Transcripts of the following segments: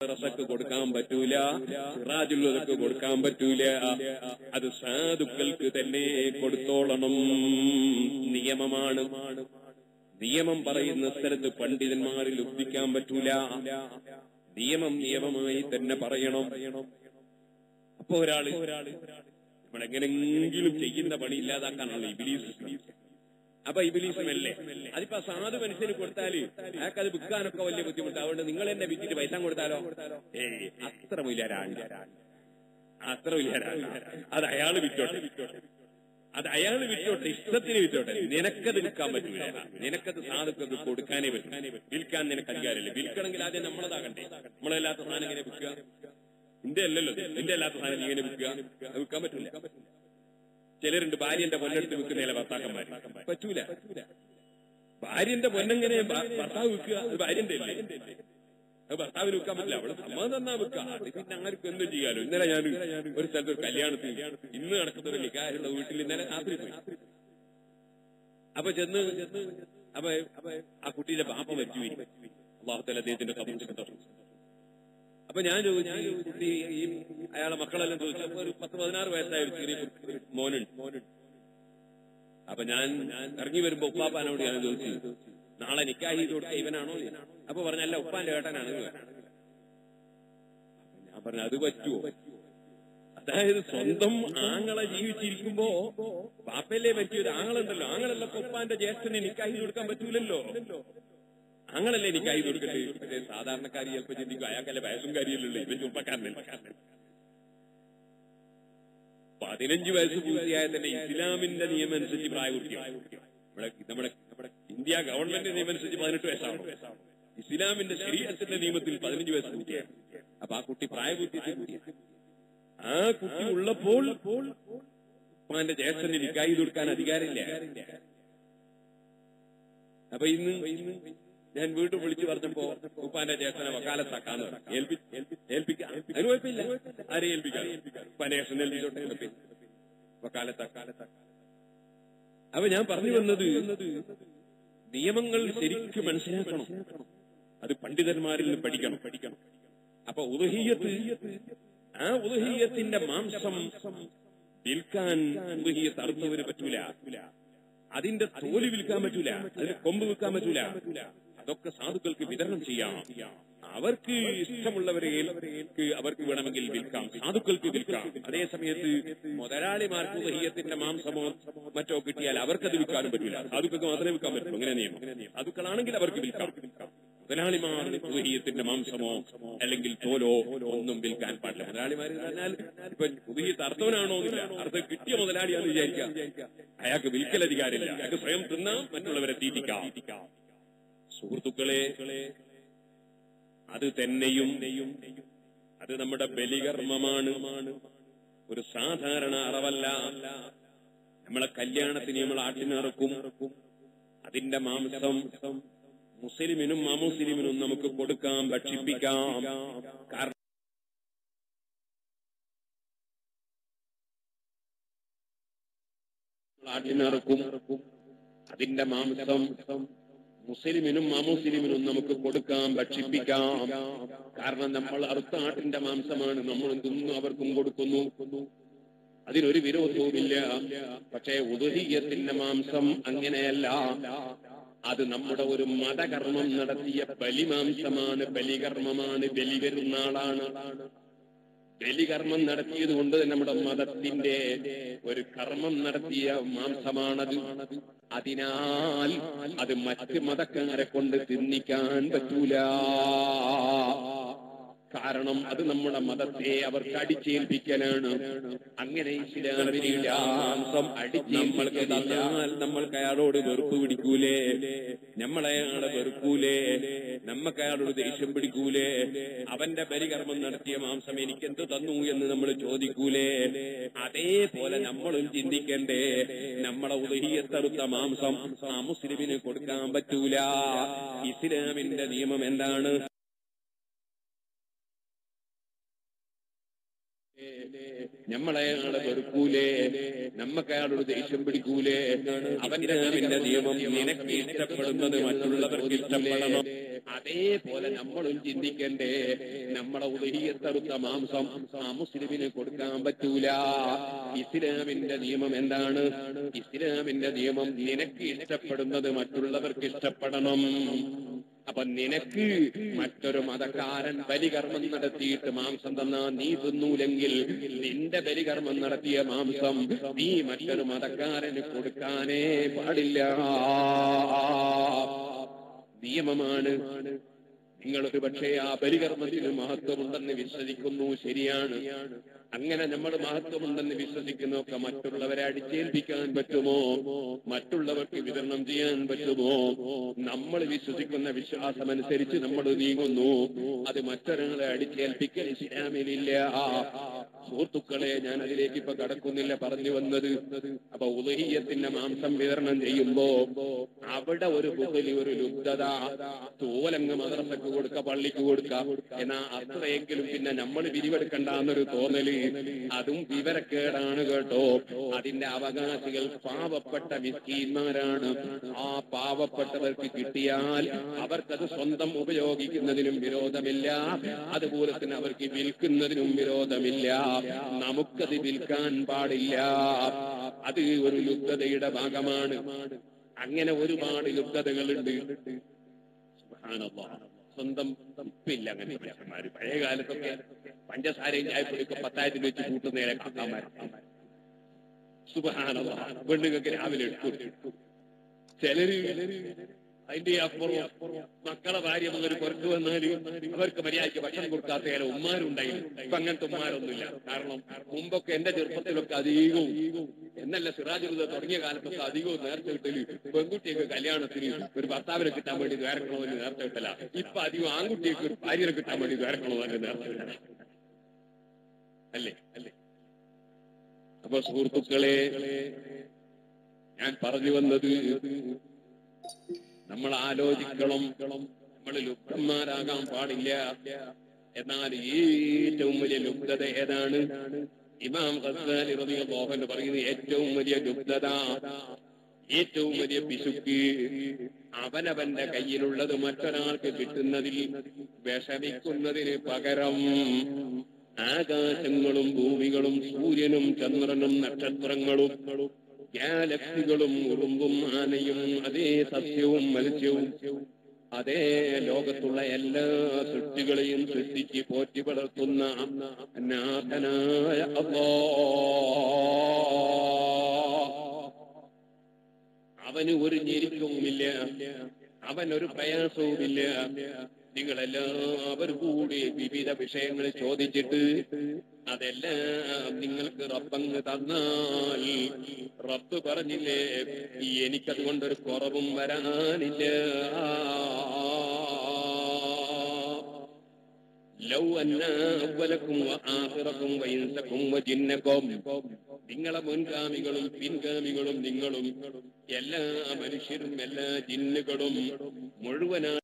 മദ്രസക്ക് കൊടുക്കാൻ പറ്റൂല സിറാജുള്ളവർക്ക് കൊടുക്കാൻ പറ്റൂല അത് സാധുക്കൾക്ക് തന്നെ കൊടുത്തോളണം നിയമമാണ് നിയമം പറയുന്ന സ്ഥലത്ത് പണ്ഡിതന്മാരിൽ ഒപ്പിക്കാൻ പറ്റൂല നിയമം നിയമമായി തന്നെ പറയണം അപ്പൊ ഒരാള് നമ്മളെങ്ങനെങ്കിലും ചെയ്യുന്ന പണി ഇല്ലാതാക്കാനുള്ള ഇബിലീസ് അപ്പൊ ഇബിലീസുമല്ലേ അതിപ്പോ സാധു മനുഷ്യന് കൊടുത്താല് അയാൾക്ക് അത് വിൽക്കാനൊക്കെ വലിയ ബുദ്ധിമുട്ട് അതുകൊണ്ട് നിങ്ങൾ എന്നെ വിറ്റിട്ട് പൈസ കൊടുത്താലോ ഏയ് അത്ര വലിയ ഒരാളില്ല അത്ര വലിയ ഒരാളില്ല അത് അയാള് വിറ്റോട്ടെ അത് അയാള് വിറ്റോട്ടെ ഇഷ്ടത്തിന് വിറ്റോട്ടെ നിനക്കത് വിൽക്കാൻ പറ്റില്ല നിനക്കത് സാധുക്കത് കൊടുക്കാനേ പറ്റും വിൽക്കാൻ നിനക്ക് അധികാരമില്ല വിൽക്കണമെങ്കിൽ ആദ്യം നമ്മളതാകണ്ടേ നമ്മളല്ലാത്ത സാധനം ഇങ്ങനെ വിൽക്കുക നിന്റെ അല്ലല്ലോ നിന്റെ അല്ലാത്ത സാധനം നീ ഇങ്ങനെ വിൽക്കുക അത് വിൽക്കാൻ പറ്റില്ല ചിലരുണ്ട് ഭാര്യന്റെ പൊന്നെടുത്ത് വിൽക്കുന്നതിലെ ഭർത്താക്കന്മാർ പറ്റൂല ഭാര്യന്റെ പൊന്നെങ്ങനെ ഭ- ഭർത്താവ് വിൽക്കുക അത് ഭാര്യന്റെ അല്ലേ അത് ഭർത്താവിന് വിൽക്കാൻ പറ്റില്ല അവള് സമ്മതം തന്നാ വിൽക്കുക അത് പിന്നെ ആർക്കും എന്തും ചെയ്യാലോ ഇന്നലെ ഞാൻ ഒരു സ്ഥലത്ത് ഒരു കല്യാണത്തിന് ഇന്ന് നടക്കുന്ന ഒരു നിക്കാരുള്ള വീട്ടിൽ ഇന്നലെ രാത്രി പോയി അപ്പൊ ചെന്ന് അപ്പൊ അപ്പൊ ആ കുട്ടിയുടെ പാപ്പ മരിച്ചു പോയി അള്ളാഹുത്തല അദ്ദേഹത്തിന്റെ കബൂർ അപ്പൊ ഞാൻ ചോദിച്ചു ഞാൻ കുട്ടി ഈ അയാളെ മക്കളെല്ലാം ചോദിച്ചു അപ്പൊ ഒരു പത്ത് പതിനാറ് വയസ്സായ ഒരു ചെറിയ കുട്ടി- മോനുണ്ട് മോനുണ്ട് അപ്പൊ ഞാൻ ഇറങ്ങി വരുമ്പോ ഉപ്പാപ്പാനോട് ഞാൻ ചോദിച്ചു നാളെ നിക്കാഹ് ചെയ്ത് കൊടുത്ത ഇവനാണോ അപ്പൊ പറഞ്ഞല്ല ഉപ്പാന്റെ ഏട്ടനാണ് എന്ന് പറഞ്ഞു. ഞാൻ പറഞ്ഞു അത് പറ്റുമോ അതായത് സ്വന്തം ആങ്ങളെ ജീവിച്ചിരിക്കുമ്പോ പാപ്പല്ലേ പറ്റിയ ഒരു ആങ്ങളുണ്ടല്ലോ ആങ്ങളല്ല ഉപ്പാന്റെ ജ്യേഷ്ഠന് നിക്കാഹ് ചെയ്ത് കൊടുക്കാൻ പറ്റൂലല്ലോ ആങ്ങളല്ലേ നിക്കാഹ് ചെയ്ത് കൊടുക്കട്ടെ പക്ഷേ സാധാരണക്കാരി ചിലപ്പോ ചിന്തിക്കും അയാൾക്കല്ലേ വയസ്സും കാര്യമല്ലല്ലോ ഇവൻ ചെറുപ്പക്കാരനല്ലേ പതിനഞ്ച് വയസ്സ് പൂർത്തിയായ തന്നെ ഇസ്ലാമിന്റെ നിയമം അനുസരിച്ച് പ്രായപൂർത്തിയാവും നമ്മുടെ നമ്മുടെ നമ്മുടെ ഇന്ത്യ ഗവൺമെന്റ് നിയമം അനുസരിച്ച് പതിനെട്ട് വയസ്സാണ് ഇസ്ലാമിന്റെ ശരീരത്തിന്റെ നിയമത്തിൽ പതിനഞ്ച് വയസ്സ് പൂർത്തിയായി അപ്പൊ ആ കുട്ടി പ്രായപൂർത്തിയായ കുട്ടിയാണ് ആ കുട്ടി ഉള്ളപ്പോൾ ഉപ്പാന്റെ ജ്യേഷ്ഠന് നിക്കാഹ് ചെയ്ത് കൊടുക്കാൻ അധികാരമില്ല അപ്പൊ ഇന്ന് ഇന്ന് ഞാൻ വീട്ടിൽ വിളിച്ചു പറഞ്ഞപ്പോ ഉപ്പാന്റെ ജ്യേഷ്ഠനെ വക്കാലത്താക്കാന്ന് പറഞ്ഞു. ഏൽപ്പി- ഏൽപ്പി- ഏൽപ്പിക്കാം അതിന് കുഴപ്പമില്ല ആരെ ഏൽപ്പിക്കാം ഉപ്പാന്റെ ജ്യേഷ്ഠനെ ഏൽപ്പിച്ചോട്ടെ കുഴപ്പമില്ല. വക്കാലത്താക്കാലത്താക്ക അപ്പൊ ഞാൻ പറഞ്ഞു വന്നത് നിയമങ്ങൾ ശരിക്കും മനസ്സിലാക്കണം അത് പണ്ഡിതന്മാരിൽ നിന്ന് പഠിക്കണം പഠിക്കണം അപ്പൊ ഉദഹീയത്ത് ആ ഉദഹീയത്തിന്റെ മാംസം വിൽക്കാൻ ഉദഹീയത്ത് അറുത്തവന് പറ്റൂല അതിന്റെ തോല് വിൽക്കാൻ പറ്റൂല അതിന്റെ കൊമ്പ് വിൽക്കാൻ പറ്റൂല അതൊക്കെ സാധുക്കൾക്ക് വിതരണം ചെയ്യാം അവർക്ക് ഇഷ്ടമുള്ളവർക്ക് അവർക്ക് വേണമെങ്കിൽ വിൽക്കാം സാധുക്കൾക്ക് വിൽക്കാം അതേ സമയത്ത് മുതലാളിമാർക്ക് ഉദഹീയത്തിന്റെ മാംസമോ മറ്റോ കിട്ടിയാൽ അവർക്കത് വിൽക്കാനും പറ്റൂല സാധുക്കൾക്ക് മാത്രമേ വിൽക്കാൻ പറ്റൂ അങ്ങനെ നിയമം സാധുക്കളാണെങ്കിൽ അവർക്ക് വിൽക്കാം മുതലാളിമാർ ഉദഹീയത്തിന്റെ മാംസമോ അല്ലെങ്കിൽ തോലോ ഒന്നും വിൽക്കാൻ പാടില്ല മുതലാളിമാർ എന്ന് പറഞ്ഞാൽ ഇപ്പൊ ഉദഹീയത്ത് അർത്ഥവനാണോ എന്നില്ല അർത്ഥം കിട്ടിയ മുതലാളിയാന്ന് വിചാരിക്കാം അയാൾക്ക് വിൽക്കലധികാരമില്ല അയാൾക്ക് സ്വയം തിന്നാം മറ്റുള്ളവരെ തീറ്റിക്കാം സുഹൃത്തുക്കളെ അത് തന്നെയും അത് നമ്മുടെ ബലികർമ്മമാണ് ഒരു സാധാരണ അറവല്ല നമ്മളെ കല്യാണത്തിന് നമ്മൾ ആട്ടിനിറക്കും അതിന്റെ മാംസം മുസ്ലിമിനും അമുസ്ലിമിനും നമുക്ക് കൊടുക്കാം ഭക്ഷിപ്പിക്കാം കാരണം ആട്ടിനിറക്കും അതിന്റെ മാംസം മുസ്ലിമിനും അമുസ്ലിമിനും നമുക്ക് കൊടുക്കാം ഭക്ഷിപ്പിക്കാം കാരണം നമ്മൾ അറുത്ത ആട്ടിന്റെ മാംസമാണ് നമ്മൾ തിന്നു അവർക്കും കൊടുക്കുന്നു അതിനൊരു വിരോധവുമില്ല പക്ഷേ ഉദഹീയത്തിന്റെ മാംസം അങ്ങനെയല്ല അത് നമ്മുടെ ഒരു മതകർമ്മം നടത്തിയ ബലിമാംസമാണ് ബലികർമ്മമാണ് ബലി പെരുന്നാളാണ് ബലികർമ്മം നടത്തിയത് കൊണ്ട് നമ്മുടെ മതത്തിന്റെ ഒരു കർമ്മം നടത്തിയ മാംസമാണത് അതിനാൽ അത് മറ്റ് മതക്കാരെ കൊണ്ട് തിന്നിക്കാൻ പറ്റൂല കാരണം അത് നമ്മുടെ മതത്തെ അവർക്ക് അടിച്ചേൽപ്പിക്കലാണ് അങ്ങനെ ഇസ്ലാമിനില്ല മാംസം നമ്മൾക്ക് തന്നാൽ നമ്മൾക്ക് അയാളോട് വെറുപ്പ് പിടിക്കൂലേ നമ്മളയാളെ വെറുക്കൂലേ നമ്മൾക്ക് അയാളോട് ദേഷ്യം പിടിക്കൂലേ അവന്റെ ബലികർമ്മം നടത്തിയ മാംസം എനിക്ക് എന്ത് തന്നു എന്ന് നമ്മൾ ചോദിക്കൂലേ അതേപോലെ നമ്മളും ചിന്തിക്കണ്ടേ നമ്മളെ ഉദഹിയത്തെടുത്ത മാംസം ആ മുസ്ലിമിന് കൊടുക്കാൻ പറ്റൂല ഇസ്ലാമിന്റെ നിയമം എന്താണ് നമ്മളയാളെ വെറുക്കൂലേ നമ്മക്ക് അയാളോട് ദേഷ്യം പിടിക്കൂലേ അവന്റെ നിയമം നിനക്ക് ഇഷ്ടപ്പെടുന്നത് മറ്റുള്ളവർക്ക് ഇഷ്ടപ്പെടണം അതേപോലെ നമ്മളും ചിന്തിക്കണ്ടേ നമ്മളെ ഉദഹിയത്തെടുത്ത മാംസം ആ മുസ്ലിമിന് കൊടുക്കാൻ പറ്റൂല ഇസ്ലാമിന്റെ നിയമം എന്താണ് ഇസ്ലാമിന്റെ നിയമം നിനക്ക് ഇഷ്ടപ്പെടുന്നത് മറ്റുള്ളവർക്ക് ഇഷ്ടപ്പെടണം അപ്പൊ നിനക്ക് മറ്റൊരു മതക്കാരൻ ബലികർമ്മം നടത്തിയിട്ട് മാംസം തന്നാ നീ തിന്നൂലെങ്കിൽ നിന്റെ ബലികർമ്മം നടത്തിയ മാംസം നീ മറ്റൊരു മതക്കാരന് കൊടുക്കാനേ പാടില്ല നിയമമാണ് നിങ്ങൾ ഒരു പക്ഷേ ആ ബലികർമ്മത്തിന് മഹത്വമുണ്ടെന്ന് വിശ്വസിക്കുന്നു ശരിയാണ് അങ്ങനെ നമ്മൾ മഹത്വമുണ്ടെന്ന് വിശ്വസിക്കുന്നതൊക്കെ മറ്റുള്ളവരെ അടിച്ചേൽപ്പിക്കാൻ പറ്റുമോ മറ്റുള്ളവർക്ക് വിതരണം ചെയ്യാൻ പറ്റുമോ നമ്മൾ വിശ്വസിക്കുന്ന വിശ്വാസമനുസരിച്ച് നമ്മൾ നീങ്ങുന്നു അത് മറ്റൊരാളെ അടിച്ചേൽപ്പിക്കൽ ഇസ്ലാമിലില്ല സുഹൃത്തുക്കളെ ഞാൻ അതിലേക്ക് ഇപ്പൊ കടക്കുന്നില്ല പറഞ്ഞു വന്നത് അപ്പൊ ഉദഹീയത്തിന്റെ മാംസം വിതരണം ചെയ്യുമ്പോ അവിടെ ഒരു പുകലി ഒരു ലുബ്ധത തോലങ്ങ് മദ്രസക്ക് കൊടുക്ക പള്ളിക്ക് കൊടുക്ക എന്നാ അത്രയെങ്കിലും പിന്നെ നമ്മൾ വിരിവെടുക്കണ്ടെന്നൊരു തോന്നല് അതും വിവരക്കേടാണ് കേട്ടോ അതിന്റെ അവകാശികൾ പാവപ്പെട്ട മിസ്കീന്മാരാണ് ആ പാവപ്പെട്ടവർക്ക് കിട്ടിയാൽ അവർക്കത് സ്വന്തം ഉപയോഗിക്കുന്നതിനും വിരോധമില്ല അതുപോലെ തന്നെ അവർക്ക് വിൽക്കുന്നതിനും വിരോധമില്ല നമുക്കത് വിൽക്കാൻ പാടില്ല അത് ഒരു ലുബ്ധതയുടെ ഭാഗമാണ് അങ്ങനെ ഒരുപാട് ലുബ്ധതകളുണ്ട് സുബ്ഹാനല്ലാഹ്. സ്വന്തം ഇപ്പില്ല അങ്ങനെ മനുഷ്യന്മാര് പഴയ കാലത്തൊക്കെ പഞ്ചസാരയും ചായപ്പൊടിയൊക്കെ പത്തായിരത്തിൽ വെച്ച് കൂട്ടുന്നേരെ കാക്കാമാർ സുബഹാനല്ല പെണ്ണുങ്ങൾക്ക് രാവിലെ എടുത്തു ചിലര് അതിന്റെ അപ്പുറം മക്കളെ ഭാര്യ മുതൽ പുറത്തു വന്നാൽ അവർക്ക് മര്യാദയ്ക്ക് ഭക്ഷണം കൊടുക്കാത്ത ചില ഉമ്മാരുണ്ടായിരുന്നു ഇപ്പൊ അങ്ങനത്തെ ഉമ്മാരൊന്നുമില്ല കാരണം മുമ്പൊക്കെ എന്റെ ചെറുപ്പത്തിലൊക്കെ അധികവും എന്നല്ല സിറാജുറുദ തുടങ്ങിയ കാലത്തൊക്കെ അധികവും നേരത്തെ കിട്ടല് പെൺകുട്ടിയൊക്കെ കല്യാണത്തിന് ഒരു ഭർത്താവിനെ കിട്ടാൻ വേണ്ടി ദ്വാരക്കണമെന്ന് നേരത്തെ കിട്ടല ഇപ്പൊ അധികം ആൺകുട്ടിയൊക്കെ ഒരു ഭാര്യനെ കിട്ടാൻ വേണ്ടി ദ്വാരക്കണമെന്ന് നേരത്തെ കിട്ടല അല്ലേ അല്ലേ അപ്പൊ സുഹൃത്തുക്കളെ ഞാൻ പറഞ്ഞു വന്നത് നമ്മൾ ആലോചിക്കണം നമ്മൾ ലുബ്ധന്മാരാകാൻ പാടില്ല എന്നാൽ ഏറ്റവും വലിയ ലുബ്ധത ഏതാണ് ഇമാം ഖസാലി റളിയല്ലാഹു അൻഹു പറയുന്നത് ഏറ്റവും വലിയ ലുബ്ധത ഏറ്റവും വലിയ പിശുക്ക് അവനവന്റെ കയ്യിലുള്ളത് മറ്റൊരാൾക്ക് കിട്ടുന്നതിൽ വിഷമിക്കുന്നതിന് പകരം ആകാശങ്ങളും ഭൂമികളും സൂര്യനും ചന്ദ്രനും നക്ഷത്രങ്ങളും ഗാലക്സികളും ഉറുമ്പും ആനയും അതേ സസ്യവും മത്സ്യവും അതേ ലോകത്തുള്ള എല്ലാ സൃഷ്ടികളെയും സൃഷ്ടിച്ച് പോറ്റി വളർത്തുന്ന നാഥനായ അല്ലാ അവന് ഒരു ഞെരുക്കവുമില്ല അവൻ ഒരു പ്രയാസവുമില്ല നിങ്ങളെല്ലാവരും കൂടി വിവിധ വിഷയങ്ങൾ ചോദിച്ചിട്ട് അതെല്ലാം നിങ്ങൾക്ക് റബ്ബങ്ങ് തന്നാൽ റബ്ബ് പറഞ്ഞില്ലേ എനിക്കതുകൊണ്ടൊരു കുറവും വരാനില്ല ലൗ അന്ന അവലക്കും ആഹിറക്കും വൈൻസക്കും വജിന്നക്കും നിങ്ങളെ മുൻഗാമികളും പിൻഗാമികളും നിങ്ങളും എല്ലാ മനുഷ്യരും എല്ലാ ജിന്നുകളും മുഴുവനായി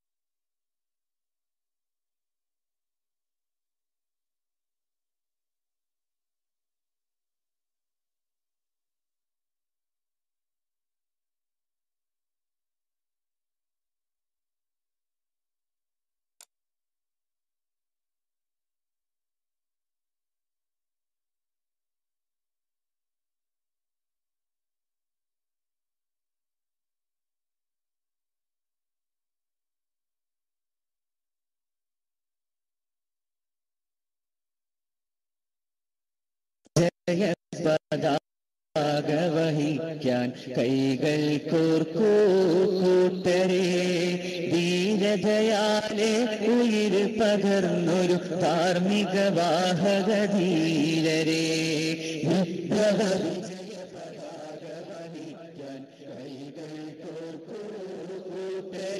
പതാക വഹിക്കാൻ കൈകൾ കോർക്കൂ കൂട്ടരെ ധീരതയാലെ ഉയിർ പകർന്നൊരു ധാർമ്മിക വാഹക ധീരരെ വിപ്ലവ വിജയ പതാക വഹിക്കാൻ കൈകൾ കോർക്കൂ കൂട്ടരെ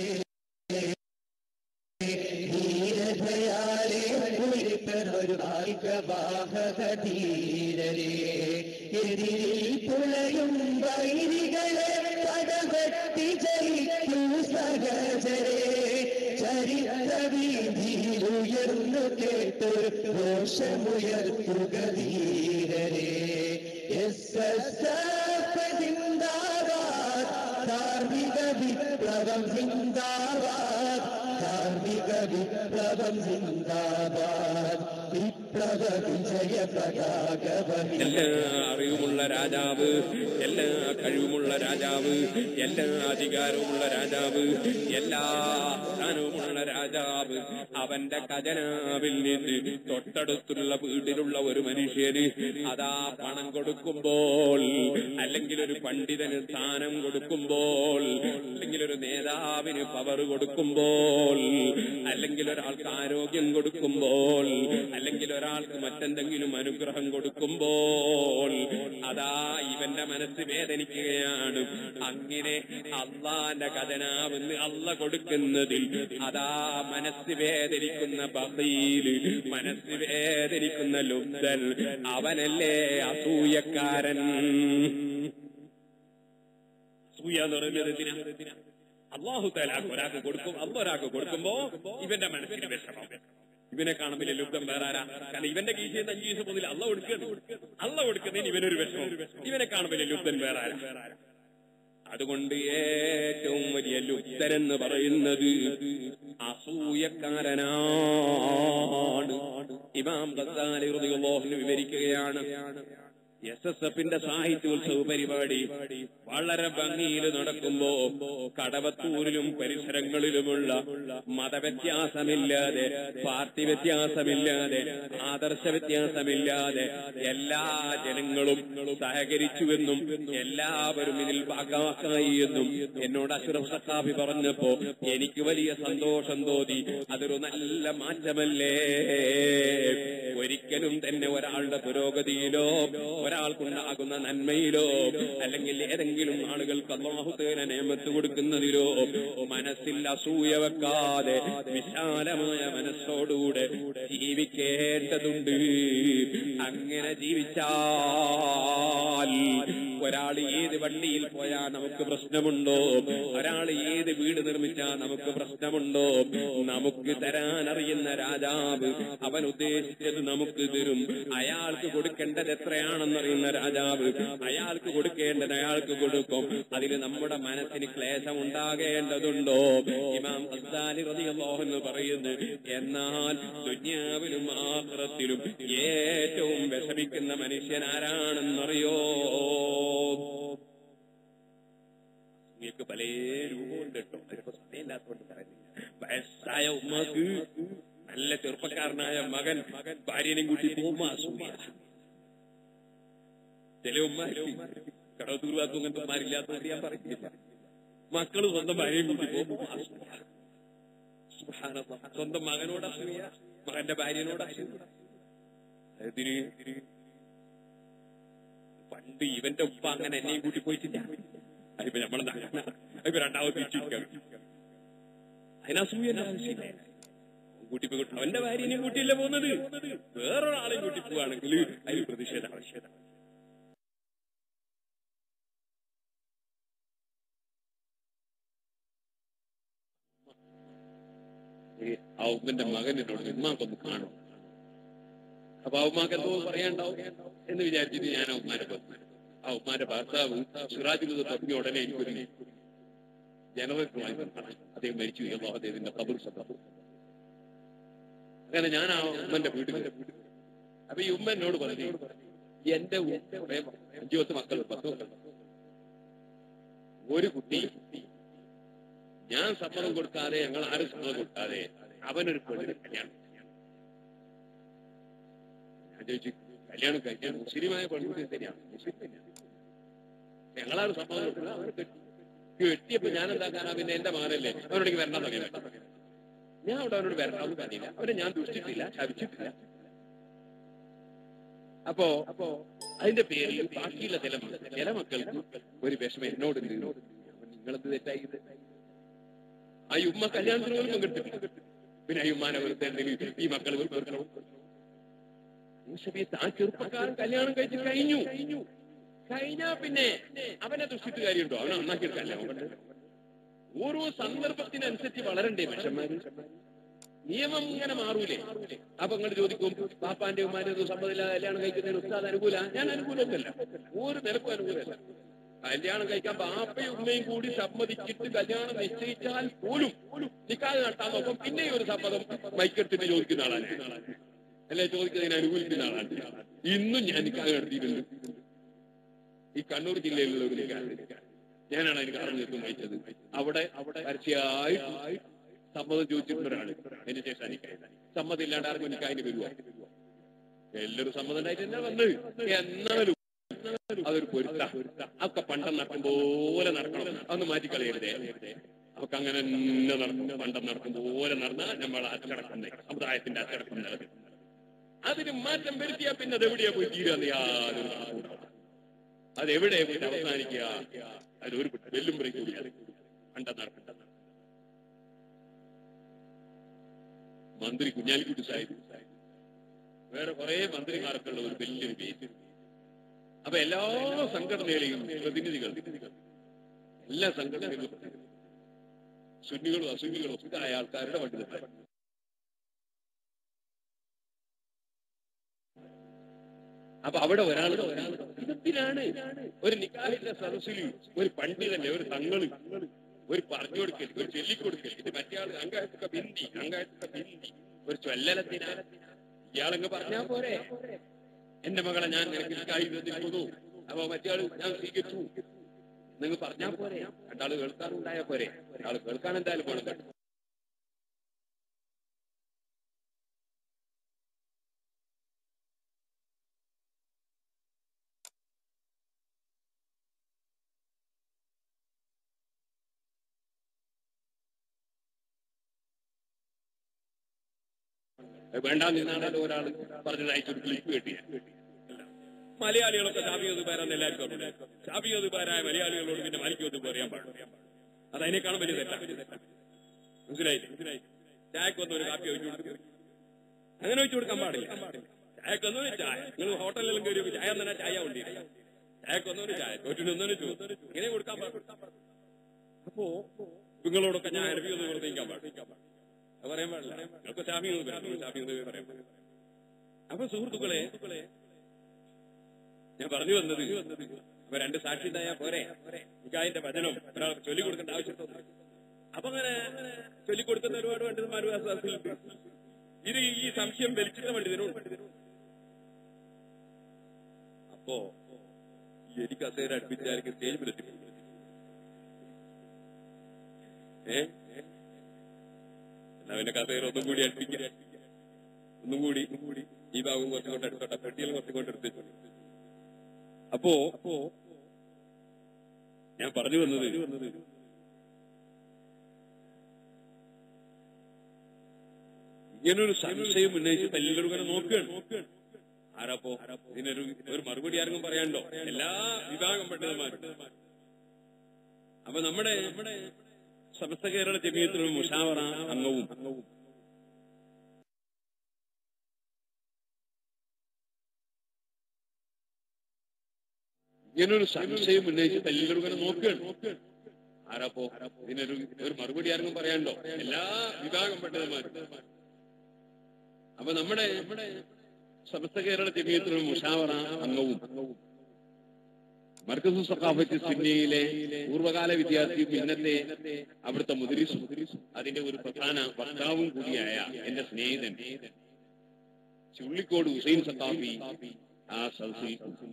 ധീരതയാലെ ഒരു വാഹക ധീരരെ എതിരിൽ പുളയും വൈരികളെ പടവെട്ടി ജയിക്കൂ സഹജരെ ചരിത്ര വീതിയിൽ ഉയർന്നു കേട്ടൊരു ഘോഷമുയർത്തുക ധീരരെ എസ് എസ് എഫ് ജിന്ദാബാദ് കാർമിക വിപ്ലവം സിന്ദാബാദ് കാർമിക വിപ്ലവം സിന്ദാബാദ് വിപ്ലവ വിജയ പതാക വഹി എല്ലാ അറിവുമുള്ള രാജാവ് എല്ലാ കഴിവുമുള്ള രാജാവ് എല്ലാ അധികാരവുമുള്ള രാജാവ് എല്ലാ സ്ഥാനവുമുള്ള രാജാവ് അവന്റെ ഖജനാവിൽ നിന്ന് തൊട്ടടുത്തുള്ള വീട്ടിലുള്ള ഒരു മനുഷ്യന് അതാ പണം കൊടുക്കുമ്പോൾ അല്ലെങ്കിൽ ഒരു പണ്ഡിതന് സ്ഥാനം കൊടുക്കുമ്പോൾ അല്ലെങ്കിൽ ഒരു നേതാവിന് പവർ കൊടുക്കുമ്പോൾ അല്ലെങ്കിൽ ഒരാൾക്ക് ആരോഗ്യം കൊടുക്കുമ്പോൾ അല്ലെങ്കിൽ ഒരാൾക്ക് മറ്റെന്തെങ്കിലും അനുഗ്രഹം കൊടുക്കുമ്പോൾ അതാ ഇവന്റെ മനസ്സ് വേദനിക്കുകയാണ് അങ്ങനെ അള്ളാന്റെ ഖജനാവെന്ന് അള്ള കൊടുക്കുന്നതിൽ അതാ മനസ്സ് വേദനിക്കുന്ന ബഹീല് മനസ്സ് വേദനിക്കുന്ന ലുബ്ധൻ അവനല്ലേ അസൂയക്കാരൻ അസൂയ എന്ന് പറയുന്നത് എന്തിനാ അള്ളാഹു തലാഖ് ഒരാൾക്ക് കൊടുക്കും അള്ള ഒരാൾക്ക് കൊടുക്കുമ്പോ ഇവന്റെ മനസ്സിന് വിഷമം ഇവനെ കാണുമ്പോൾ ലുബ്ധം വേറെ ആരാ കാരണം ഇവന്റെ കീശയിൽ നിന്ന് അഞ്ചു ദിവസം മുതൽ അള്ള കൊടുക്കുന്നു അള്ള കൊടുക്കുന്നതിന് ഇവനൊരു വിഷമം ഇവനെ കാണുമ്പോൾ ലുബ്ധൻ വേറെ ആരാ അതുകൊണ്ട് ഏറ്റവും വലിയ ലുബ്ധൻ എന്ന് പറയുന്നത് അസൂയക്കാരനാണ് ഇമാം ഗസാലി റളിയല്ലാഹു വിവരിക്കുകയാണ് എസ് എസ് എഫിന്റെ സാഹിത്യോത്സവ പരിപാടി വളരെ ഭംഗിയിൽ നടക്കുമ്പോ കടവത്തൂരിലും പരിസരങ്ങളിലുമുള്ള മതവ്യത്യാസമില്ലാതെ പാർട്ടി വ്യത്യാസമില്ലാതെ ആദർശ വ്യത്യാസമില്ലാതെ എല്ലാ ജനങ്ങളും സഹകരിച്ചുവെന്നും എല്ലാവരും ഇതിൽ ഭാഗമാക്കായി എന്നും എന്നോട് അഷ്റഫ് സഖാഫി പറഞ്ഞപ്പോ എനിക്ക് വലിയ സന്തോഷം തോന്നി അതൊരു നല്ല മാറ്റമല്ലേ ഒരിക്കലും തന്നെ ഒരാളുടെ പുരോഗതിയിലോ ഒരാൾക്കുണ്ടാകുന്ന നന്മയിലോ അല്ലെങ്കിൽ ഏതെങ്കിലും ആളുകൾക്ക് അള്ളാഹുത്തേന നിയമത്ത് കൊടുക്കുന്നതിലോ മനസ്സിൽ അസൂയ വെക്കാതെ വിശാലമായ മനസ്സോടുകൂടെ ജീവിക്കേണ്ടതുണ്ട് അങ്ങനെ ജീവിച്ചാൽ ഒരാൾ ഏത് വണ്ടിയിൽ പോയാൽ നമുക്ക് പ്രശ്നമുണ്ടോ ഒരാൾ ഏത് വീട് നിർമ്മിച്ചാൽ നമുക്ക് പ്രശ്നമുണ്ടോ നമുക്ക് തരാൻ അറിയുന്ന രാജാവ് അവൻ ഉദ്ദേശിച്ചത് നമുക്ക് തരും അയാൾക്ക് കൊടുക്കേണ്ടത് എത്രയാണെന്നറിയുന്ന രാജാവ് അയാൾക്ക് കൊടുക്കേണ്ടത് അയാൾക്ക് കൊടുക്കും അതിൽ നമ്മുടെ മനസ്സിന് ക്ലേശം ഉണ്ടാകേണ്ടതുണ്ടോ ഇമാം അസ്സാലി റളിയല്ലാഹു എന്ന് പറയുന്നു എന്നാൽ ദുന്യാവിലും ആഖിറത്തിലും ഏറ്റവും വിഷമിക്കുന്ന മനുഷ്യൻ ആരാണെന്നറിയോ നിങ്ങൾക്ക് പല രൂപമുണ്ട് കേട്ടോ അതിപ്പോ സമയമില്ലാത്തതുകൊണ്ട് പറയുന്നില്ല വയസ്സായ ഉമ്മക്ക് നല്ല ചെറുപ്പക്കാരനായ മകൻ ഭാര്യനെയും കൂട്ടി പോകുമ്പോ അസൂയ ചില ഉമ്മാര് കടവത്തൂർ ഭാഗത്തും അങ്ങനത്തെ ഉമ്മാരില്ലാത്തതുകൊണ്ട് ഞാൻ പറയുന്നില്ല മക്കള് സ്വന്തം ഭാര്യയും കൂട്ടി പോകുമ്പോ അസൂയ സുബ്ഹാനല്ലാഹ്. സ്വന്തം മകനോട് അസൂയ മകന്റെ ഭാര്യനോട് അസൂയ അതിന് പണ്ട് ഇവന്റെ ഉപ്പ അങ്ങനെ എന്നെയും കൂട്ടി പോയിട്ടില്ല അതിപ്പോ നമ്മളെന്താ അതിപ്പോ രണ്ടാമത് തിരിച്ചിരിക്കാം അതിനസൂയന്റെ ആവശ്യമില്ല കൂട്ടി പോയി അവന്റെ ഭാര്യനെയും കൂട്ടിയല്ല പോകുന്നത് വേറൊരാളെയും കൂട്ടി പോവാണെങ്കിൽ അതിന് പ്രതിഷേധ ആവശ്യത ആ ഉമ്മന്റെ മകൻ എന്നോട് ഉമ്മാക്കൊന്ന് കാണും അപ്പൊ ആ ഉമ്മാക്ക് എന്തോ പറയാണ്ടാവും എന്ന് വിചാരിച്ചിട്ട് ഞാൻ ആ ഉമ്മാനെ പറഞ്ഞു ആ ഉമ്മാന്റെ ഭർത്താവ് സിറാജുൽ തുടങ്ങിയ ഉടനെ എനിക്കൊരു ജനറേറ്ററുമായി ബന്ധമാണ് അദ്ദേഹം മരിച്ചു കഴിഞ്ഞപ്പോൾ അദ്ദേഹത്തിന്റെ കബർ സഭ അങ്ങനെ ഞാൻ ആ ഉമ്മന്റെ വീട്ടിൽ പോയി. അപ്പൊ ഈ ഉമ്മ എന്നോട് പറഞ്ഞു എന്റെ ഉ- കുറെ അഞ്ചു പത്ത് മക്കൾ പത്ത് മക്കൾ ഒരു കുട്ടി ഞാൻ സമ്മതം കൊടുക്കാതെ ഞങ്ങൾ ആരും സമ്മതം കൊടുക്കാതെ അവനൊരു പെണ്ണിന് കല്യാണം ഞാൻ ചോദിച്ചു കല്യാണം കഴിക്കാൻ മുസ്ലിമായ പെൺകുട്ടി തന്നെയാണ് മുസ്ലിം തന്നെയാണ് ഞങ്ങളാരും സമ്മതം കൊടുക്കില്ല അവനെ കെട്ടി കെട്ടിയപ്പോ ഞാൻ എന്താക്കാനാ പിന്നെ എന്റെ മകനല്ലേ അവനോടേക്ക് വരണം തുടങ്ങി ഞാൻ അവിടെ അവനോട് വരണമെന്ന് പറഞ്ഞില്ല അവനെ ഞാൻ ദുഷിച്ചിട്ടില്ല ശപിച്ചിട്ടില്ല അപ്പോ അപ്പോ അതിന്റെ പേരിൽ ബാക്കിയുള്ള ചില മക്കൾ ചില മക്കൾക്ക് ഒരു വിഷമം എന്നോട് നിങ്ങളത് തെറ്റായി ഇത് ആ ഉമ്മ കല്യാണത്തിന് പോലും പങ്കെടുത്തിട്ടില്ല പിന്നെ ഈ ഉമ്മാനെ വെറുതെ എന്തെങ്കിലും ഈ മക്കൾ വെറുക്കണം ഈ സമയത്ത് ആ ചെറുപ്പക്കാരൻ കല്യാണം കഴിച്ച് കഴിഞ്ഞു കഴിഞ്ഞാ പിന്നെ അവനെ ദുഷിട്ട് കാര്യമുണ്ടോ അവനെ നന്നാക്കിയെടുക്കല്ല ഓരോ സന്ദർഭത്തിനനുസരിച്ച് വളരണ്ടേ മനുഷ്യന്മാര് നിയമം ഇങ്ങനെ മാറൂലേ അപ്പൊ നിങ്ങൾ ചോദിക്കും പാപ്പാന്റെ ഉമ്മാന്റെ ഒന്നും സമ്മതമില്ലാതെ കല്യാണം കഴിക്കുന്നതിന് ഉസ്താദ് അനുകൂല ഞാൻ അനുകൂലമൊന്നുമല്ല ഒരു നിരക്കും അനുകൂലമല്ല കല്യാണം കഴിക്കാൻ ബാപ്പയും ഉമ്മയും കൂടി സമ്മതിച്ചിട്ട് കല്യാണം നിശ്ചയിച്ചാൽ പോലും നിക്കാതെ നടത്താൻ നോക്കും പിന്നെയും ഒരു സമ്മതം മൈക്കെടുത്തിട്ട് ചോദിക്കുന്ന ആളാണ് അല്ലെ ചോദിക്കുന്നതിന് അനുകൂലിക്കുന്ന ആളാണ് ഇന്നും ഞാൻ നിക്കാതെ നടത്തിയിട്ടുണ്ട് ഈ കണ്ണൂർ ജില്ലയിലുള്ള ഒരു നിക്കാതെ ഞാനാണ് അതിന് കാരണം നിർത്തും വഹിച്ചത് അവിടെ അവിടെ പരസ്യമായി സമ്മതം ചോദിച്ചിട്ടുണ്ട് ഒരാള് അതിന് ശേഷം എനിക്ക് സമ്മതം ഇല്ലാണ്ട് ആർക്കും എനിക്ക് അതിന് വരുവാ എല്ലാവരും സമ്മതം ഉണ്ടായിട്ട് തന്നെ വന്ന് എന്നാലും അതൊരു പൊരുത്ത അതൊക്കെ പണ്ടം നടക്കും പോലെ നടക്കണം അതൊന്ന് മാറ്റിക്കളയരുതേ നമുക്ക് അങ്ങനെ തന്നെ നടക്കും പണ്ടം നടക്കും പോലെ നടന്നാൽ നമ്മൾ അച്ചടക്കം സമുദായത്തിന്റെ അച്ചടക്കം നടക്കും അതിന് മാറ്റം വരുത്തിയാൽ പിന്നെ അതെവിടെയാ പോയി തീരാന്ന് യാതൊരു കണക്കുണ്ടാവില്ല. അതെവിടെ പോയിട്ട് അവസാനിക്കുക അതിലൊരു വെല്ലും ബ്രേക്ക് കൂടിയാണ് പണ്ടം നടക്കും മന്ത്രി കുഞ്ഞാലിക്കുട്ടി സാഹിബ് വേറെ കുറെ മന്ത്രിമാർക്കുള്ള ഒരു വലിയൊരു പേര് അപ്പൊ എല്ലാ സംഘടനയിലെയും പ്രതിനിധികൾ എല്ലാ സംഘടനകളിലും പ്രതിനിധികൾ. സുന്നികളും അസുന്നികളും ഒക്കെ ആയ ആൾക്കാരുടെ പണ്ഡിതന്മാർ അപ്പൊ അവിടെ ഒരാൾ ഇതെന്തിനാണ് ഒരു നിക്കാഹിന്റെ സദസ്സിൽ ഒരു പണ്ഡിതന്റെ ഒരു തങ്ങള് ഒരു പറഞ്ഞു കൊടുക്കൽ ഒരു ചൊല്ലിക്കൊടുക്കൽ ഇത് മറ്റേ ആൾ അങ്കായത്തൊക്കെ ബിന്ദി അങ്കായത്തൊക്കെ ബിന്ദി ഒരു ചൊല്ലലത്തിനാ ഇയാളങ്ങ് പറഞ്ഞാ പോരെ എന്റെ മകളെ ഞാൻ നിനക്ക് നിക്കാഹി തന്നിരിക്കുന്നു അപ്പൊ മറ്റേ ആള് ഞാൻ സ്വീകരിച്ചു നിങ്ങൾ പറഞ്ഞാ പോരെ രണ്ടാള് കേൾക്കാനുണ്ടായാ പോരെ ആള് കേൾക്കാൻ എന്തായാലും പോണം കേട്ടോ വേണ്ടാന്ന് നിന്നാണല്ലോ ഒരാൾ പറഞ്ഞത് അയച്ചൊരു ക്ലിപ്പ് കിട്ടിയ മലയാളികളൊക്കെ ഷാഫി പേരാന്ന് എല്ലാവർക്കും അറിയാം ഷാഫി പേരായ മലയാളികളോട് പിന്നെ മലിക്കൊന്നും പറയാൻ പാടില്ല അത് അതിനേക്കാളും വലിയ തെറ്റാണ് മനസ്സിലായില്ലേ ചായക്ക് വന്ന് ഒരു കാപ്പി ഒഴിച്ചു കൊടുക്കും അങ്ങനെ ഒഴിച്ചു കൊടുക്കാൻ പാടില്ല ചായക്ക് വന്നൊരു ചായ നിങ്ങൾ ഹോട്ടലിലും കയറി ഒരു ചായ തന്നെ ചായ ഉണ്ട് ചായക്ക് വന്നൊരു ചായ തോറ്റിനൊന്നൊരു ചൂ ഇങ്ങനെ കൊടുക്കാൻ പാടില്ല അപ്പോ നിങ്ങളോടൊക്കെ ഞാൻ അരബി ഒന്ന് പ്രവർത്തിക്കാൻ പാടില്ല അത് പറയാൻ പാടില്ല നിങ്ങൾക്ക് ഷാഫി ഒന്ന് പറയാം നിങ്ങൾ ഷാഫി ഒന്ന് പറയാൻ പാടില്ല അപ്പൊ സുഹൃത്തുക്കളെ ഞാൻ പറഞ്ഞു വന്നത് അപ്പൊ രണ്ട് സാക്ഷി ഉണ്ടായാ പോരെ എനിക്ക് അതിന്റെ വചനം ഒരാൾ ചൊല്ലിക്കൊടുക്കേണ്ട ആവശ്യമില്ല അപ്പൊ അങ്ങനെ ചൊല്ലിക്കൊടുക്കുന്ന ഒരുപാട് പണ്ഡിതന്മാരും ആ സദസ്സിലുണ്ട് ഇത് ഈ സംശയം വലിച്ചിട്ട പണ്ഡിതനുണ്ട് അപ്പോ ഈ എനിക്ക് അസേര അടുപ്പിച്ചായിരിക്കും സ്റ്റേജിലെത്തി ഏ എന്നാ പിന്നെ കസേര ഒന്നും കൂടി അടുപ്പിക്കുക ഒന്നും കൂടി ഈ ഭാഗം കുറച്ചുകൊണ്ട് അടുത്തോട്ടെ പെട്ടിയിൽ കുറച്ചുകൊണ്ട് എടുത്തു അപ്പോ അപ്പോ ഞാൻ പറഞ്ഞു വന്നത് ഇങ്ങനൊരു സംശയം ഉന്നയിച്ചിട്ട് എല്ലാവരും ഇങ്ങനെ നോക്കുകയാണ് ആരാപ്പോ ഇതിനൊരു ഒരു മറുപടി ആർക്കും പറയാനുണ്ടോ എല്ലാ വിഭാഗം പണ്ഡിതന്മാരും അപ്പൊ നമ്മുടെ നമ്മുടെ സമസ്ത കേരള ജമീയത്തിലുള്ള മുഷാവറ അംഗവും അംഗവും ഇങ്ങനൊരു സംശയം ഉന്നയിച്ചിട്ട് എല്ലാവരും ഇങ്ങനെ നോക്കുകയാണ് ആരാപ്പോ ഇതിനൊരു ഒരു മറുപടി ആർക്കും പറയാനുണ്ടോ എല്ലാ വിഭാഗം പണ്ഡിതന്മാരും അപ്പൊ നമ്മുടെ നമ്മുടെ സമസ്ത കേരള ജമീയത്തിലുള്ള മുഷാവറ അംഗവും മർക്കസു സഖാഫത്ത് സിന്നിയിലെ പൂർവ്വകാല വിദ്യാർത്ഥിയും ഇന്നത്തെ അവിടുത്തെ മുദ്രീസും അതിന്റെ ഒരു പ്രധാന വക്താവും കൂടിയായ എന്റെ സ്നേഹിതൻ ചുള്ളിക്കോട് ഹുസൈൻ സഖാഫി ആ സദസ്സിൽ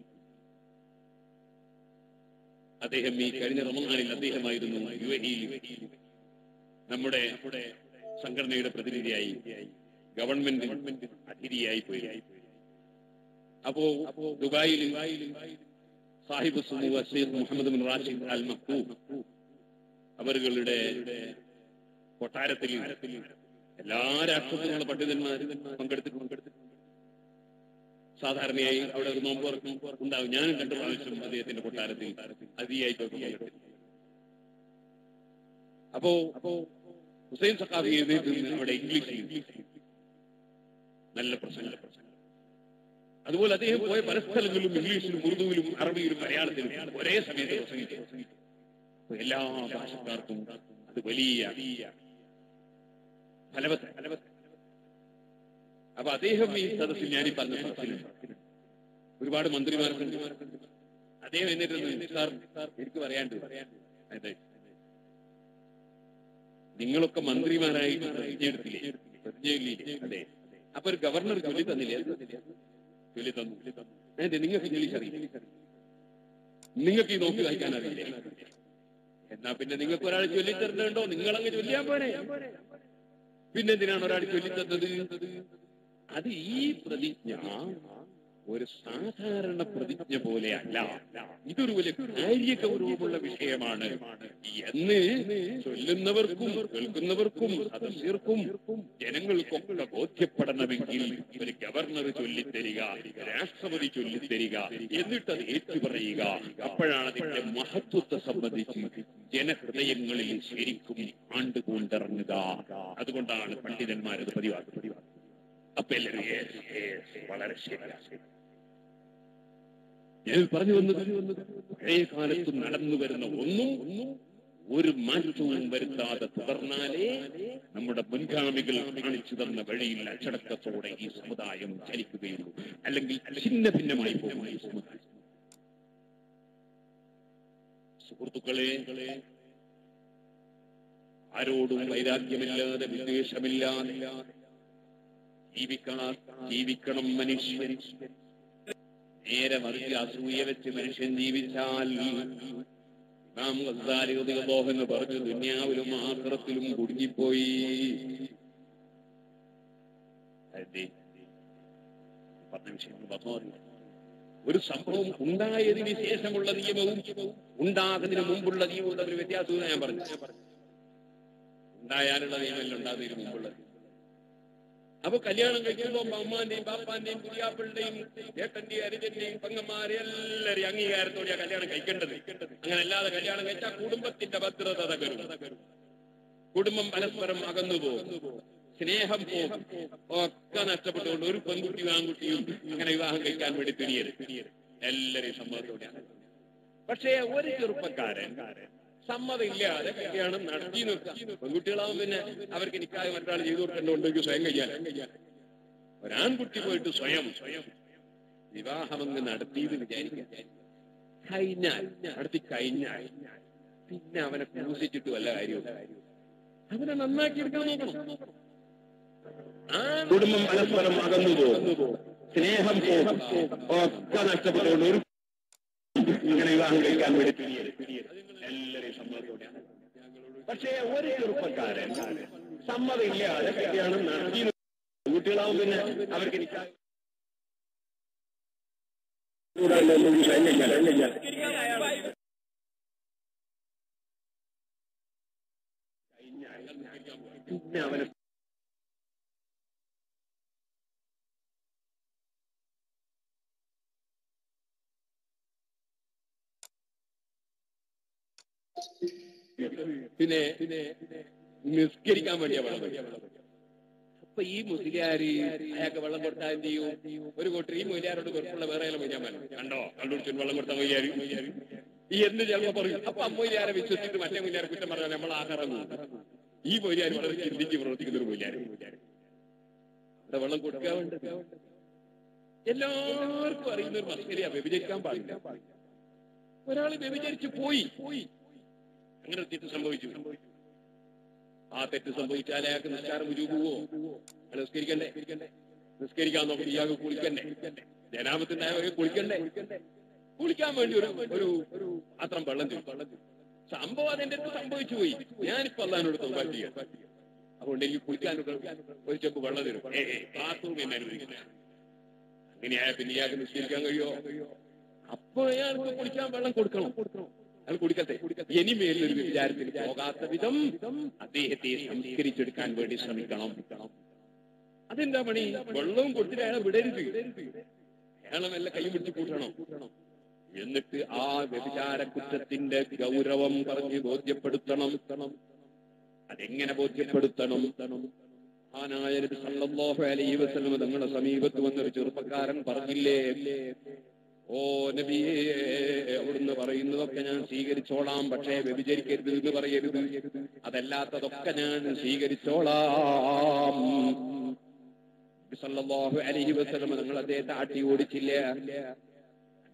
അദ്ദേഹം ഈ കഴിഞ്ഞ റമദാനിൽ അദ്ദേഹമായിരുന്നു യു എയിൽ നമ്മുടെ സംഘടനയുടെ പ്രതിനിധിയായി ഗവൺമെന്റ് അതിഥിയായി പോയി അപ്പോ ദുബായിൽ സാഹിബ് സുമു അസീദ് Mohammed bin Rashid Al Maktoum അവരുടെ കൊട്ടാരത്തിൽ എല്ലാ രാഷ്ട്രത്തിലുള്ള പണ്ഡിതന്മാരും പങ്കെടുത്തിട്ട് പങ്കെടുത്തിട്ടുണ്ട് സാധാരണയായി അവിടെ ഒരു നോമ്പ് തുറക്കും ഉണ്ടാവും ഞാനും രണ്ടു പ്രാവശ്യം അദ്ദേഹത്തിന്റെ കൊട്ടാരത്തിൽ അതിയായിട്ടൊക്കെ പങ്കെടുത്തു അപ്പോ അപ്പോ ഹുസൈൻ സഖാഫി എഴുതിയിട്ട് അവിടെ ഇംഗ്ലീഷിൽ നല്ല പ്രസംഗം അതുപോലെ അദ്ദേഹം പോയ പല സ്ഥലങ്ങളിലും ഇംഗ്ലീഷിലും ഉറുദുവിലും അറബിയിലും മലയാളത്തിലും ഒരേ സമയത്ത് പ്രസംഗിച്ചു അപ്പൊ എല്ലാ ഭാഷക്കാർക്കും അത് വലിയ ഫലവത്ത് ഫലവത്ത് അപ്പൊ അദ്ദേഹം ഈ സദസ്സിൽ ഞാനീ പറഞ്ഞ സദസ്സിൽ ഒരുപാട് മന്ത്രിമാർക്കുണ്ട് അദ്ദേഹം എന്നിട്ട് സാർ എനിക്ക് പറയാണ്ട് അതെ നിങ്ങളൊക്കെ മന്ത്രിമാരായി പ്രതിജ്ഞയെടുത്തില്ലേ പ്രതിജ്ഞയില്ലേ അതെ അപ്പൊ ഒരു ഗവർണർ ചൊല്ലി തന്നില്ലേ ചൊല്ലി തന്നു അതെ നിങ്ങൾക്ക് ഇംഗ്ലീഷ് അറിയില്ല നിങ്ങൾക്ക് ഈ നോക്കി വായിക്കാൻ അറിയില്ലേ എന്നാ പിന്നെ നിങ്ങൾക്ക് ഒരാൾ ചൊല്ലിത്തരുന്നുണ്ടോ നിങ്ങളങ്ങ് ചൊല്ലിയാ പോരെ പിന്നെന്തിനാണ് ഒരാൾ ചൊല്ലിത്തന്നത് അത് ഈ പ്രതിജ്ഞ ഒരു സാധാരണ പ്രതിജ്ഞ പോലെയല്ല ഇതൊരു വലിയ കാര്യഗൗരവമുള്ള വിഷയമാണ് എന്ന് ചൊല്ലുന്നവർക്കും കേൾക്കുന്നവർക്കും സദസ്യർക്കും ജനങ്ങൾക്കൊക്കെ ബോധ്യപ്പെടണമെങ്കിൽ ഒരു ഗവർണർ ചൊല്ലിത്തരിക രാഷ്ട്രപതി ചൊല്ലിത്തരിക എന്നിട്ട് അത് ഏറ്റുപറയുക അപ്പോഴാണ് അതിന്റെ മഹത്വത്തെ സംബന്ധിച്ച് ജനഹൃദയങ്ങളിൽ ശരിക്കും ആണ്ടുകൊണ്ടിറങ്ങുക അതുകൊണ്ടാണ് പണ്ഡിതന്മാരത് പതിവാക്കുന്നത് അപ്പൊ എല്ലാവരും yes, yes, വളരെ ശരിയാണ് ഞാൻ പറഞ്ഞു വന്നത് പഴയ കാലത്ത് നടന്നു വരുന്ന ഒന്നും ഒരു മാറ്റവും വരുത്താതെ തുടർന്നാലേ നമ്മുടെ മുൻഗാമികൾ കാണിച്ചു തന്ന വഴിയിൽ അച്ചടക്കത്തോടെ ഈ സമുദായം ചലിക്കുകയുള്ളൂ അല്ലെങ്കിൽ ഛിന്ന ഭിന്നമായി പോകും ഈ സമുദായം സുഹൃത്തുക്കളെ ആരോടും വൈരാഗ്യമില്ലാതെ വിദ്വേഷമില്ലാതെ ജീവിക്കണം ജീവിക്കണം മനുഷ്യൻ നേരെ മറിച്ച് അസൂയ വെച്ച് മനുഷ്യൻ ജീവിച്ചാൽ നാം ഗസാലിഹ എന്ന് പറഞ്ഞു ദുന്യാവിലും ആക്രത്തിലും കുടുങ്ങിപ്പോയി അതെ. പറഞ്ഞ വിഷയം പറഞ്ഞു ഒരു സംഭവം ഉണ്ടായതിന് ശേഷമുള്ള നിയമവും ഉണ്ടാകുന്നതിന് മുമ്പുള്ള നിയമവും തമ്മിൽ വ്യത്യാസവും ഞാൻ പറഞ്ഞു ഉണ്ടായാലുള്ള നിയമമല്ല ഉണ്ടാകുന്നതിന് മുമ്പുള്ള നിയമം. അപ്പൊ കല്യാണം കഴിക്കുമ്പോ അമ്മാന്റെയും ബാപ്പാന്റെയും പുതിയാപ്പിളുടെയും ഏട്ടന്റെയും അരിജന്റെയും പെങ്ങന്മാരെ എല്ലാവരെയും അംഗീകാരത്തോടെയാ കല്യാണം കഴിക്കേണ്ടത് അങ്ങനെ അല്ലാതെ കല്യാണം കഴിച്ചാൽ കുടുംബത്തിന്റെ ഭദ്രത തകരും കുടുംബം പരസ്പരം അകന്നു പോകും സ്നേഹം പോകും ഒക്കെ നഷ്ടപ്പെട്ടുകൊണ്ട് ഒരു പെൺകുട്ടിയും ആൺകുട്ടിയും അങ്ങനെ വിവാഹം കഴിക്കാൻ വേണ്ടി തിരിയരുത് എല്ലാരെയും സമ്മതത്തോടെയാണ് പക്ഷേ ഒരു ചെറുപ്പക്കാരൻ സമ്മതമില്ലാതെ കല്യാണം നടത്തി നിർത്താം പെൺകുട്ടികളാവും പിന്നെ അവർക്ക് നിക്കാതെ മറ്റൊരാൾ ചെയ്തു കൊടുക്കേണ്ടതുണ്ടെങ്കിൽ സ്വയം കഴിയാൻ ഒരാൺകുട്ടി പോയിട്ട് സ്വയം സ്വയം വിവാഹമങ്ങ് നടത്തിയെന്ന് വിചാരിക്കാം കഴിഞ്ഞാൽ നടത്തി കഴിഞ്ഞാൽ പിന്നെ അവനെ ക്രൂശിച്ചിട്ട് വല്ല കാര്യവും അവനെ നന്നാക്കി എടുക്കാൻ നോക്കണം ആ കുടുംബം പരസ്പരം അകന്നു പോകും സ്നേഹം പോകും ഒക്കെ നഷ്ടപ്പെട്ടുകൊണ്ട് ഒരു ഇങ്ങനെ വിവാഹം കഴിക്കാൻ വേണ്ടി തിരിയരുത് എല്ലാരെയും സമ്മതത്തോടെയാണ് പക്ഷേ ഒരു ചെറുപ്പക്കാരൻ സമ്മതമില്ലാതെ കല്യാണം നടത്തി കുട്ടികളാവും പിന്നെ അവർക്ക് നിൽക്കാൻ പിന്നെ അവന് പിന്നെ പിന്നെ നിസ്കരിക്കാൻ വേണ്ടിയാ വെള്ളം കുടിക്കുക. അപ്പൊ ഈ മുസ്ലിയാര് അയാൾക്ക് വെള്ളം കൊടുത്താൽ എന്ത് ചെയ്യും ഒരു കൂട്ടർ ഈ മൊയ്യാരോട് വെറുപ്പുള്ള വേറെ മൊയ്യാൻ കണ്ടോ കണ്ടുപിടിച്ചു വെള്ളം കൊടുത്ത മൊയ്യാര് ഈ എന്ന് ചിലപ്പോ പറയും അപ്പൊ അമ്മൊയ്യാരെ വിശ്വസിച്ചിട്ട് മറ്റേ മൊയ്യാരെ കുറ്റം പറഞ്ഞാൽ നമ്മൾ ആഹാറങ്ങും ഈ മൊയ്യാര് വളരെ ചിന്തിച്ച് പ്രവർത്തിക്കുന്ന ഒരു മൊയ്യാര് ഇവിടെ വെള്ളം കൊടുക്കാൻ വേണ്ടി എല്ലാവർക്കും അറിയുന്ന ഒരു മസ്കരിയാ വ്യഭിചരിക്കാൻ പാടില്ല ഒരാൾ വ്യഭിചരിച്ച് പോയി പോയി അങ്ങനെ ഒരു തെറ്റ് സംഭവിച്ചു ആ തെറ്റ് സംഭവിച്ചാൽ അയാൾക്ക് നിസ്കാരം രുപുവോ അയാൾ നിസ്കരിക്കണ്ടേ നിസ്കരിക്കാൻ നോക്കി ഇയാൾക്ക് കുളിക്കണ്ടേ ജനാപത്തിന്റെ അയാൾക്ക് കുളിക്കണ്ടേ കുളിക്കാൻ വേണ്ടി ഒരു ഒരു ഒരു പാത്രം വെള്ളം തരും സംഭവം അതിന്റെ അടുത്ത് സംഭവിച്ചു പോയി ഞാനിപ്പോ അള്ളഹാനോട് തോന്നാൻ ചെയ്യാം അതുകൊണ്ട് എനിക്ക് കുളിക്കാൻ ഒരു ചെമ്പ് വെള്ളം തരും ബാത്റൂം എന്നെ അനുവദിക്കില്ല അങ്ങനെയായ പിന്നെ ഇയാൾക്ക് നിസ്കരിക്കാൻ കഴിയോ അപ്പൊ അയാൾക്ക് കുളിക്കാൻ വെള്ളം കൊടുക്കണം അയാൾ കുടിക്കട്ടെ ഇനിമേലൊരു വിചാരത്തിന് പോകാത്ത വിധം അദ്ദേഹത്തെ സംസ്കരിച്ചെടുക്കാൻ വേണ്ടി ശ്രമിക്കണം അതെന്താ പണി വെള്ളവും കൊടുത്തിട്ട് അയാളെ വിടരുത് അയാളെ മെല്ലെ കൈ പിടിച്ച് കൂട്ടണം എന്നിട്ട് ആ വ്യഭിചാര കുറ്റത്തിന്റെ ഗൗരവം പറഞ്ഞ് ബോധ്യപ്പെടുത്തണം അതെങ്ങനെ ബോധ്യപ്പെടുത്തണം ആനായ നബി സല്ലല്ലാഹു അലൈഹി വസല്ലം തങ്ങളുടെ സമീപത്ത് വന്നൊരു ചെറുപ്പക്കാരൻ പറഞ്ഞില്ലേ ഓ നബിയേ അവിടുന്ന് പറയുന്നതൊക്കെ ഞാൻ സ്വീകരിച്ചോളാം പക്ഷേ വ്യഭിചരിക്കരുത് എന്ന് പറയരുത് അതല്ലാത്തതൊക്കെ ഞാൻ സ്വീകരിച്ചോളാം നബി സല്ലല്ലാഹു അലൈഹി വസല്ലം നിങ്ങൾ അദ്ദേഹത്തെ ആട്ടി ഓടിച്ചില്ല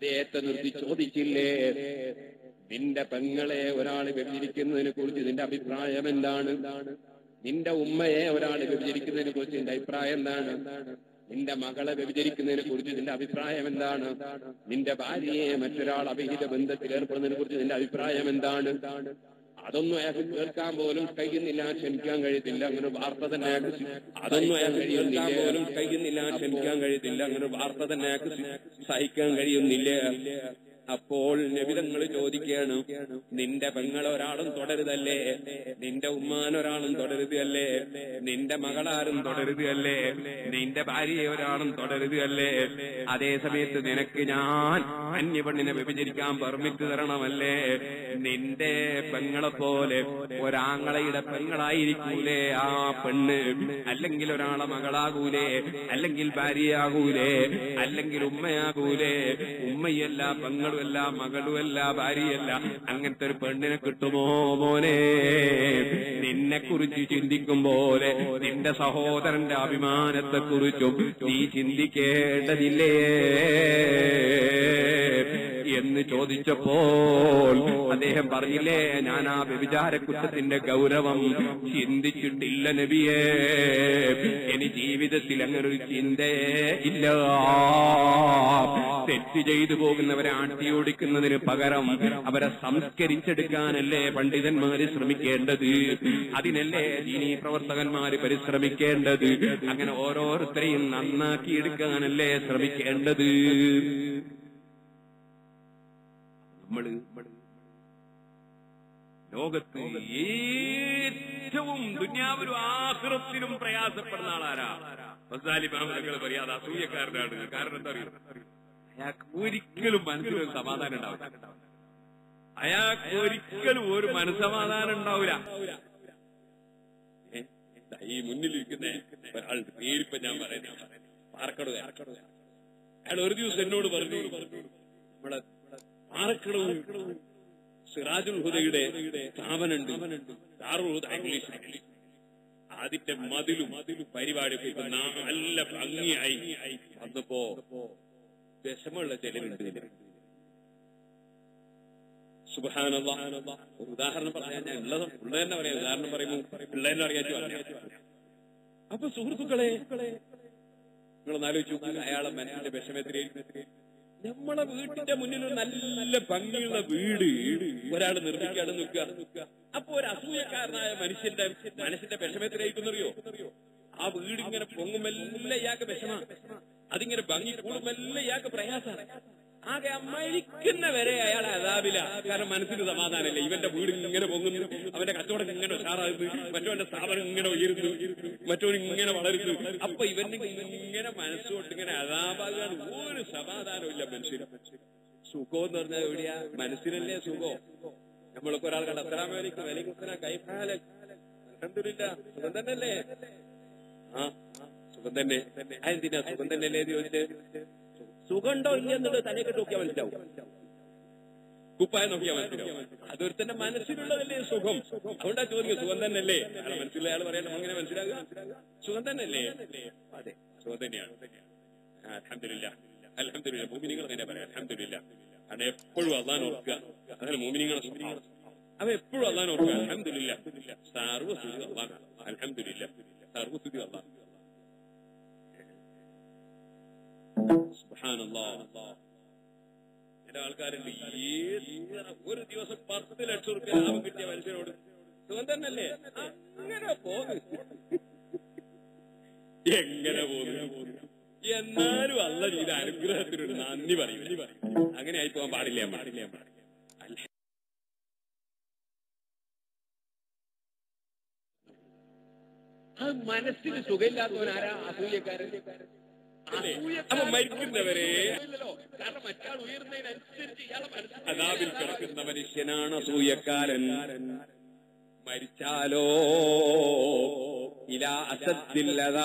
അദ്ദേഹത്തെ നിർത്തി ചോദിച്ചില്ലേ നിന്റെ പെങ്ങളെ ഒരാൾ വ്യഭിചരിക്കുന്നതിനെ കുറിച്ച് നിന്റെ അഭിപ്രായം എന്താണ് നിന്റെ ഉമ്മയെ ഒരാൾ വ്യഭിചരിക്കുന്നതിനെ കുറിച്ച് നിന്റെ അഭിപ്രായം എന്താണ് നിന്റെ മകളെ വ്യഭിചരിക്കുന്നതിനെ കുറിച്ച് നിന്റെ അഭിപ്രായം എന്താണ് നിന്റെ ഭാര്യയെ മറ്റൊരാൾ അവിഹിത ബന്ധത്തിൽ ഏർപ്പെടുന്നതിനെ കുറിച്ച് നിന്റെ അഭിപ്രായം എന്താണ് അതൊന്നും അയാൾക്ക് കേൾക്കാൻ പോലും കഴിയുന്നില്ല ക്ഷമിക്കാൻ കഴിയത്തില്ല അങ്ങനെ ഒരു വാർത്ത തന്നെ അയാൾക്ക് സി- അതൊന്നും അയാൾക്ക് കഴിയുന്നില്ല. കേൾക്കാൻ പോലും കഴിയുന്നില്ല ക്ഷമിക്കാൻ കഴിയത്തില്ല അങ്ങനെ ഒരു വാർത്ത തന്നെ അയാൾക്ക് സി- സഹിക്കാൻ കഴിയുന്നില്ല അപ്പോൾ നബിതങ്ങൾ ചോദിക്കുകയാണ് നിന്റെ പെങ്ങൾ ഒരാളും തുടരുതല്ലേ നിന്റെ ഉമ്മാൻ ഒരാളും തുടരുതല്ലേ നിന്റെ മകളാരും തുടരുതല്ലേ നിന്റെ ഭാര്യയെ ഒരാളും തുടരുതല്ലേ അതേ സമയത്ത് നിനക്ക് ഞാൻ അന്യപെണ്ണിനെ വിഭജിക്കാൻ പെർമിറ്റ് തരണമല്ലേ നിന്റെ പെങ്ങളെ പോലെ ഒരാങ്ങളയുടെ പെങ്ങളായിരിക്കൂലേ ആ പെണ്ണ് അല്ലെങ്കിൽ ഒരാളെ മകളാകൂലേ അല്ലെങ്കിൽ ഭാര്യയാകൂലേ അല്ലെങ്കിൽ ഉമ്മയാകൂലേ ഉമ്മയല്ല പെങ്ങളുമല്ല മകളുമല്ല ഭാര്യയല്ല അങ്ങനത്തെ ഒരു പെണ്ണിനെ കിട്ടുമോ മോനെ നിന്നെ കുറിച്ച് ചിന്തിക്കും പോലെ നിന്റെ സഹോദരന്റെ അഭിമാനത്തെ കുറിച്ചും നീ ചിന്തിക്കേണ്ടതില്ലേ എന്ന് ചോദിച്ചപ്പോൾ അദ്ദേഹം പറഞ്ഞില്ലേ ഞാൻ ആ വ്യഭിചാര കുറ്റത്തിന്റെ ഗൗരവം ചിന്തിച്ചിട്ടില്ല നബിയേ ഇനി ജീവിതത്തിൽ അങ്ങനെ ഒരു ചിന്തയേ ഇല്ല തെറ്റ് ചെയ്തു പോകുന്നവരെ ആട്ടിയോടിക്കുന്നതിന് പകരം അവരെ സംസ്കരിച്ചെടുക്കാനല്ലേ പണ്ഡിതന്മാര് ശ്രമിക്കേണ്ടത് അതിനല്ലേ ദീനീ പ്രവർത്തകന്മാര് പരിശ്രമിക്കേണ്ടത് അങ്ങനെ ഓരോരുത്തരെയും നന്നാക്കിയെടുക്കാനല്ലേ ശ്രമിക്കേണ്ടത് നമ്മള് ലോകത്ത് ഏറ്റവും ദുന്യാവിലും ആഹൃത്തിലും പ്രയാസപ്പെടുന്ന ആളാരാ ഫസാലി മാമലകൾ പറയാതെ അസൂയക്കാരനാണ് കാരണം എന്താ അറിയോ അയാൾക്ക് ഒരിക്കലും മനസ്സിലൊരു സമാധാനം ഉണ്ടാവില്ല അയാൾക്ക് ഒരിക്കലും ഒരു മനസ്സമാധാനം ഉണ്ടാവില്ല ഏ? ദാ ഈ മുന്നിലിരിക്കുന്ന ഒരാളുടെ പേരിപ്പ ഞാൻ പറയുന്നത് പാറക്കടവ് അയാൾ ഒരു ദിവസം എന്നോട് പറഞ്ഞു നമ്മളെ പാറക്കടവ് സിറാജുൽ ഹുദയുടെ സ്ഥാപനമുണ്ട് ദാറുൽ ഹുദ ഇംഗ്ലീഷ് അതിന്റെ മതിലും പരിപാടിയൊക്കെ ഇപ്പൊ നല്ല ഭംഗിയായി വന്നപ്പോ വിഷമുള്ള ചിലരുണ്ട് ഇതിന് സുബാനല്ല ഒരു ഉദാഹരണം പറയാൻ ഞാൻ ഉള്ളത് ഉള്ള തന്നെ പറയാം ഉദാഹരണം പറയുമ്പോൾ പിള്ളേരെ അറിയാച്ചു പറഞ്ഞു അപ്പൊ സുഹൃത്തുക്കളെ നിങ്ങളൊന്ന് ആലോചിച്ചു നോക്കുക അയാളെ മനസ്സിന്റെ വിഷമത്തിലേക്ക് നമ്മളെ വീട്ടിന്റെ മുന്നിൽ ഒരു നല്ല ഭംഗിയുള്ള വീട് ഒരാൾ നിർമ്മിക്കാതെ നിൽക്കുക അപ്പൊ ഒരു അസൂയക്കാരനായ മനുഷ്യന്റെ മനസ്സിന്റെ വിഷമത്തിലേക്കുന്നറിയോ ആ വീട് ഇങ്ങനെ പൊങ്ങുമെല്ലാം ഇയാൾക്ക് വിഷമ അതിങ്ങനെ ഭംഗി കൂടുമെല്ലാം ഇയാൾക്ക് പ്രയാസമാണ് ആകെ മരിക്കുന്ന വരെ അയാൾ അതാവില്ല കാരണം മനസ്സിന് സമാധാനമില്ല ഇവന്റെ വീട് ഇങ്ങനെ പൊങ്ങുന്നു അവന്റെ കച്ചവടം ഇങ്ങനെ ഉഷാറാകുന്നു മറ്റവന്റെ സ്ഥാപനം ഇങ്ങനെ ഉയരുന്നു മറ്റവൻ ഇങ്ങനെ വളരുന്നു അപ്പൊ ഇവന്റെ ഇങ്ങനെ മനസ്സുകൊണ്ട് ഇങ്ങനെ അതാപാകാൻ ഒരു സമാധാനമില്ല മനുഷ്യന് സുഖം എന്ന് പറഞ്ഞാൽ എവിടെയാ മനസ്സിനല്ലേ സുഖം നമ്മളൊക്കെ ഒരാൾ കണ്ട അസ്സലാമലൈക്കും വലൈക്കും കൈഫാല അൽഹംദുലില്ലാ സുഖം തന്നെയല്ലേ ആ സുഖം തന്നെ അതെന്തിനാ സുഖം തന്നെയല്ലേ എന്ന് ചോദിച്ച് സുഖമുണ്ടോ ഇല്ല എന്നുള്ളത് തലയൊക്കെ നോക്കിയാൽ മനസ്സിലാവും കുപ്പായ നോക്കിയാൽ മനസ്സിലാവും അതൊരുത്തന്റെ മനസ്സിലുള്ളതല്ലേ സുഖം അതുകൊണ്ടാ ചോദിക്കുക സുഖം തന്നെയല്ലേ അയാളെ മനസ്സിലുള്ള അയാൾ പറയാൻ അങ്ങനെ മനസ്സിലാകുക സുഖം തന്നെയല്ലേ അതെ സുഖം തന്നെയാണ് അലഹമില്ല അലഹമില്ല ഭൂമിനികൾ തന്നെ പറയാം അലഹമില്ല കാരണം എപ്പോഴും അള്ളാൻ ഓർക്കുക അങ്ങനെ ഭൂമിനിങ്ങളെ സ്വഭാവം അവ എപ്പോഴും അള്ളാൻ ഓർക്കുക അലഹമില്ല സർവസ്തുതി അള്ളാൻ അലഹമില്ല സർവസ്തുതി അള്ളാൻ സുബ്ഹാനല്ലാഹ് ചില ആൾക്കാരുണ്ട് ഏത് ഒരു ദിവസം പത്ത് ലക്ഷം റുപ്യ ലാഭം കിട്ടിയ മനുഷ്യനോട് സുഖം തന്നെയല്ലേ അങ്ങനെ പോകും എങ്ങനെ പോകുന്നു എന്നാലും അല്ല ചെയ്ത അനുഗ്രഹത്തിനൊരു നന്ദി പറയൂല അങ്ങനെ ആയി പോകാൻ പാടില്ല പാടില്ല അല്ല ആ മനസ്സിന് സുഖമില്ലാത്തവനാരാ അസൂയക്കാരൻ അപ്പൊ മരിക്കുന്നവരെ കാരണം മറ്റാൾ ഉയർന്നതിനനുസരിച്ച് ഇയാളെ മനസ്സിൽ അതാവിൽ കിടക്കുന്ന മനുഷ്യനാണ് അസൂയക്കാരൻ മരിച്ചാലോ ഇല അസത്തില്ലതാ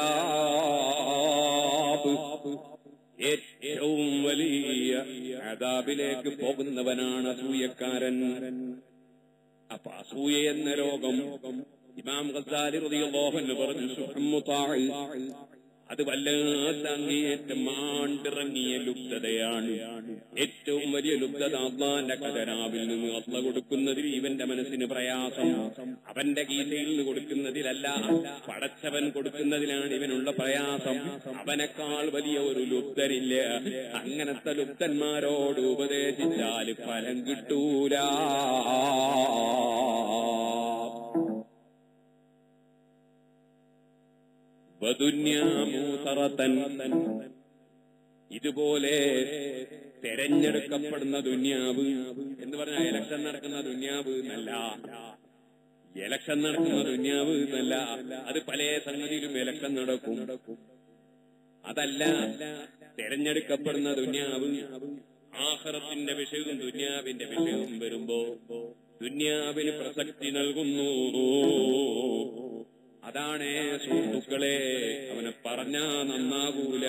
ഏറ്റവും വലിയ അതാബിലേക്ക് പോകുന്നവനാണ് അസൂയക്കാരൻ അപ്പൊ അസൂയ എന്ന രോഗം ഇമാം ഗസാലി റളിയല്ലാഹു അൻഹു പറഞ്ഞു സുഹമ്മുതാഇ അത് വല്ലാത്ത അങ്ങേയറ്റം മാണ്ടിറങ്ങിയ ലുബ്ധതയാണ് ഏറ്റവും വലിയ ലുബ്ധത അള്ളാന്റെ ഖജനാവിൽ നിന്ന് അള്ള കൊടുക്കുന്നതിൽ ഇവന്റെ മനസ്സിന് പ്രയാസം അവന്റെ ഗീതയിൽ നിന്ന് കൊടുക്കുന്നതിലല്ല പടച്ചവൻ കൊടുക്കുന്നതിലാണ് ഇവനുള്ള പ്രയാസം അവനേക്കാൾ വലിയ ഒരു ലുബ്ധനില്ല അങ്ങനത്തെ ലുബ്ധന്മാരോട് ഉപദേശിച്ചാൽ ഫലം കിട്ടൂല വദുന്യാമൂതറത്തൻ ഇതുപോലെ തെരഞ്ഞെടുക്കപ്പെടുന്ന ദുന്യാവ് എന്ന് പറഞ്ഞാൽ ഇലക്ഷൻ നടക്കുന്ന ദുന്യാവ് എന്നല്ല ഇലക്ഷൻ നടക്കുന്ന ദുന്യാവ് എന്നല്ല അത് പല സംഗതിയിലും ഇലക്ഷൻ നടക്കും അതല്ല തെരഞ്ഞെടുക്കപ്പെടുന്ന ദുന്യാവ് ആഹ്റത്തിന്റെ വിഷയവും ദുന്യാവിന്റെ വിഷയവും വരുമ്പോ ദുന്യാവിന് പ്രസക്തി നൽകുന്നു അതാണ് സുഹൃത്തുക്കളെ അവനെ പറഞ്ഞാ നന്നാകൂല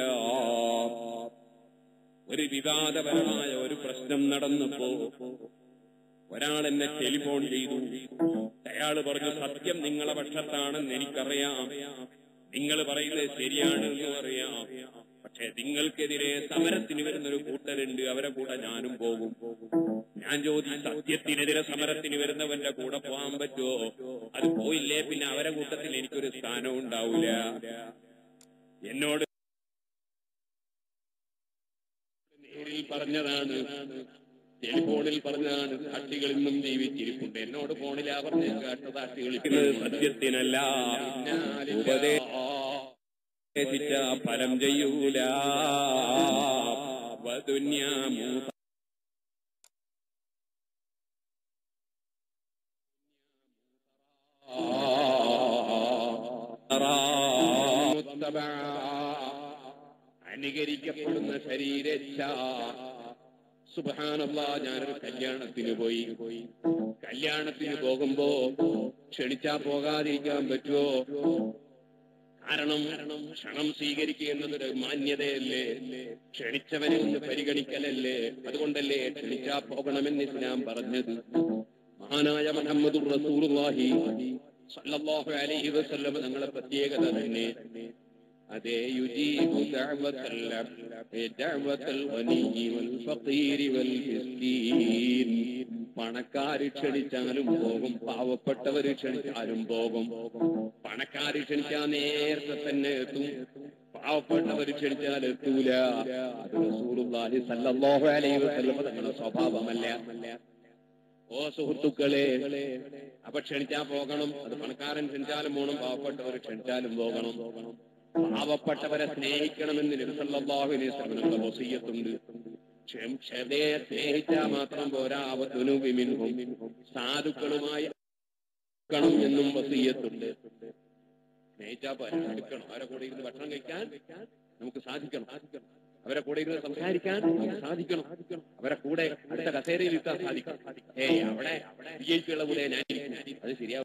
ഒരു വിവാദപരമായ ഒരു പ്രശ്നം നടന്നപ്പോ ഒരാൾ എന്നെ ടെലിഫോൺ ചെയ്തു അയാൾ പറഞ്ഞു സത്യം നിങ്ങളെ പക്ഷത്താണെന്ന് എനിക്കറിയാം നിങ്ങൾ പറയുന്നത് ശരിയാണ് എന്ന് അറിയാം പക്ഷെ നിങ്ങൾക്കെതിരെ സമരത്തിന് വരുന്നൊരു കൂട്ടരുണ്ട് അവരെ കൂടെ ഞാനും പോകും ഞാൻ ചോദിച്ചു സത്യത്തിനെതിരെ സമരത്തിന് വരുന്നവന്റെ കൂടെ പോകാൻ പറ്റുമോ അത് പോയില്ലേ പിന്നെ അവരെ കൂട്ടത്തിൽ എനിക്കൊരു സ്ഥാനവും ഉണ്ടാവില്ല എന്നോട് നേരിൽ പറഞ്ഞതാണ് ടെലിഫോണിൽ പറഞ്ഞതാണ് സാക്ഷികൾ ഇന്നും ജീവിച്ചിരിപ്പുണ്ട് എന്നോട് ഫോണിലാ പറഞ്ഞ കേട്ട സാക്ഷികൾ ഇത് സത്യത്തിനല്ല ഉപദേശിച്ച ഫലം ചെയ്യൂല വദുന്യാമൂ മുത്തബ അനുകരിക്കപ്പെടുന്ന ശരീരച്ച സുബാനല്ല ഞാനൊരു കല്യാണത്തിന് പോയി കല്യാണത്തിന് പോകുമ്പോ ക്ഷണിച്ചാ പോകാതിരിക്കാൻ പറ്റുമോ കാരണം ക്ഷണം സ്വീകരിക്കുക എന്നതൊരു മാന്യതയല്ലേ ക്ഷണിച്ചവനെ ഒന്ന് പരിഗണിക്കലല്ലേ അതുകൊണ്ടല്ലേ ക്ഷണിച്ചാ പോകണമെന്ന് ഇസ്ലാം പറഞ്ഞത് മഹാനായ മുഹമ്മദ് റസൂലുള്ളാഹി സല്ലല്ലാഹു അലൈഹി വസല്ലം തങ്ങളെ പ്രത്യേകത തന്നെ അതേ യുജീബു ദഅവത്തൽ അബ്ദി ദഅവത്തൽ ഗനിയി വൽ ഫഖീരി വൽ മിസ്കീൻ പണക്കാര് ക്ഷണിച്ചാലും പോകും പാവപ്പെട്ടവര് ക്ഷണിച്ചാലും പോകും പണക്കാര് ക്ഷണിച്ചാൽ നേരത്തെ തന്നെ എത്തും പാവപ്പെട്ടവര് ക്ഷണിച്ചാൽ എത്തൂല അത് റസൂലുള്ളാഹി സല്ലല്ലാഹു അലൈഹി വസല്ലം തങ്ങളുടെ സ്വഭാവമല്ല ഓ സുഹൃത്തുക്കളെ അപ്പൊ ക്ഷണിച്ചാ പോകണം അത് പണക്കാരൻ ക്ഷണിച്ചാലും പോകണം പാവപ്പെട്ടവർ ക്ഷണിച്ചാലും പോകണം പാവപ്പെട്ടവരെ സ്നേഹിക്കണമെന്ന് നബിസല്ലാഹു അലൈഹി സ്വലമിനുള്ള വസീയത്തുണ്ട് ക്ഷമ- ക്ഷമയെ സ്നേഹിച്ചാൽ മാത്രം പോരാ അവത്തുനുവിമിൻഹും സാധുക്കളുമായി ക്കണം എന്നും വസീയത്തുണ്ട് സ്നേഹിച്ചാ പോരാ അടുക്കണം അവരെ കൂടെ ഇരുന്ന് ഭക്ഷണം കഴിക്കാൻ നമുക്ക് സാധിക്കണം അവരെ കൂടെ ഇരുന്ന് സംസാരിക്കാൻ നമുക്ക് സാധിക്കണം അവരെ കൂടെ അടുത്ത കസേരയിൽ ഇരുത്താൻ സാധിക്കണം ഏയ് അവിടെ വി ഐ പിയുടെ കൂടെ ഞാൻ ഇരിക്കും. അത് ശരിയാവും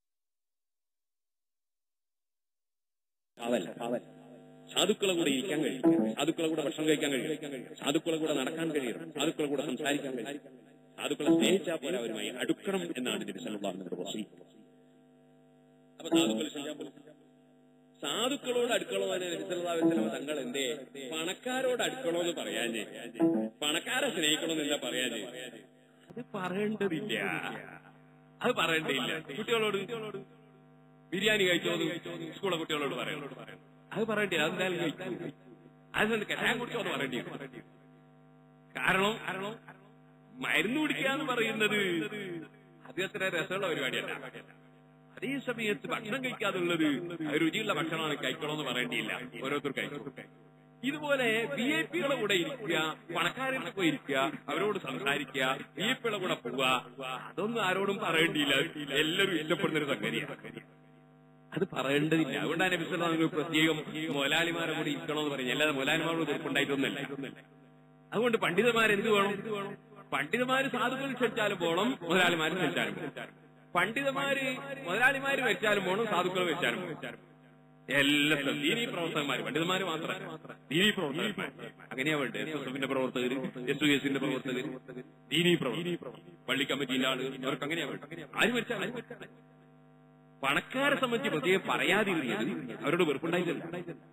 പാവല്ല പാവല്ല സാധുക്കളെ കൂടെ ഇരിക്കാൻ കഴിയും സാധുക്കളെ കൂടെ ഭക്ഷണം കഴിക്കാൻ കഴിയും സാധുക്കളെ കൂടെ നടക്കാൻ കഴിയണം സാധുക്കളെ കൂടെ സംസാരിക്കാൻ കഴിയും സാധുക്കളെ സ്നേഹിച്ചാൽ പോലെ അവരുമായി അടുക്കണം എന്നാണ് നബി സല്ലല്ലാഹു അലൈഹി വസല്ലം വസീ അപ്പൊ സാധുക്കൾ സ്നേഹിക്കാൻ പോലെ സാധുക്കളോട് അടുക്കളോ എന്ന് നബി സല്ലല്ലാഹു അലൈഹി വസല്ലം തങ്ങൾ എന്തേ പണക്കാരോട് അടുക്കളോ എന്ന് പറയാഞ്ഞേ പണക്കാരെ സ്നേഹിക്കണമെന്നില്ല പറയാഞ്ഞേ അത് പറയേണ്ടതില്ല അത് പറയേണ്ടതില്ല കുട്ടികളോട് ബിരിയാണി കഴിച്ചോ എന്ന് സ്കൂളിലെ കുട്ടികളോട് പറയണം അത് പറയണ്ടേ അതെന്തായാലും കഴിക്കും അതെന്ത് കഷായം കുടിച്ചോ എന്ന് പറയേണ്ടി വരും. കാരണം കാരണം മരുന്ന് കുടിക്കുക എന്ന് പറയുന്നത് അത് അത്ര രസമുള്ള പരിപാടിയല്ല അതേ സമയത്ത് ഭക്ഷണം കഴിക്കാതുള്ളത് അത് രുചിയുള്ള ഭക്ഷണമാണ് കഴിക്കണമെന്ന് പറയേണ്ടിയില്ല ഓരോരുത്തർ കഴിക്കും ഇതുപോലെ വി ഐ പികളെ കൂടെ ഇരിക്കുക പണക്കാരുടെ കൂടെ ഇരിക്കുക അവരോട് സംസാരിക്കുക വി ഐ പികളെ കൂടെ പോവുക അതൊന്നും ആരോടും പറയേണ്ടിയില്ല എല്ലാവരും ഇഷ്ടപ്പെടുന്ന ഒരു സംഗതിയാണ് അത് പറയേണ്ടതില്ല അതുകൊണ്ടാണ് നബിസ്വല്ലാ നിങ്ങൾ പ്രത്യേകം മുതലാളിമാരെ കൂടി ഇരിക്കണമെന്ന് പറയുന്നത് അല്ലാതെ മുതലാളിമാരോട് തീർപ്പുണ്ടായിട്ടൊന്നല്ല അതുകൊണ്ട് പണ്ഡിതന്മാരെന്ത് വേണം പണ്ഡിതന്മാര് സാധുക്കൾ ക്ഷണിച്ചാലും പോകണം മുതലാളിമാര് ക്ഷണിച്ചാലും പോകണം പണ്ഡിതന്മാര് മുതലാളിമാര് വെച്ചാലും പോകണം സാധുക്കൾ വെച്ചാലും പോകണം എല്ലാ സ്ഥലത്തും ദീനീ പ്രവർത്തകന്മാര് പണ്ഡിതന്മാര് മാത്രമല്ല ദീനീ പ്രവർത്തകന്മാർ അങ്ങനെയാ വേണ്ടത് എസ് എസ് എഫിന്റെ പ്രവർത്തകർ എസ് യു എസിന്റെ പ്രവർത്തകർ ദീനീ പ്രവർത്തകർ പള്ളി കമ്മിറ്റിന്റെ ആള് അവർക്ക് അങ്ങനെയാ വേണ്ടത് ആര് വെച്ചാൽ പണക്കാരെ സംബന്ധിച്ച് പ്രത്യേകം പറയാതിരുന്നത് അവരോട് വെറുപ്പുണ്ടായിട്ടില്ല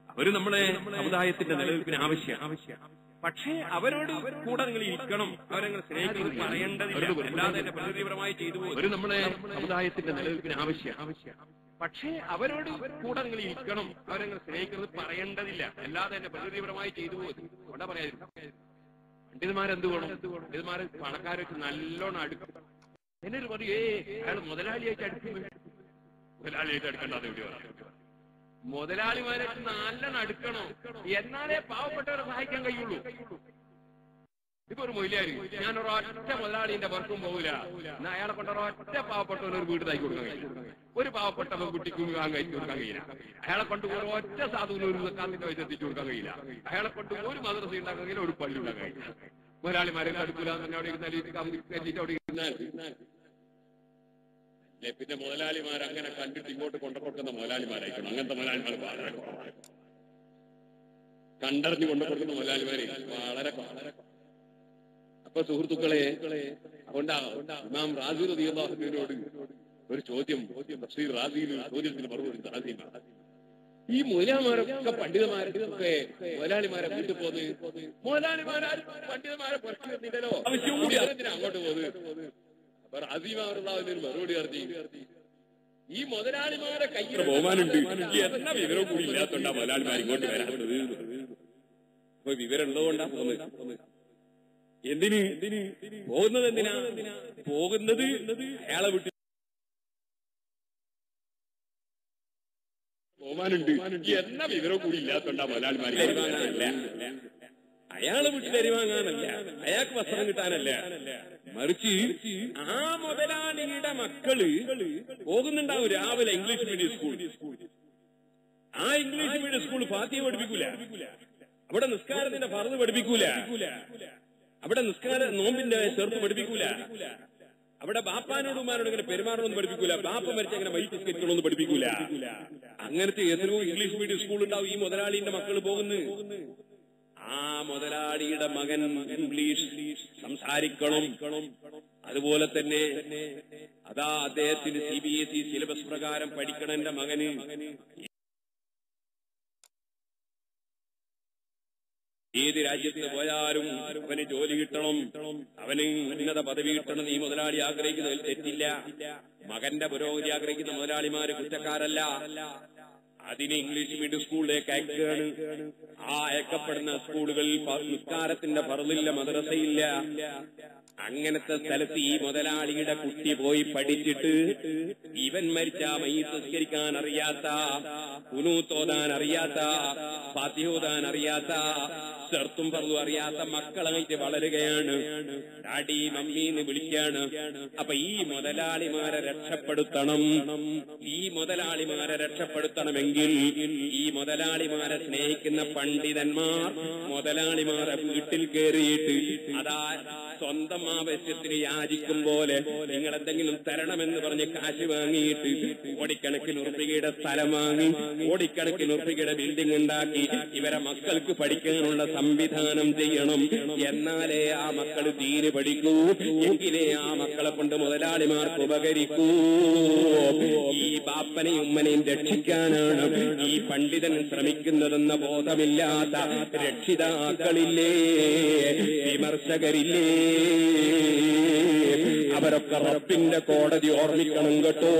അവര് നമ്മളെ സമുദായത്തിന്റെ നിലനിൽപ്പിന് ആവശ്യം പക്ഷേ അവരോട് കൂടെ നിങ്ങൾ ഇരിക്കണം അവരങ്ങൾ സ്നേഹിക്കുന്നത് പറയേണ്ടതില്ല അല്ലാതെ തന്നെ പ്രകൃതിപരമായി ചെയ്തു പോകും അവര് നമ്മളെ സമുദായത്തിന്റെ നിലനിൽപ്പിന് ആവശ്യം പക്ഷേ അവരോട് കൂടെ നിങ്ങൾ ഇരിക്കണം അവരങ്ങൾ സ്നേഹിക്കുന്നത് പറയേണ്ടതില്ല അല്ലാതെ തന്നെ പ്രകൃതിപരമായി ചെയ്തു പോകും കൊണ്ടാ പറയാതിരിക്കും പണ്ഡിതന്മാരെന്ത് വേണം പണ്ഡിതന്മാരെ പണക്കാരെ വെച്ച് നല്ലോണം അടുക്കും എന്നൊരു പറയും ഏ അയാൾ മുതലാളിയായിട്ട് അടുക്കുന്നു മുതലാളിയായിട്ട് അടുക്കണ്ടാതെ എവിടെ പറയാം മുതലാളിമാരെ വെച്ച് നല്ലോണം അടുക്കണം എന്നാലേ പാവപ്പെട്ടവരെ സഹായിക്കാൻ കഴിയുള്ളൂ ഇപ്പൊ ഒരു മൊയിലാരി ഞാൻ ഒരൊറ്റ മുതലാളിന്റെ വർക്കും പോകില്ല എന്നാ അയാളെ കൊണ്ട് ഒരൊറ്റ പാവപ്പെട്ടവന് ഒരു വീട് താക്കി കൊടുക്കാൻ കഴിയും ഒരു പാവപ്പെട്ട കുട്ടിക്ക് വിവാഹം കഴിച്ചു കൊടുക്കാൻ കഴിയില്ല അയാളെ കൊണ്ട് ഒരൊറ്റ സാധുവിന് ഒരു സക്കാത്തിന്റെ പൈസ എത്തിച്ചു കൊടുക്കാൻ കഴിയില്ല അയാളെ കൊണ്ട് ഒരു മദ്രസ ഉണ്ടാക്കാൻ കഴിയില്ല ഒരു പള്ളി ഉണ്ടാക്കാൻ കഴിയില്ല മുതലാളിമാരെ അടുക്കൂല തന്നെ അവിടെ ഇരുന്നാൽ ഈ കമ്പി കയറ്റിയിട്ട് അവിടെ ഇരുന്നാൽ ഏ, പിന്നെ മുതലാളിമാർ അങ്ങനെ കണ്ടിട്ട് ഇങ്ങോട്ട് കൊണ്ടുകൊടുക്കുന്ന മുതലാളിമാരായിരിക്കണം അങ്ങനത്തെ മുതലാളിമാർ വളരെ കുറവാണ്. കണ്ടറിഞ്ഞു കൊണ്ടുകൊടുക്കുന്ന മുതലാളിമാരെ വളരെ കുറവാണ്. അപ്പൊ സുഹൃത്തുക്കളെ അതുകൊണ്ടാ ഇമാം റാസി റളിയല്ലാഹുവിനോട് ഒരു ചോദ്യം തഫ്സീർ റാസിയിൽ ഒരു ചോദ്യത്തിന് മറുപടി റാസിമാണ് ഈ മുതലാമാരൊക്കെ പണ്ഡിതന്മാരൊക്കെ മുതലാളിമാരെ വീട്ടിൽ പോന്ന് മുതലാളിമാരും പണ്ഡിതന്മാരെ പുറത്തു വരുന്നില്ലല്ലോ എന്തിനാ അങ്ങോട്ട് പോകുന്നത് അപ്പൊ റാസിമാറുള്ളതിന് മറുപടി അറിഞ്ഞു ഈ മുതലാളിമാരെ കയ്യിൽ ബഹുമാനുണ്ട് എന്ന വിവരവും കൂടി ഇല്ലാത്തോണ്ടാ മുതലാളിമാർ ഇങ്ങോട്ട് വരാത്തത് അപ്പൊ വിവരം ഉള്ളതുകൊണ്ടാ പോകുന്നത് എന്തിന് പോകുന്നത് എന്തിനാ പോകുന്നത് അയാളെ വിട്ട് ബഹുമാനുണ്ട് എന്ന വിവരവും കൂടി ഇല്ലാത്തോണ്ടാ മുതലാളിമാർ അരിവാങ്ങാനല്ല അയാളെ വീട്ടിൽ അരിവാങ്ങാനല്ല അയാൾക്ക് വസ്ത്രം കിട്ടാനല്ല മറിച്ച് ആ മുതലാളിയുടെ മക്കള് പോകുന്നുണ്ടാവും രാവിലെ ഇംഗ്ലീഷ് മീഡിയം സ്കൂൾ ആ ഇംഗ്ലീഷ് മീഡിയം സ്കൂൾ ഫാത്തിയ പഠിപ്പിക്കൂല അവിടെ നിസ്കാരത്തിന്റെ ഫറന്ന് പഠിപ്പിക്കൂല അവിടെ നിസ്കാര നോമ്പിന്റെ ചെറുപ്പ് പഠിപ്പിക്കൂല അവിടെ ബാപ്പാനോടും ഉമ്മാനോടും ഇങ്ങനെ പെരുമാറണമെന്ന് പഠിപ്പിക്കൂല ബാപ്പ മരിച്ച അങ്ങനെ വൈറ്റ് സ്കെറ്റുകളൊന്നും പഠിപ്പിക്കൂല അങ്ങനത്തെ എത്രയോ ഇംഗ്ലീഷ് മീഡിയം സ്കൂൾ ഉണ്ടാവും ഈ മുതലാളിന്റെ മക്കൾ പോകുന്നു ആ മുതലാളിയുടെ മകൻ ഇംഗ്ലീഷ് സംസാരിക്കണം അതുപോലെ തന്നെ അതാ അദ്ദേഹത്തിന് C B S E syllabus പ്രകാരം പഠിക്കണം എന്റെ മകന് ഏത് രാജ്യത്ത് പോയാലും അവന് ജോലി കിട്ടണം അവന് ഉന്നത പദവി കിട്ടണം ഈ മുതലാളി ആഗ്രഹിക്കുന്നതിൽ തെറ്റില്ല മകന്റെ പുരോഗതി ആഗ്രഹിക്കുന്ന മുതലാളിമാര് കുറ്റക്കാരല്ല അതിന് ഇംഗ്ലീഷ് മീഡിയം സ്കൂളിലേക്ക് അയക്കുകയാണ് ആ അയക്കപ്പെടുന്ന സ്കൂളുകളിൽ പ- നിസ്കാരത്തിന്റെ പറലില്ല മദ്രസയില്ല അങ്ങനത്തെ സ്ഥലത്ത് ഈ മുതലാളിയുടെ കുട്ടി പോയി പഠിച്ചിട്ട് ഇവൻ മരിച്ച മൈ സംസ്കരിക്കാൻ അറിയാത്ത കുനൂത്തോതാൻ അറിയാത്ത ഫാത്തിഹോതാൻ അറിയാത്ത ചെറുത്തും പറലും അറിയാത്ത മക്കളായിട്ട് വളരുകയാണ് ഡാഡി മമ്മി എന്ന് വിളിക്കാണ് അപ്പൊ ഈ മുതലാളിമാരെ രക്ഷപ്പെടുത്തണം ഈ മുതലാളിമാരെ രക്ഷപ്പെടുത്തണമെങ്കിൽ ഈ മുതലാളിമാരെ സ്നേഹിക്കുന്ന പണ്ഡിതന്മാർ മുതലാളിമാരെ വീട്ടിൽ കയറിയിട്ട് അതാ സ്വന്തം ആവശ്യത്തിന് യാചിക്കും പോലെ നിങ്ങൾ എന്തെങ്കിലും തരണമെന്ന് പറഞ്ഞ് കാശ് വാങ്ങിയിട്ട് കോടിക്കണക്കിന് ഉറുപ്പികയുടെ സ്ഥലം വാങ്ങി കോടിക്കണക്കിന് ഉറുപ്പികയുടെ ബിൽഡിംഗ് ഉണ്ടാക്കി ഇവരെ മക്കൾക്ക് പഠിക്കാനുള്ള സംവിധാനം ചെയ്യണം എന്നാലേ ആ മക്കൾ തീരെ പഠിക്കൂ എങ്കിലേ ആ മക്കളെ കൊണ്ട് മുതലാളിമാർക്ക് ഉപകരിക്കൂ ഈ ബാപ്പനെയും ഉമ്മനെയും രക്ഷിക്കാനാണ് ഈ പണ്ഡിതൻ ശ്രമിക്കുന്നതെന്ന ബോധമില്ലാത്ത രക്ഷിതാക്കളില്ലേ വിമർശകരില്ലേ അവരൊക്കെ റബ്ബിന്റെ കോടതി ഓർമ്മിക്കണം കേട്ടോ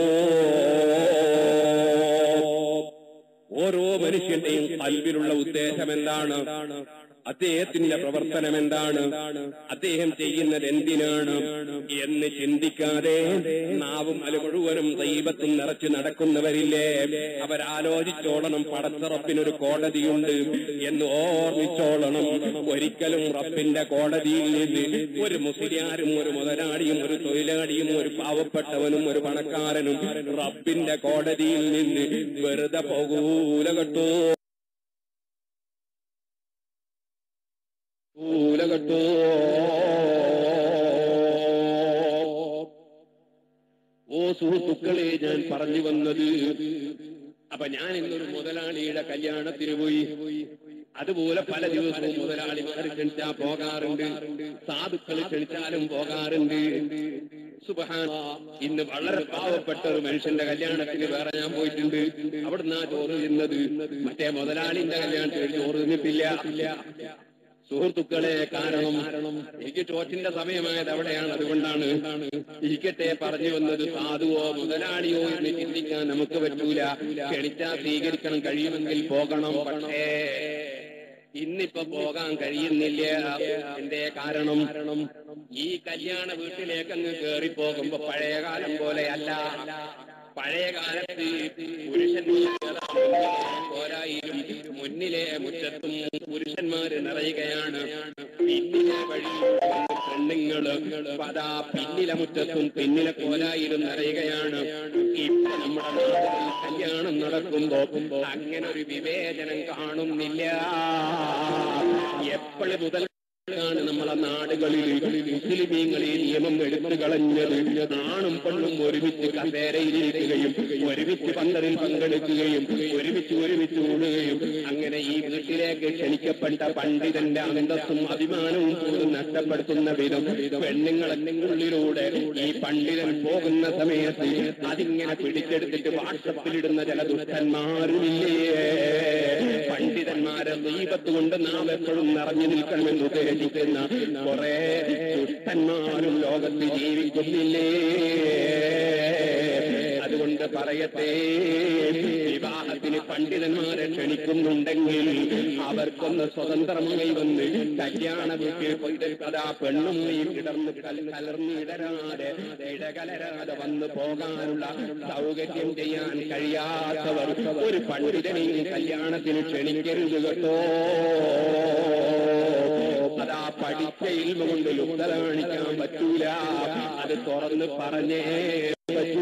ഓരോ മനുഷ്യന്റെയും കൽവിലുള്ള ഉദ്ദേശം എന്താണ് അദ്ദേഹത്തിന്റെ പ്രവർത്തനം എന്താണ് അദ്ദേഹം ചെയ്യുന്നത് എന്തിനാണ് എന്ന് ചിന്തിക്കാതെ നാവും അല മുഴുവനും ദൈവത്തും നിറച്ചു നടക്കുന്നവരില്ലേ അവരാലോചിച്ചോളണം പടത്തറപ്പിനൊരു കോടതിയുണ്ട് എന്ന് ഓർമ്മിച്ചോളണം ഒരിക്കലും റബ്ബിന്റെ കോടതിയിൽ നിന്ന് ഒരു മുസ്ലിയാരും ഒരു മുതലാളിയും ഒരു തൊഴിലാളിയും ഒരു പാവപ്പെട്ടവനും ഒരു പണക്കാരനും റബ്ബിന്റെ കോടതിയിൽ നിന്ന് വെറുതെ പോകൂല കേട്ടോ പോകൂല കേട്ടോ ഓ സുഹൃത്തുക്കളെ ഞാൻ പറഞ്ഞു വന്നത് അപ്പൊ ഞാൻ ഇന്നൊരു മുതലാളിയുടെ കല്യാണത്തിന് പോയി അതുപോലെ പല ദിവസവും മുതലാളിമാർ ക്ഷണിച്ചാൽ പോകാറുണ്ട് സാധുക്കൾ ക്ഷണിച്ചാലും പോകാറുണ്ട് സുബഹാന ഇന്ന് വളരെ പാവപ്പെട്ട ഒരു മനുഷ്യന്റെ കല്യാണത്തിന് വേറെ ഞാൻ പോയിട്ടുണ്ട് അവിടുന്ന് ആ ചോറ് തിന്നത് മറ്റേ മുതലാളിന്റെ കല്യാണത്തിന് ചോറ് തിന്നിട്ടില്ല സുഹൃത്തുക്കളെ കാരണം എനിക്ക് ചോറ്റിന്റെ സമയമായത് അവിടെയാണ് അതുകൊണ്ടാണ് ഇരിക്കട്ടെ പറഞ്ഞു വന്നത് സാധുവോ മുതലാളിയോ എന്ന് ചിന്തിക്കാൻ നമുക്ക് പറ്റൂല ക്ഷണിച്ചാൽ സ്വീകരിക്കണം കഴിയുമെങ്കിൽ പോകണം പക്ഷേ ഇന്നിപ്പോ പോകാൻ കഴിയുന്നില്ല എന്റെ കാരണം ഈ കല്യാണ വീട്ടിലേക്ക് അങ്ങ് കേറി പോകുമ്പോ പഴയ കാലം പോലെയല്ല പഴയ കാലത്ത് പുരുഷന്മാരായിരം മുന്നിലെ മുറ്റത്തും പുരുഷന്മാര് നിറയുകയാണ് പിന്നിലെ വഴി പെണ്ണുങ്ങള് പതാ പിന്നിലെ മുറ്റത്തും പിന്നിലെ കോലായിരം നിറയുകയാണ് ഇപ്പൊ നമ്മുടെ നാടുകളിൽ കല്യാണം നടക്കുമ്പോ അങ്ങനെ ഒരു വിവേചനം കാണുന്നില്ല എപ്പോഴും മുതൽ ാണ് നമ്മളെ നാടുകളിൽ മുസ്ലിമീങ്ങളെ നിയമം എടുത്തു കളഞ്ഞത് ആണും പെണ്ണും ഒരുമിച്ച് കസേരയിലിരിക്കുകയും ഒരുമിച്ച് പന്തലിൽ പങ്കെടുക്കുകയും ഒരുമിച്ച് ഒരുമിച്ച് ഊണുകയും അങ്ങനെ ഈ വീട്ടിലേക്ക് ക്ഷണിക്കപ്പെട്ട പണ്ഡിതന്റെ അന്തസ്സും അഭിമാനവും പോലും നഷ്ടപ്പെടുത്തുന്ന വിധം പെണ്ണുങ്ങളെന്നുള്ളിലൂടെ ഈ പണ്ഡിതൻ പോകുന്ന സമയത്ത് അതിങ്ങനെ പിടിച്ചെടുത്തിട്ട് വാട്സപ്പിലിടുന്ന ചില ദുഷ്ടന്മാരുമില്ലേ പണ്ഡിതന്മാരെ ദീപത്ത് കൊണ്ട് നാം എപ്പോഴും നിറഞ്ഞു നിൽക്കണമെന്ന് ഉദ്ദേശിക്കുന്ന കുറെ ദുഷ്ടന്മാരും ലോകത്ത് ജീവിക്കുന്നില്ലേ അതുകൊണ്ട് പറയട്ടെ വിവാഹത്തിന് പണ്ഡിതന്മാരെ ക്ഷണിക്കുന്നുണ്ടെങ്കിൽ അവർക്കൊന്ന് സ്വതന്ത്രമായി വന്ന് കല്യാണ വീട്ടിൽ പോയിട്ട് അതാ പെണ്ണും ഈ കിടന്ന് കൽ- കലർന്നിടരാതെ ഇടകലരാതെ വന്ന് പോകാനുള്ള സൗകര്യം ചെയ്യാൻ കഴിയാത്തവർ ഒരു പണ്ഡിതനെയും കല്യാണത്തിന് ക്ഷണിക്കരുത് കേട്ടോ അതാ പഠിച്ച ഇൽമ കൊണ്ട് ലുപ്ത കാണിക്കാൻ പറ്റൂല അത് തുറന്ന് പറഞ്ഞേ പറ്റൂ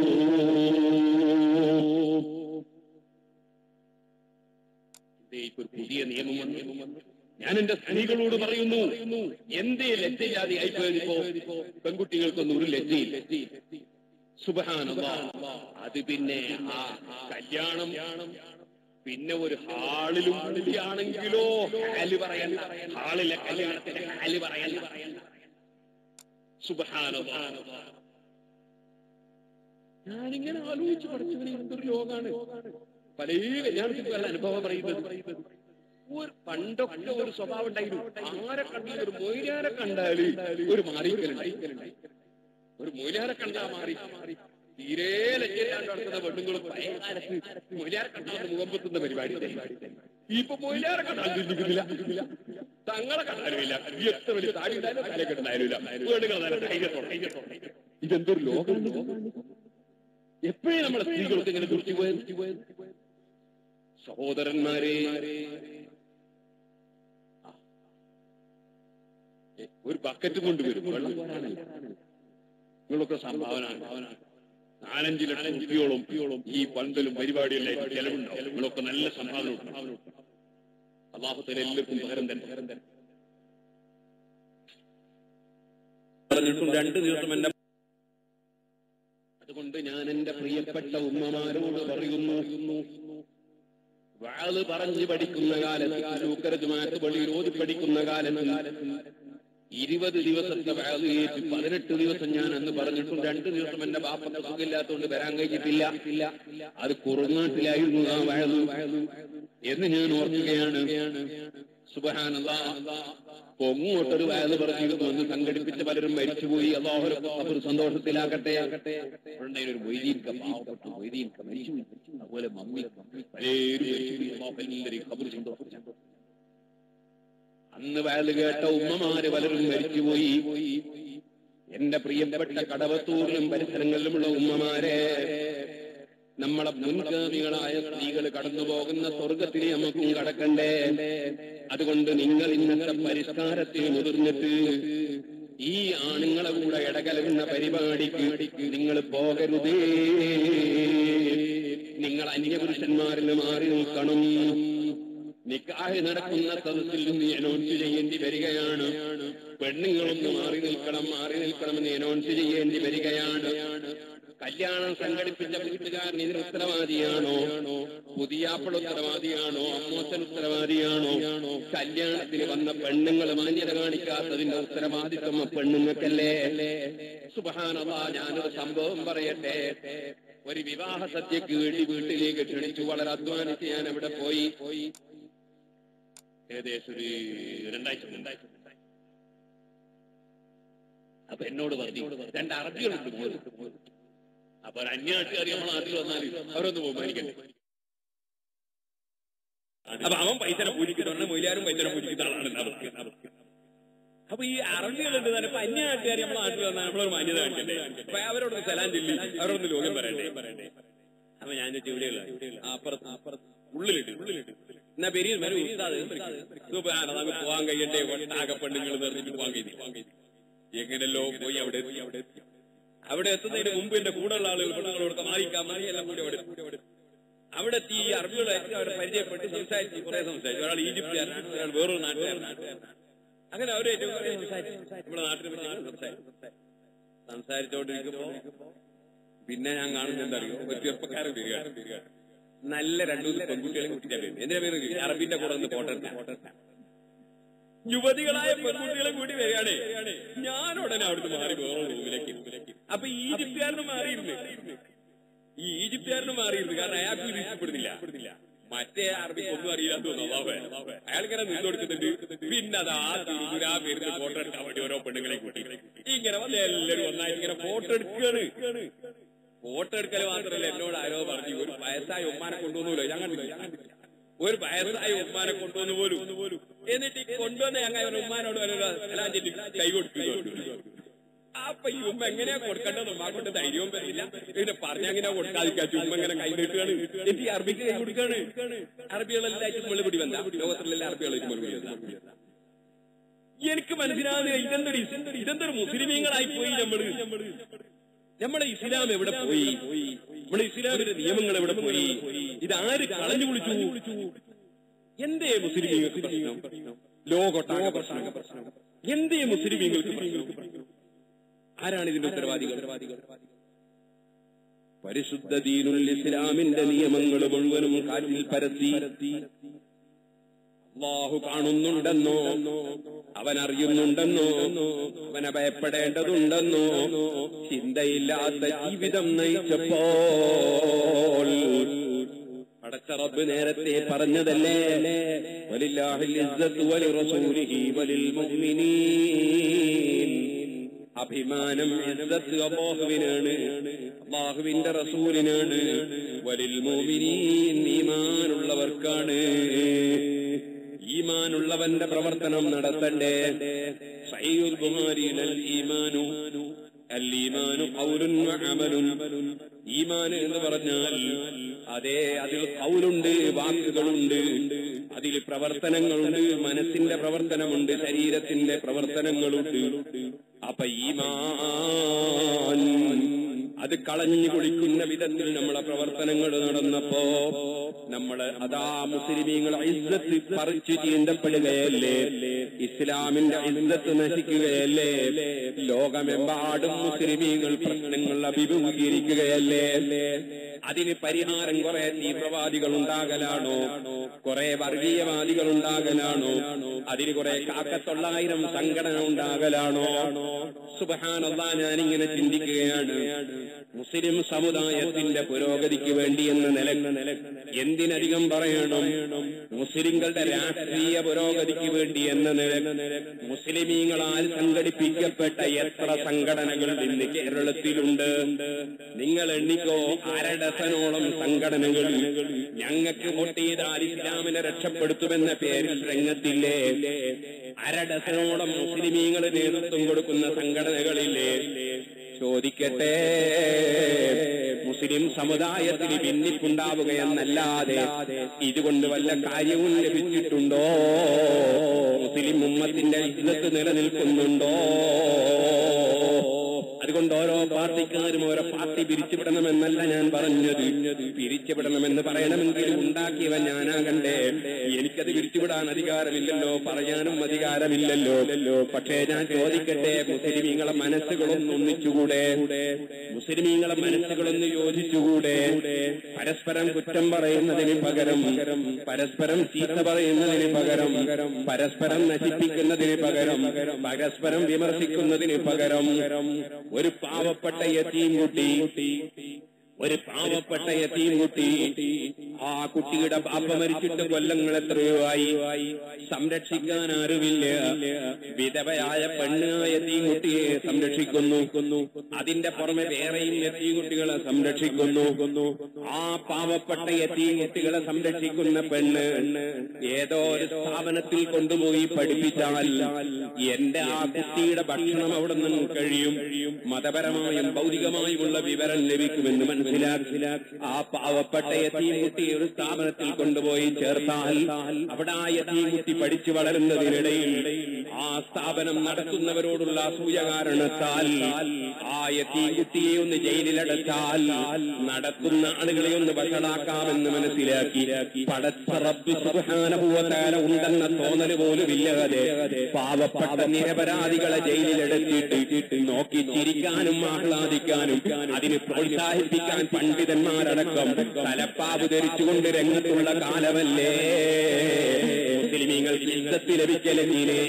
ഒരു പുതിയ നിയമം വന്നു ഞാൻ എന്റെ സ്ത്രീകളോട് പറയുന്നു എന്തേ ലജ്ജയില്ലാതെ ആയിപ്പോയതിപ്പോ പെൺകുട്ടികൾക്കൊന്നും ഒരു ലജ്ജയില്ല സുബഹാനല്ലാ അത് പിന്നെ ആ കല്യാണം പിന്നെ ഒരു ഹാളിലും ആണെങ്കിലോ ഹാല് പറയണ്ട ഹാളിലെ കല്യാണത്തിന്റെ ഹാല് പറയണ്ട സുബഹാനല്ലാ ഞാനിങ്ങനെ ആലോചിച്ച് പഠിച്ചവന് എന്തൊരു ലോകാണ് പല കല്യാണത്തിൽ പല അനുഭവം പറയുന്നത് ഒരു പണ്ടൊക്കെ ഒരു സ്വഭാവം ഉണ്ടായിരുന്നു ആരെ കണ്ടാലും ഒരു മൊയ്ലാരെ കണ്ടാല് ഒരു മാറിക്കലുണ്ടായി ഒരു മൊയ്ലാരെ കണ്ടാ മാറി തീരെ ലജ്ജയില്ലാണ്ട് നടക്കുന്ന പെണ്ണുങ്ങളും പഴയ കാലത്ത് മൊയ്ലാരെ കണ്ടാൽ മുഖം പൊത്തുന്ന പരിപാടി ഇപ്പൊ മൊയ്ലാരെ കണ്ടാൽ ചിന്തിക്കുന്നില്ല തങ്ങളെ കണ്ടാലുമില്ല എത്ര വലിയ താടി ഉണ്ടായാലും തല കെട്ടുണ്ടായാലും വീടുകൾ ധൈര്യത്തോടെ ഇതെന്തൊരു ലോകം എപ്പോഴും നമ്മളെ സ്ത്രീകൾക്ക് ഇങ്ങനെ ദുർത്തി പോയത് സഹോദരന്മാരെ ഒരു ബക്കറ്റ് കൊണ്ടുവരും വെള്ളം കോരാനല്ല നിങ്ങളൊക്കെ സംഭാവന നാലഞ്ച് ലക്ഷം രൂപയോളം ഈ പന്തലും പരിപാടിയല്ലേ ചെലവുണ്ടാവും നിങ്ങളൊക്കെ നല്ല സംഭാവന ഉണ്ട്. അള്ളാഹുത്തല എല്ലാവർക്കും പകരം തന്നെ പറഞ്ഞിട്ടും രണ്ട് ദിവസം എന്റെ അതുകൊണ്ട് ഞാൻ എന്റെ പ്രിയപ്പെട്ട ഉമ്മമാരോട് പറയുന്നു വാള് പറഞ്ഞു പഠിക്കുന്ന കാലത്ത് ലൂക്കരജുമാറ്റ് പള്ളിയിൽ ഓതി പഠിക്കുന്ന കാലത്ത് ഇരുപത് ദിവസത്തെ വാള് ഏറ്റ് പതിനെട്ട് ദിവസം ഞാൻ അന്ന് പറഞ്ഞിട്ടും രണ്ട് ദിവസം എന്റെ ബാപ്പത്തെ സുഖമില്ലാത്തതുകൊണ്ട് വരാൻ കഴിഞ്ഞിട്ടില്ല അത് കുറുനാട്ടിലായിരുന്നു ആ വാള് എന്ന് ഞാൻ ഓർക്കുകയാണ് സുബഹാനല്ലാ പൊങ്ങോട്ടൊരു വയത് പറഞ്ഞിരുന്നു അന്ന് സംഘടിപ്പിച്ച പലരും മരിച്ചുപോയി അള്ളാഹുര അവർ സന്തോഷത്തിലാകട്ടെ ഉണ്ടായിരുന്ന ഒരു മൊയ്തീൻക പാവപ്പെട്ട മൊയ്തീൻക മരിച്ചു അതുപോലെ മമ്മി പലരും മരിച്ചുപോയി. അള്ളാഹു എല്ലാവരെയും ഖബർ സന്തോഷിച്ചു അന്ന് വയത് കേട്ട ഉമ്മമാര് പലരും മരിച്ചുപോയി എന്റെ പ്രിയപ്പെട്ട കടവത്തൂരിലും പരിസരങ്ങളിലുമുള്ള ഉമ്മമാരെ നമ്മളെ മുൻഗാമികളായ സ്ത്രീകൾ കടന്നു പോകുന്ന സ്വർഗത്തിൽ നമുക്കും കടക്കണ്ടേ അതുകൊണ്ട് നിങ്ങൾ ഇന്നത്തെ പരിഷ്കാരത്തിൽ മുതിർന്നിട്ട് ഈ ആണുങ്ങളെ കൂടെ ഇടകലരുന്ന പരിപാടിക്ക് നിങ്ങൾ പോകരുതേ നിങ്ങൾ അന്യപുരുഷന്മാരിൽ മാറി നിൽക്കണം നിക്കാഹ് നടക്കുന്ന സദസ്സിൽ നിന്ന് അനൗൺസ് ചെയ്യേണ്ടി വരികയാണ് പെണ്ണുങ്ങളൊന്ന് മാറി നിൽക്കണം മാറി നിൽക്കണമെന്ന് അനൗൺസ് ചെയ്യേണ്ടി വരികയാണ് കല്യാണം സംഘടിപ്പിച്ച വീട്ടുകാരൻ ഇതിന് ഉത്തരവാദിയാണോ പുതിയാപ്പിള ഉത്തരവാദിയാണോ അമ്മോച്ചൻ ഉത്തരവാദിയാണോ കല്യാണത്തിന് വന്ന പെണ്ണുങ്ങൾ മാന്യത കാണിക്കാത്തതിന്റെ ഉത്തരവാദിത്വം ആ പെണ്ണുങ്ങൾക്കല്ലേ സുബഹാനല്ലാ ഞാനൊരു സംഭവം പറയട്ടെ ഒരു വിവാഹ സദ്യക്ക് വേണ്ടി വീട്ടിലേക്ക് ക്ഷണിച്ചു വളരെ അധ്വാനിച്ച് ഞാൻ അവിടെ പോയി പോയി ഏകദേശം ഒരു രണ്ടാഴ്ച രണ്ടാഴ്ച അപ്പൊ എന്നോട് പറഞ്ഞു രണ്ട് അറബികളുണ്ട് മോന് അപ്പൊ ഒരു അന്യാട്ടുകാർ നമ്മളെ നാട്ടിൽ വന്നാൽ അവരൊന്ന് ബഹുമാനിക്കണ്ടേ അപ്പൊ അവൻ പൈസനെ പൂജിക്കുന്നുണ്ട് മൊയിലാരും പൈസനെ പൂജിക്കുന്ന ആളാണ് അവർക്ക് അപ്പൊ ഈ അറബികളുണ്ട് തന്നെ ഇപ്പൊ അന്യനാട്ടുകാർ നമ്മളെ നാട്ടിൽ വന്നാൽ നമ്മളൊരു മാന്യത കാണിക്കണ്ടേ അപ്പൊ അവരോടൊന്ന് സലാം ചൊല്ലി അവരോടൊന്ന് ലോകം പറയണ്ടേ അപ്പൊ ഞാൻ ചോദിച്ചു ഇവിടെയുള്ള അപ്പുറത്ത് അപ്പുറത്ത് ഉള്ളിലിട്ട് ഉള്ളിലിട്ട് എന്നാ പെരിയ മരം ഉസ്താദ് സുബ്ഹാനല്ലാഹ്, നമുക്ക് പോവാൻ കഴിയണ്ടേ ഒട്ടാകെ പെണ്ണുങ്ങൾ നിർത്തിട്ട് പോവാൻ കഴിയും എങ്ങനെല്ലോ പോയി അവിടെ എത്തി അവിടെ എത്തി അവിടെ എത്തുന്നതിന് മുമ്പ് എന്റെ കൂടെയുള്ള ആളുകൾ പെണ്ണുങ്ങളോട് മാറിക്കാൻ മാറി എല്ലാം കൂടി അവിടെ എത്തി. അവിടെ എത്തി ഈ അറബികളായിട്ട് അവരെ പരിചയപ്പെട്ട് സംസാരിച്ച് കുറെ സംസാരിച്ചു ഒരാൾ ഈജിപ്തുകാരനാണ് ഒരാൾ വേറൊരു നാട്ടുകാരനാണ് അങ്ങനെ അവരായിട്ട് കുറെ സംസാരിച്ചു നമ്മുടെ നാട്ടിനെ പറ്റി സംസാരിച്ചു സംസാരിച്ചോണ്ടിരിക്കുമ്പോ പിന്നെ ഞാൻ കാണുന്നത് എന്താ അറിയോ ഒരു ചെറുപ്പക്കാരൻ വരികയാണ് നല്ല രണ്ടു മൂന്ന് പെൺകുട്ടികളെ കുട്ടിച്ചാ വരുന്നത് എന്തിനാ പേര് അറബിന്റെ കൂടെ നിന്ന് ഫോട്ടോ എടുക്കാൻ യുവതികളായ പെൺകുട്ടികളെ കൂടി വരികയാണേ ഞാൻ ഉടനെ അവിടുന്ന് മാറി വേറെ റൂമിലേക്ക് ഇരുന്നു. അപ്പൊ ഈ ഈജിപ്തുകാരന് മാറിയിരുന്നു ഈ ഈജിപ്തുകാരന് മാറിയിരുന്നു കാരണം അയാൾക്ക് ഇത് ഇഷ്ടപ്പെടുന്നില്ല മറ്റേ അറബിക്ക് ഒന്നും അറിയാത്ത തോന്നുന്നു അയാൾ ഇങ്ങനെ നിന്ന് കൊടുക്കുന്നുണ്ട് പിന്നെ അത് ആ തിരുമുരാ പേരുന്ന് ഫോട്ടോ എടുക്കാൻ വേണ്ടി ഓരോ പെണ്ണുങ്ങളെ കൂട്ടി ഇങ്ങനെ വന്ന് എല്ലാവരും ഒന്നായിട്ട് ഇങ്ങനെ ഫോട്ടോ എടുക്കുകയാണ് ഫോട്ടോ എടുക്കൽ മാത്രമല്ല എന്നോട് ആരോ പറഞ്ഞു ഒരു വയസ്സായ ഉമ്മാനെ കൊണ്ടുവന്നുല്ലോ ഞാൻ കണ്ടില്ല ഒരു വയസ്സായ ഉമ്മാനെ കൊണ്ടുവന്നു പോലും എന്നിട്ട് ഈ കൊണ്ടുവന്ന ഞങ്ങൾ ഒരു ഉമ്മാനോട് എല്ലാം ചെല്ലി കൈ കൊടുക്കുന്നു അപ്പൊ ഈ ഉമ്മ എങ്ങനെയാ കൊടുക്കേണ്ടത് ഉമ്മ കൊണ്ട് ധൈര്യവും വരില്ല പിന്നെ പറഞ്ഞങ്ങനെ കൊടുക്കാതിരിക്കാച്ചു ഉമ്മ ഇങ്ങനെ കൈ നീട്ടുകയാണ് എന്നിട്ട് ഈ അറബിക്ക് കൈ കൊടുക്കാണ് അറബികളെല്ലാം മുള്ളുപിടി വന്ന ലോകത്തിലെല്ലാം അറബികളായിട്ട് മുള്ളുപിടി വന്ന എനിക്ക് മനസ്സിലാവുന്നില്ല ഇതെന്തൊരു ഇസ്- ഇതെന്തൊരു മുസ്ലിമീങ്ങളായി പോയി നമ്മള് നമ്മുടെ ഇസ്ലാം എവിടെ പോയി നമ്മുടെ ഇസ്ലാമിന്റെ നിയമങ്ങൾ എവിടെ പോയി ഇതാര് കളഞ്ഞു കുളിച്ചു എന്തേ മുസ്ലിമീങ്ങൾക്ക് പ്രശ്നം ലോകൊട്ടാകെ പ്രശ്നം എന്തേ മുസ്ലിമീങ്ങൾക്ക് പ്രശ്നം ആരാണ് ഇതിന്റെ ഉത്തരവാദികൾ പരിശുദ്ധ ദീനുൽ ഇസ്ലാമിന്റെ നിയമങ്ങൾ മുഴുവനും കാറ്റിൽ പരത്തി അള്ളാഹു കാണുന്നുണ്ടെന്നോ അവൻ അറിയുന്നുണ്ടെന്നോ അവനെ ഭയപ്പെടേണ്ടതുണ്ടെന്നോ ചിന്തയില്ലാത്ത ജീവിതം നയിച്ചപ്പോൾ പടച്ച റബ്ബ് നേരത്തെ പറഞ്ഞതല്ലേ വലില്ലാഹിൽ ഇസ്സത്ത് വലി റസൂലിഹി വലിൽ മുഅ്മിനീൻ അഭിമാനം ഇസ്സത്ത് അല്ലാഹുവിനാണ് അള്ളാഹുവിന്റെ റസൂലിനാണ് വലിൽ മുഅ്മിനീൻ ഈമാനുള്ളവർക്കാണ് ഈമാനുള്ളവന്റെ പ്രവർത്തനം നടത്തണ്ടേ സയ്യുൽ ബുഹാരിയിൽ ഈമാനു അല്ലീമാനു ഖൗലുൻ വഅമലുൻ ഈമാൻ എന്ന് പറഞ്ഞാൽ അതെ അതിൽ കൗലുണ്ട് വാക്കുകളുണ്ട് അതിൽ പ്രവർത്തനങ്ങളുണ്ട് മനസ്സിന്റെ പ്രവർത്തനമുണ്ട് ശരീരത്തിന്റെ പ്രവർത്തനങ്ങളുണ്ട് അപ്പൊ ഈമാൻ അത് കളഞ്ഞു കുളിക്കുന്ന വിധത്തിൽ നമ്മളെ പ്രവർത്തനങ്ങൾ നടന്നപ്പോ നമ്മള് അതാ മുസ്ലിമീങ്ങൾ ഇസ്സത്ത് പറിച്ചു ചീന്തപ്പെടുകയല്ലേ ഇസ്ലാമിന്റെ ഇസ്സത്ത് നശിക്കുകയല്ലേ ലോകമെമ്പാടും മുസ്ലിമീങ്ങൾ പ്രശ്നങ്ങൾ അഭിമുഖീകരിക്കുകയല്ലേ അതിന് പരിഹാരം കുറെ തീവ്രവാദികൾ ഉണ്ടാകലാണോ കുറെ വർഗീയവാദികൾ ഉണ്ടാകലാണോ അതിന് കുറെ കാക്കത്തൊള്ളായിരം സംഘടന ഉണ്ടാകലാണോ സുബഹാനല്ലാ ഞാനിങ്ങനെ ചിന്തിക്കുകയാണ് മുസ്ലിം സമുദായത്തിന്റെ പുരോഗതിക്ക് വേണ്ടി എന്ന നില എന്തിനധികം പറയണം മുസ്ലിങ്ങളുടെ രാഷ്ട്രീയ പുരോഗതിക്ക് വേണ്ടി എന്ന നില മുസ്ലിമീങ്ങളാൽ സംഘടിപ്പിക്കപ്പെട്ട എത്ര സംഘടനകൾ ഇന്ന് കേരളത്തിലുണ്ട് നിങ്ങൾ എണ്ണിക്കോ അരഡസനോളം സംഘടനകൾ ഞങ്ങൾക്ക് വോട്ട് ചെയ്താൽ ഇസ്ലാമിനെ രക്ഷപ്പെടുത്തുമെന്ന പേരിൽ രംഗത്തില്ലേ അരഡസനോളം മുസ്ലിമീങ്ങൾ നേതൃത്വം കൊടുക്കുന്ന സംഘടനകളില്ലേ ചോദിക്കട്ടെ മുസ്ലിം സമുദായത്തിന് ഭിന്നിപ്പുണ്ടാവുകയെന്നല്ലാതെ ഇതുകൊണ്ട് വല്ല കാര്യവും ലഭിച്ചിട്ടുണ്ടോ മുസ്ലിം ഉമ്മത്തിന്റെ ഇന്നത്ത് നിലനിൽക്കുന്നുണ്ടോ അതുകൊണ്ട് ഓരോ പാർട്ടിക്കാരും ഓരോ പാർട്ടി പിരിച്ചുവിടണമെന്നല്ല ഞാൻ പറഞ്ഞത് പിരിച്ചുവിടണമെന്ന് പറയണമെങ്കിൽ ഉണ്ടാക്കിയവൻ ഞാനാകണ്ടേ എനിക്ക് എനിക്കത് പിരിച്ചുവിടാൻ അധികാരമില്ലല്ലോ പറയാനും അധികാരമില്ലല്ലോ പക്ഷേ ഞാൻ ചോദിക്കട്ടെ മുസ്ലിമീങ്ങളെ മനസ്സുകളൊന്ന് ഒന്നിച്ചുകൂടെ മുസ്ലിമീങ്ങളെ മനസ്സുകളൊന്ന് യോജിച്ചുകൂടെ പരസ്പരം കുറ്റം പറയുന്നതിന് പകരം പരസ്പരം ചീത്ത പറയുന്നതിന് പകരം പരസ്പരം നശിപ്പിക്കുന്നതിന് പകരം പരസ്പരം വിമർശിക്കുന്നതിന് പകരം ഒരു പാവപ്പെട്ട യത്തീം കുട്ടി ഒരു പാവപ്പെട്ട യത്തീം കുട്ടി ആ കുട്ടിയുടെ പാപ്പ മരിച്ചിട്ട് കൊല്ലങ്ങൾ എത്രയോ ആയി സംരക്ഷിക്കാൻ ആരുമില്ല വിധവയായ പെണ്ണ് യത്തീം കുട്ടിയെ സംരക്ഷിക്കുന്നു അതിന്റെ പുറമെ വേറെയും യത്തീം കുട്ടികളെ സംരക്ഷിക്കുന്നു ആ പാവപ്പെട്ട യത്തീം കുട്ടികളെ സംരക്ഷിക്കുന്ന പെണ്ണ് ഏതോ ഒരു സ്ഥാപനത്തിൽ കൊണ്ടുപോയി പഠിപ്പിച്ചാൽ എന്റെ ആ കുട്ടിയുടെ ഭക്ഷണം അവിടെ നിന്ന് കഴിയും മതപരമായും ഭൗതികമായുമുള്ള വിവരം ലഭിക്കുമെന്ന് മനസ്സിലാക്കി ആ പാവപ്പെട്ട യത്തീം കുട്ടിയെ ഒരു സ്ഥാപനത്തിൽ കൊണ്ടുപോയി ചേർത്താൽ അവിടെ ആ യത്തീം കുട്ടി പഠിച്ചു വളരുന്നതിനിടയിൽ ആ സ്ഥാപനം നടത്തുന്നവരോടുള്ള അസൂയ കാരണത്താൽ ആ യത്തീം കുട്ടിയെ ഒന്ന് ജയിലിലടച്ചാൽ നടത്തുന്ന ആളുകളെ ഒന്ന് വഷളാക്കാമെന്ന് മനസ്സിലാക്കി പടച്ച റബ്ബ് സുബ്ഹാനഹുവതആല ഉണ്ടെന്ന തോന്നൽ പോലും ഇല്ലാതെ പാവപ്പെട്ട നിരപരാധികളെ ജയിലിലെടുത്തിട്ട് നോക്കി ചിരിക്കാനും ആഹ്ലാദിക്കാനും അതിന് പ്രോത്സാഹിപ്പിക്കാൻ പണ്ഡിതന്മാരടക്കം തലപ്പാവ് ധരിച്ചുകൊണ്ട് രംഗത്തുള്ള കാലമല്ലേ മുസ്ലിമീങ്ങൾക്ക് ഇസ്സത്ത് ലഭിക്കലെങ്കിലേ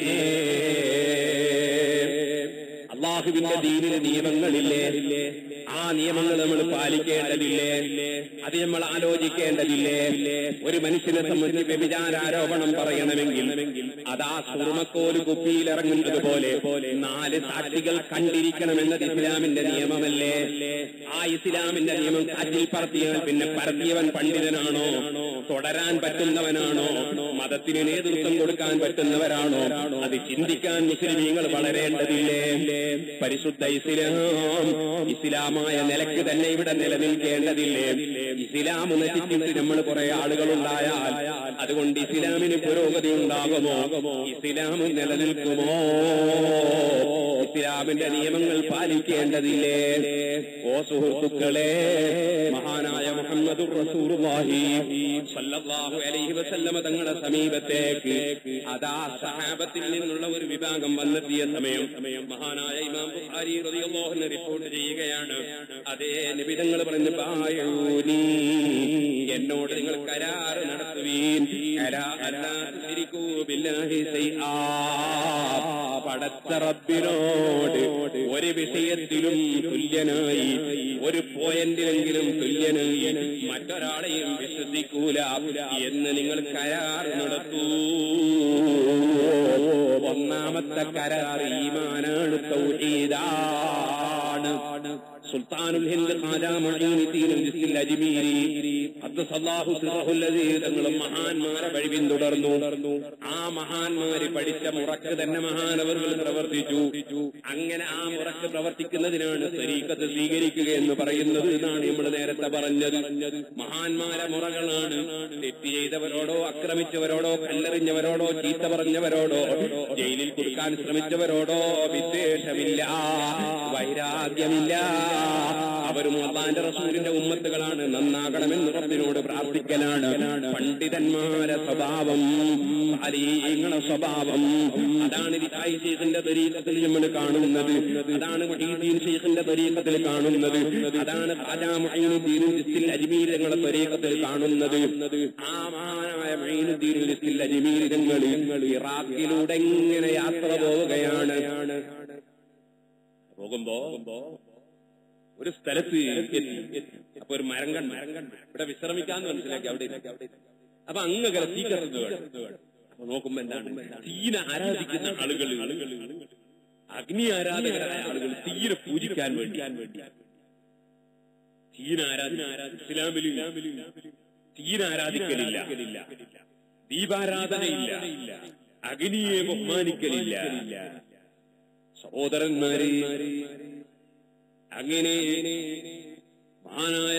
അള്ളാഹുവിന്റെ ദീനിലെ നിയമങ്ങളില്ലേ ആ നിയമങ്ങൾ നമ്മൾ പാലിക്കേണ്ടതില്ലേ അത് നമ്മൾ ആലോചിക്കേണ്ടതില്ലേ ഒരു മനുഷ്യനെ സംബന്ധിച്ച് വ്യഭിചാരാരോപണം പറയണമെങ്കിൽ അതാ സുറുമക്കോല് കുപ്പിയിൽ ഇറങ്ങുന്നത് പോലെ നാല് സാക്ഷികൾ കണ്ടിരിക്കണമെന്നത് ഇസ്ലാമിന്റെ നിയമമല്ലേ ആ ഇസ്ലാമിന്റെ നിയമം കാറ്റിൽ പറത്തിയാൽ പിന്നെ പറത്തിയവൻ പണ്ഡിതനാണോ തുടരാൻ പറ്റുന്നവനാണോ മതത്തിന് നേതൃത്വം കൊടുക്കാൻ പറ്റുന്നവരാണോ അത് ചിന്തിക്കാൻ മുസ്ലിമീങ്ങൾ വളരേണ്ടതില്ലേ പരിശുദ്ധ ഇസ്ലാം ഇസ്ലാമായ നിലക്ക് തന്നെ ഇവിടെ നിലനിൽക്കേണ്ടതില്ലേ ഇസ്ലാം നശിച്ചിട്ട് നമ്മൾ കുറെ ആളുകളുണ്ടായാൽ അതുകൊണ്ട് ഇസ്ലാമിന് പുരോഗതി ഉണ്ടാകുമോ ഇസ്ലാം നിലനിൽക്കുമോ ഇസ്ലാമിന്റെ നിയമങ്ങൾ പാലിക്കേണ്ടതില്ലേ ഓ സുഹൃത്തുക്കളെ മഹാനായ മുഹമ്മദ് റസൂറുല്ലാഹി സല്ലല്ലാഹു അലൈഹി വസല്ലമ തങ്ങളുടെ സമീപത്തേക്ക് അതാ സഹാബത്തിൽ നിന്നുള്ള ഒരു വിഭാഗം വന്നെത്തിയ സമയം മഹാനായ ഇമാം ബുഖാരി റളിയല്ലാഹു അൻഹു റിപ്പോർട്ട് ചെയ്യുകയാണ് അതേ നിബിതങ്ങൾ പറഞ്ഞു പായൂനി എന്നോട് നിങ്ങൾ കരാറ് നടത്തുവീൻ കരാ അല്ലാ തുശ്രിക്കൂ ബില്ലാഹി ശൈആ പടച്ച റബ്ബിനോട് ഒരു വിഷയത്തിലും തുല്യനായി ഒരു പോയിന്റിലെങ്കിലും തുല്യനായി മറ്റൊരാളെയും വിശ്വസിക്കൂല എന്ന് നിങ്ങൾ കരാർ നടത്തൂ ഒന്നാമത്തെ കരാർ ഈമാനാണ് തൗഹീദാണ് സുൽത്താനുൽ ഹിന്ദ് ഖാജാ മഈനുദ്ദീൻ ജിസ്ൽ അജ്മീരി ഖദ്ദസല്ലാഹു സിറഹു അല്ലദീ തങ്ങളും മഹാന്മാരെ വഴി പിന്തുടർന്നു ആ മഹാന്മാര് പഠിച്ച മുറക്ക് തന്നെ മഹാനവറുകൾ പ്രവർത്തിച്ചു അങ്ങനെ ആ മുറക്ക് പ്രവർത്തിക്കുന്നതിനാണ് തരീക്കത്ത് സ്വീകരിക്കുക എന്ന് പറയുന്നത് എന്നാണ് നമ്മൾ നേരത്തെ പറഞ്ഞത് മഹാന്മാരെ മുറകളാണ് തെറ്റ് ചെയ്തവരോടോ ആക്രമിച്ചവരോടോ കല്ലെറിഞ്ഞവരോടോ ചീത്ത പറഞ്ഞവരോടോ ജയിലിൽ കൊടുക്കാൻ ശ്രമിച്ചവരോടോ വിദ്വേഷമില്ല വൈരാഗ്യമില്ല അവരും അള്ളാന്റെ റസൂലിന്റെ ഉമ്മത്തുകളാണ് നന്നാകണമെന്ന് റബ്ബിനോട് പ്രാർത്ഥിക്കലാണ് പണ്ഡിതന്മാരെ സ്വഭാവം അലീങ്ങളെ സ്വഭാവം അതാണ് രിതായി ശേഖന്റെ തരീക്കത്തിൽ നമ്മൾ കാണുന്നത് അതാണ് മൊഹീദ്ദീൻ ശേഖന്റെ തരീക്കത്തിൽ കാണുന്നത് അതാണ് ഖാജാ മൊഹീനുദ്ദീൻ ജിസ്തിൽ അജ്മീർ ഞങ്ങളെ തരീക്കത്തിൽ കാണുന്നത് ആ മഹാനായ മൊഹീനുദ്ദീൻ ജിസ്തിൽ അജ്മീർ ഞങ്ങൾ ഇറാഖിലൂടെ ഇങ്ങനെ യാത്ര പോവുകയാണ് പോകുമ്പോ ഒരു സ്ഥലത്ത് എത്തി അപ്പൊ ഒരു മരം കണ്ട് ഇവിടെ വിശ്രമിക്കാന്ന് മനസ്സിലാക്കി അവിടെ ഇരുന്നു. അപ്പൊ അങ്ങകലെ തീ കത്തുന്നു അപ്പൊ നോക്കുമ്പോ എന്താണ് തീനെ ആരാധിക്കുന്ന ആളുകൾ അഗ്നി ആരാധകരായ ആളുകൾ തീരെ പൂജിക്കാൻ വേണ്ടി തീന ആരാധന ഇസ്ലാമിൽ തീന ആരാധിക്കലില്ല ദീപാരാധനയില്ല അഗ്നിയെ ബഹുമാനിക്കലില്ല സഹോദരന്മാരെ അങ്ങനെ മഹാനായ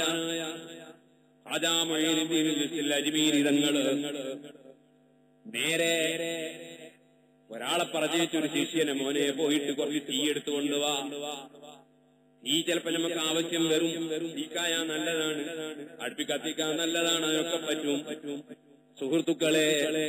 അജ്മീരിതങ്ങള് നേരെ ഒരാളെ പറഞ്ഞൊരു ശിഷ്യനെ മോനെ പോയിട്ട് കുറച്ച് തീ എടുത്തു കൊണ്ടുവാ ഈ ചിലപ്പോ നമുക്ക് ആവശ്യം വരും തീക്കായ നല്ലതാണ് അടുപ്പി കത്തിക്കാൻ നല്ലതാണ് അതൊക്കെ പറ്റും സുഹൃത്തുക്കളെ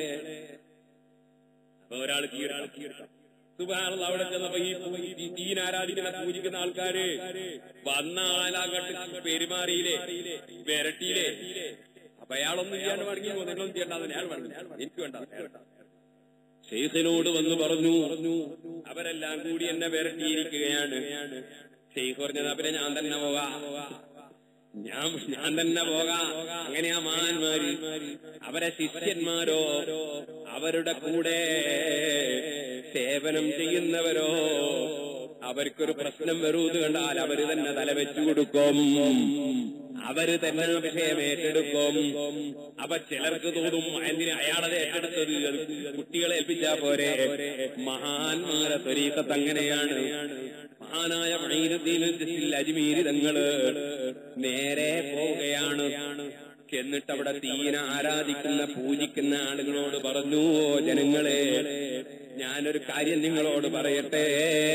അപ്പൊ ഒരാൾ തീയെടുക്കാം സുബാനുള്ള അവിടെ ചെന്നപ്പോ ഈ പൂ- ഈ തീൻ ആരാധിക്കുന്ന പൂജിക്കുന്ന ആൾക്കാര് വന്ന ആളാകട്ട് പെരുമാറിയില്ലേ വിരട്ടിയില്ലേ അപ്പൊ അയാളൊന്നും ചെയ്യാണ്ട് മടങ്ങി പോകും നിങ്ങളൊന്നും ചെയ്യണ്ട അയാൾ പറഞ്ഞു എനിക്ക് വേണ്ട അയാൾ വേണ്ട. ഷെയ്ഖിനോട് വന്ന് പറഞ്ഞു അവരെല്ലാം കൂടി എന്നെ വിരട്ടിയിരിക്കുകയാണ് ഷെയ്ഖ് പറഞ്ഞത് അവരെ ഞാൻ തന്നെ പോകാം ഞാൻ ഞാൻ തന്നെ പോകാം അങ്ങനെ ആ മഹാന്മാര് അവരെ ശിഷ്യന്മാരോ അവരുടെ കൂടെ സേവനം ചെയ്യുന്നവരോ അവർക്കൊരു പ്രശ്നം വരൂത് കണ്ടാൽ അവര് തന്നെ തലവെച്ചു കൊടുക്കും അവര് തന്നെ ആ വിഷയം ഏറ്റെടുക്കും അപ്പൊ ചിലർക്ക് തോന്നും എന്തിന് അയാളത് ഏറ്റെടുത്തത് അത് കുട്ടികളെ ഏൽപ്പിച്ചാ പോരെ മഹാന്മാരെ ത്വരീക്കത്ത് അങ്ങനെയാണ് മഹാനായ മഹീനുദ്ദീൻ അജ്മീരി തങ്ങള് നേരെ പോവുകയാണ് എന്നിട്ട് അവിടെ തീന ആരാധിക്കുന്ന പൂജിക്കുന്ന ആളുകളോട് പറഞ്ഞു "ഓ ജനങ്ങളെ ഞാനൊരു കാര്യം നിങ്ങളോട് പറയട്ടെ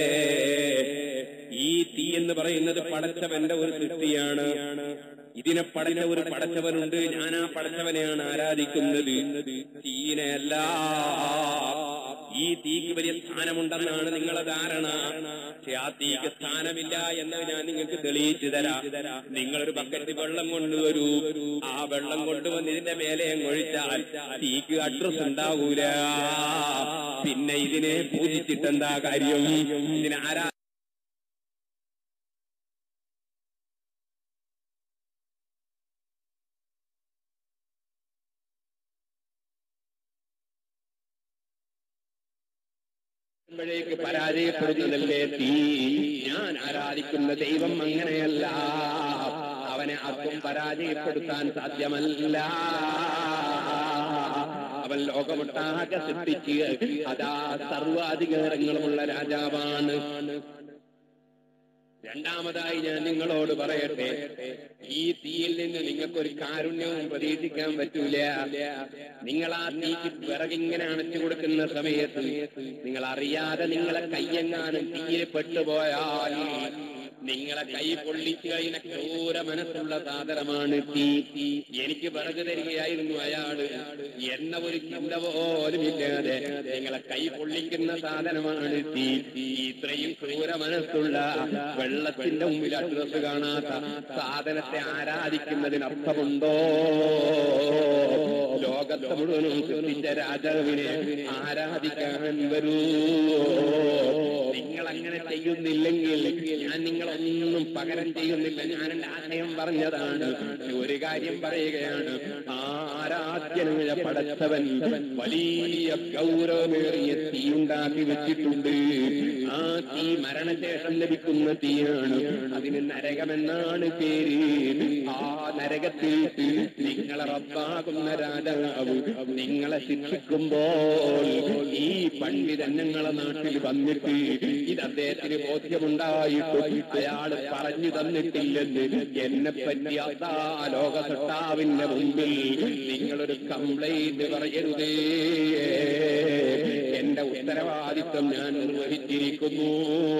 ഈ തീ എന്ന് പറയുന്നത് പടച്ചവന്റെ ഒരു സൃഷ്ടിയാണ് ഇതിനെ പടച്ച ഒരു പടച്ചവനുണ്ട് ഞാൻ ആ പടച്ചവനെയാണ് ആരാധിക്കുന്നത് തീനയല്ല ഈ തീക്ക് വലിയ സ്ഥാനമുണ്ടെന്നാണ് നിങ്ങളെ ധാരണ പക്ഷെ ആ തീക്ക് സ്ഥാനമില്ല എന്ന് ഞാൻ നിങ്ങൾക്ക് തെളിയിച്ചു തരാം നിങ്ങളൊരു ബക്കറ്റ് വെള്ളം കൊണ്ടുവരൂ ആ വെള്ളം കൊണ്ടുവന്ന് ഇതിന്റെ മേലെ ഒഴിച്ചാൽ തീക്ക് അഡ്രസ് ഉണ്ടാവൂല പിന്നെ ഇതിനെ പൂജിച്ചിട്ടെന്താ കാര്യം ഇതിനാരാ മ്പോഴേക്ക് പരാജയപ്പെടുന്നതല്ലേ തീ ഞാൻ ആരാധിക്കുന്ന ദൈവം അങ്ങനെയല്ല അവനെ ആർക്കും പരാജയപ്പെടുത്താൻ സാധ്യമല്ല അവൻ ലോകമൊട്ടാകെ സൃഷ്ടിച്ച് അതാ സർവാധികാരങ്ങളുമുള്ള രാജാവാണ് രണ്ടാമതായി ഞാൻ നിങ്ങളോട് പറയട്ടെ ഈ തീയിൽ നിന്ന് നിങ്ങൾക്കൊരു കാരുണ്യവും പ്രതീക്ഷിക്കാൻ പറ്റൂല നിങ്ങൾ ആ തീക്ക് വിറകിങ്ങനെ അണച്ചു കൊടുക്കുന്ന സമയത്ത് നിങ്ങൾ അറിയാതെ നിങ്ങളെ കയ്യെങ്ങാനും തീയിൽ പെട്ടുപോയാൽ നിങ്ങളെ കൈ പൊള്ളിച്ചു കഴിഞ്ഞ ക്രൂര മനസ്സുള്ള സാധനമാണ് തീ എനിക്ക് വിറക് തരികയായിരുന്നു അയാള് എന്ന ഒരു ചിന്ത പോലും ഇല്ലാതെ നിങ്ങളെ കൈ പൊള്ളിക്കുന്ന സാധനമാണ് തീ ഇത്രയും ക്രൂര മനസ്സുള്ള വെള്ളത്തിന്റെ മുമ്പിൽ അഡ്രസ് കാണാത്ത സാധനത്തെ ആരാധിക്കുന്നതിന് അർത്ഥമുണ്ടോ ലോകത്തെ മുഴുവനും സൃഷ്ടിച്ച രാജാവിനെ ആരാധിക്കാൻ വരൂ നിങ്ങൾ അങ്ങനെ ചെയ്യുന്നില്ലെങ്കിൽ ഞാൻ നിങ്ങളൊന്നും പകരം ചെയ്യുന്നില്ല ഞാൻ എന്റെ ആശയം പറഞ്ഞതാണ് ഒരു കാര്യം പറയുകയാണ് ആരാധ്യനായ പടച്ചവൻ വലിയ ഗൗരവമേറിയ തീ ഉണ്ടാക്കി വെച്ചിട്ടുണ്ട് ആ തീ മരണശേഷം ലഭിക്കുന്ന തീയാണ് അതിന് നരകമെന്നാണ് പേര് ആ നരകത്തിൽ നിങ്ങളെ റബ്ബാകുന്ന രാജാവ് നിങ്ങളെ ശിക്ഷിക്കുമ്പോൾ ഈ പണ്ഡിതൻ ഞങ്ങളെ നാട്ടിൽ വന്നിട്ട് ഇത് അദ്ദേഹത്തിന് ബോധ്യമുണ്ടായിട്ടും അയാൾ പറഞ്ഞു തന്നിട്ടില്ലെന്ന് എന്നെ പറ്റി അതാ ലോകസട്ടാവിന്റെ മുമ്പിൽ നിങ്ങളൊരു കംപ്ലൈന്റ് പറയരുതേ എന്റെ ഉത്തരവാദിത്വം ഞാൻ നിർവഹിച്ചിരിക്കുന്നു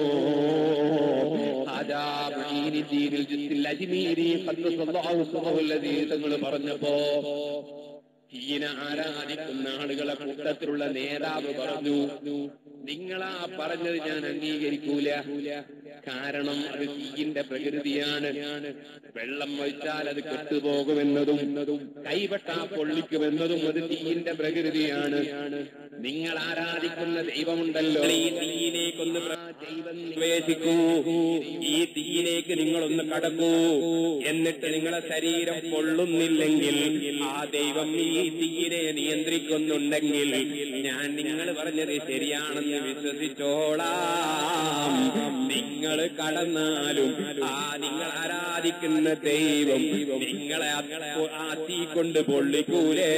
തങ്ങൾ പറഞ്ഞപ്പോ തീന ആരാധിക്കുന്ന ആളുകളെ കൂട്ടത്തിലുള്ള നേതാവ് പറഞ്ഞു നിങ്ങളാ പറഞ്ഞത് ഞാൻ അംഗീകരിക്കൂല കാരണം അത് തീയിന്റെ പ്രകൃതിയാണ് വെള്ളം ഒഴിച്ചാൽ അത് കെട്ടുപോകുമെന്നതും കൈവെട്ടാ പൊള്ളിക്കുമെന്നതും അത് തീയിന്റെ പ്രകൃതിയാണ് നിങ്ങൾ ആരാധിക്കുന്ന ദൈവമുണ്ടല്ലോ ഈ തീയിലേക്കൊന്ന് പ്രവേശിക്കൂ ഈ തീയിലേക്ക് നിങ്ങളൊന്ന് കടക്കൂ എന്നിട്ട് നിങ്ങളെ ശരീരം പൊള്ളുന്നില്ലെങ്കിൽ ആ ദൈവം ഈ തീയിനെ നിയന്ത്രിക്കുന്നുണ്ടെങ്കിൽ ഞാൻ നിങ്ങൾ പറഞ്ഞത് ശരിയാണെന്ന് വിശ്വസിച്ചോളാം നിങ്ങൾ കടന്നാലും ആ നിങ്ങൾ ആരാധിക്കുന്ന ദൈവം നിങ്ങളെ ആ- ആ തീ കൊണ്ട് പൊള്ളിക്കൂലേ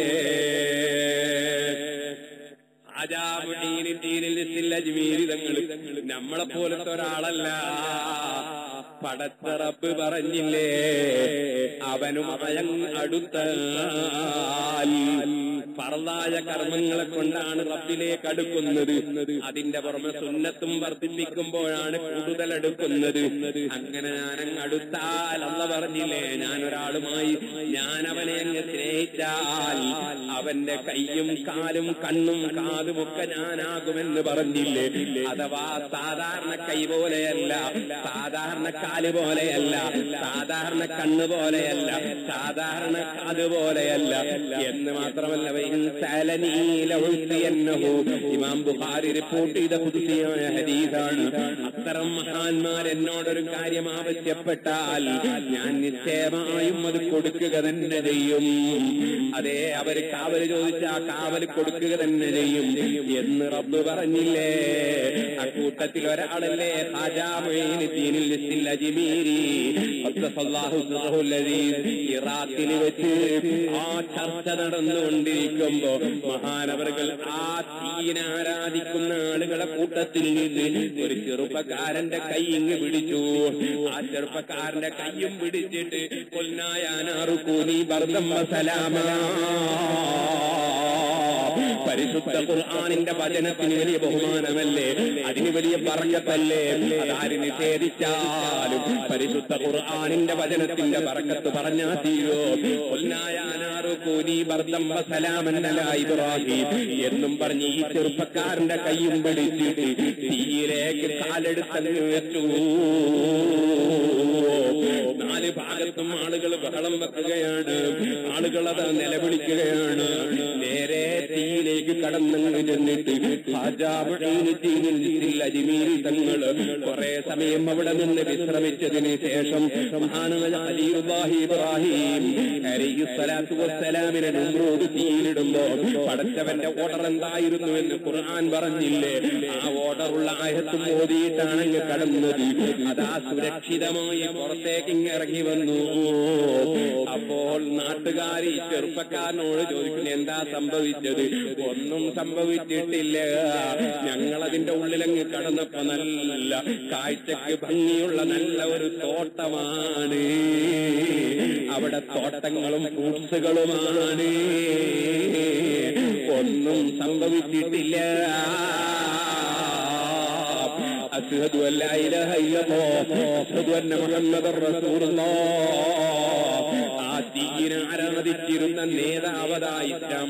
അജാബുദ്ദീനിൽ നമ്മളെ പോലത്തെ ഒരാളല്ല പടത്തറപ്പ് പറഞ്ഞില്ലേ അവനും അയം അടുത്താൽ പറതായ കർമ്മങ്ങളെ കൊണ്ടാണ് റബ്ബിലേക്ക് അടുക്കുന്നത് അതിന്റെ പുറമെ സുന്നത്തും വർദ്ധിപ്പിക്കുമ്പോഴാണ് കൂടുതൽ അടുക്കുന്നത് അങ്ങനെ ഞാനങ്ങ് അടുത്താൽ അല്ല പറഞ്ഞില്ലേ ഞാൻ ഒരാളുമായി ഞാൻ അവനെ അങ്ങ് സ്നേഹിച്ചാൽ അവന്റെ കൈയും കാലും കണ്ണും കാതും ഒക്കെ ഞാനാകുമെന്ന് പറഞ്ഞില്ലേ അഥവാ സാധാരണ കൈ പോലെയല്ല സാധാരണ കാല് പോലെയല്ല സാധാരണ കണ്ണ് പോലെയല്ല സാധാരണ കാത് പോലെയല്ല എന്ന് മാത്രമല്ല വൈൻ സഅലനീല ഉഴ്ത്തിയന്നഹു. ഇമാം ബുഖാരി റിപ്പോർട്ട് ചെയ്ത പുതുസിയായ ഹദീസാണ് അത്തരം മഹാന്മാർ എന്നോടൊരു കാര്യം ആവശ്യപ്പെട്ടാൽ ഞാൻ നിശ്ചയമായും അത് കൊടുക്കുക തന്നെ ചെയ്യും അതെ അവര് കാവല് ചോദിച്ചാ കാവല് കൊടുക്കുക തന്നെ ചെയ്യും എന്ന് റബ്ബ് പറഞ്ഞില്ലേ അക്കൂട്ടത്തിൽ ഒരാളല്ലേ ഹാജാമീനിൽ അജ്മീരി ഖദ്ദസല്ലാഹു സിർറഹു അലീസ് ഇറാഖിൽ വെച്ച് ആ ചർച്ച നടന്നുകൊണ്ടിരിക്കുമ്പോ മഹാനവറുകൾ ആ തീനെ ആരാധിക്കുന്ന ആളുകളെ കൂട്ടത്തിൽ നിന്ന് ഒരു ചെറുപ്പക്കാരന്റെ കൈ ഇങ്ങ് പിടിച്ചു ആ ചെറുപ്പക്കാരന്റെ കൈയും പിടിച്ചിട്ട് കൊല്ലായാനാറുക്കൂനി ബർദം വസലാമ പരിശുദ്ധ ഖുർആാനിന്റെ വചനത്തിന് വലിയ ബഹുമാനമല്ലേ അതിന് വലിയ പറക്കത്തല്ലേ അതാര് നിഷേധിച്ചാലും പരിശുദ്ധ ഖുർആാനിന്റെ വചനത്തിന്റെ പറക്കത്ത് പറഞ്ഞാ തീരോ ഇബ്രാഹിം എന്നും പറഞ്ഞ് ഈ ചെറുപ്പക്കാരന്റെ കൈയും പിടിച്ചിട്ട് തീയിലേക്ക് കാലെടുത്തങ്ങ് വെച്ചു നാല് ഭാഗത്തും ആളുകൾ ബഹളം വെക്കുകയാണ് ആളുകൾ അത് നിലവിളിക്കുകയാണ് നേരെ തീയിലേക്ക് കടന്നങ്ങ് ചെന്നിട്ട് അജ്മീരി തങ്ങൾ കുറെ സമയം അവിടെ നിന്ന് വിശ്രമിച്ചതിന് ശേഷം മഹാനായ ഖലീലുല്ലാഹി ഇബ്രാഹിം അലൈഹി സ്വലാത്തു വസ്സലാമിനെ നമ്രൂദ് തീയിലിടുമ്പോ പടച്ചവന്റെ ഓർഡർ എന്തായിരുന്നു എന്ന് ഖുർആൻ പറഞ്ഞില്ലേ ആ ഓർഡറുള്ള ആയത്തും ഓതിയിട്ടാണ് അങ്ങ് കടന്നത് അതാ സുരക്ഷിതമായി പുറത്തേക്ക് ഇങ്ങ് ഇറങ്ങി വന്നു അപ്പോൾ നാട്ടുകാർ ഈ ചെറുപ്പക്കാരനോട് ചോദിക്കുന്നു എന്താ സംഭവിച്ചത് ഒന്നും സംഭവിച്ചിട്ടില്ല ഞങ്ങളതിന്റെ ഉള്ളിലങ്ങ് കടന്നപ്പോ നല്ല കാഴ്ചക്ക് ഭംഗിയുള്ള നല്ല ഒരു തോട്ടമാണ് അവിടെ തോട്ടങ്ങളും ഫ്രൂട്ട്സുകളുമാണ് ഒന്നും സംഭവിച്ചിട്ടില്ല أشهد أن لا إله إلا الله أشهد أن محمد رسول الله ആ തീയിനെ ആരാധിച്ചിരുന്ന നേതാവതായിട്ടാം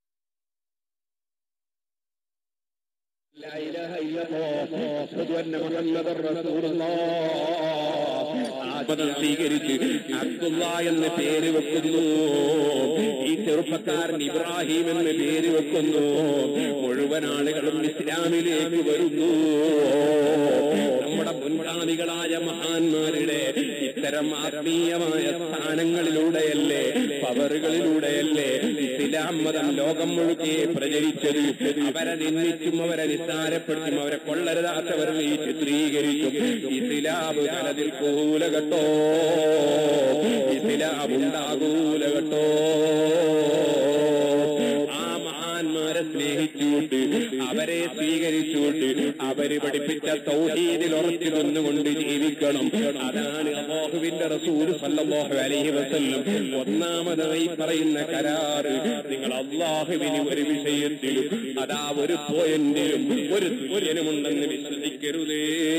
لا إله إلا الله أشهد أن محمد رسول الله ആത്മതം സ്വീകരിച്ച് അബ്ദുള്ള എന്ന പേര് വെക്കുന്നു ഈ ചെറുപ്പക്കാരൻ ഇബ്രാഹിം എന്ന പേര് വെക്കുന്നു മുഴുവൻ ആളുകളും ഇസ്ലാമിലേക്ക് വരുന്നു നമ്മുടെ മുൻഗാമികളായ മഹാന്മാരുടെ ഇത്തരം ആത്മീയമായ സ്ഥാനങ്ങളിലൂടെയല്ലേ പവറുകളിലൂടെയല്ലേ ഇസ്ലാം മതം ലോകം മുഴുക്കെ പ്രചരിച്ചത് അവരെ നിന്ദിച്ചും അവരെ നിസ്സാരപ്പെടുത്തും അവരെ കൊള്ളരുതാത്തവരെ ഈ ചിത്രീകരിക്കും ഇസ്ലാം തലനിൽക്കൂല കേട്ടോ ഇസ്ലാം ഉണ്ടാകൂല കേട്ടോ ആ മഹാന്മാരെ സ്നേഹിച്ചുകൊണ്ട് അവരെ സ്വീകരിച്ചുകൊണ്ട് അവര് പഠിപ്പിച്ച തൗഹീദിൽ ഉറച്ചു നിന്നുകൊണ്ട് ജീവിക്കണം അതാണ് അള്ളാഹുവിന്റെ റസൂൽ സല്ലല്ലാഹു അലൈഹി വസല്ലം ഒന്നാമതായി പറയുന്ന കരാറ് നിങ്ങൾ അള്ളാഹുവിന് ഒരു വിഷയത്തിലും അതാ ഒരു പോയിന്റിലും ഒരു തുര്യനുമുണ്ടെന്ന് വിശ്വസിക്കരുതേ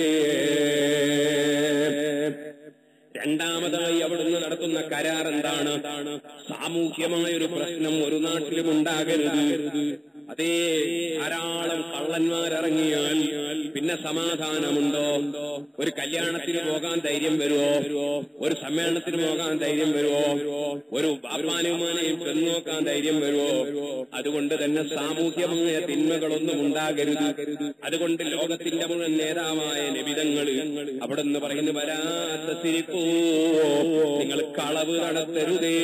രണ്ടാമതായി അവിടുന്ന് നടത്തുന്ന കരാർ എന്താണ് സാമൂഹ്യമായ ഒരു പ്രശ്നം ഒരു നാട്ടിലും ഉണ്ടാകരുത് അതേ ധാരാളം കള്ളന്മാരിറങ്ങിയാൽ പിന്നെ സമാധാനമുണ്ടോ ഒരു കല്യാണത്തിന് പോകാൻ ധൈര്യം വരുമോ ഒരു സമ്മേളനത്തിന് പോകാൻ ധൈര്യം വരുമോ ഒരു ബാപ്പാനുമാനെയും ചെന്ന് നോക്കാൻ ധൈര്യം വരുമോ അതുകൊണ്ട് തന്നെ സാമൂഹ്യമായ തിന്മകളൊന്നും ഉണ്ടാകരുത് അതുകൊണ്ട് ലോകത്തിന്റെ മുഴുവൻ നേതാവായ നിബിതങ്ങൾ അവിടെ നിന്ന് പറയുന്നു വരാത്ത സിരിക്കൂ നിങ്ങൾ കളവ് നടത്തരുതേ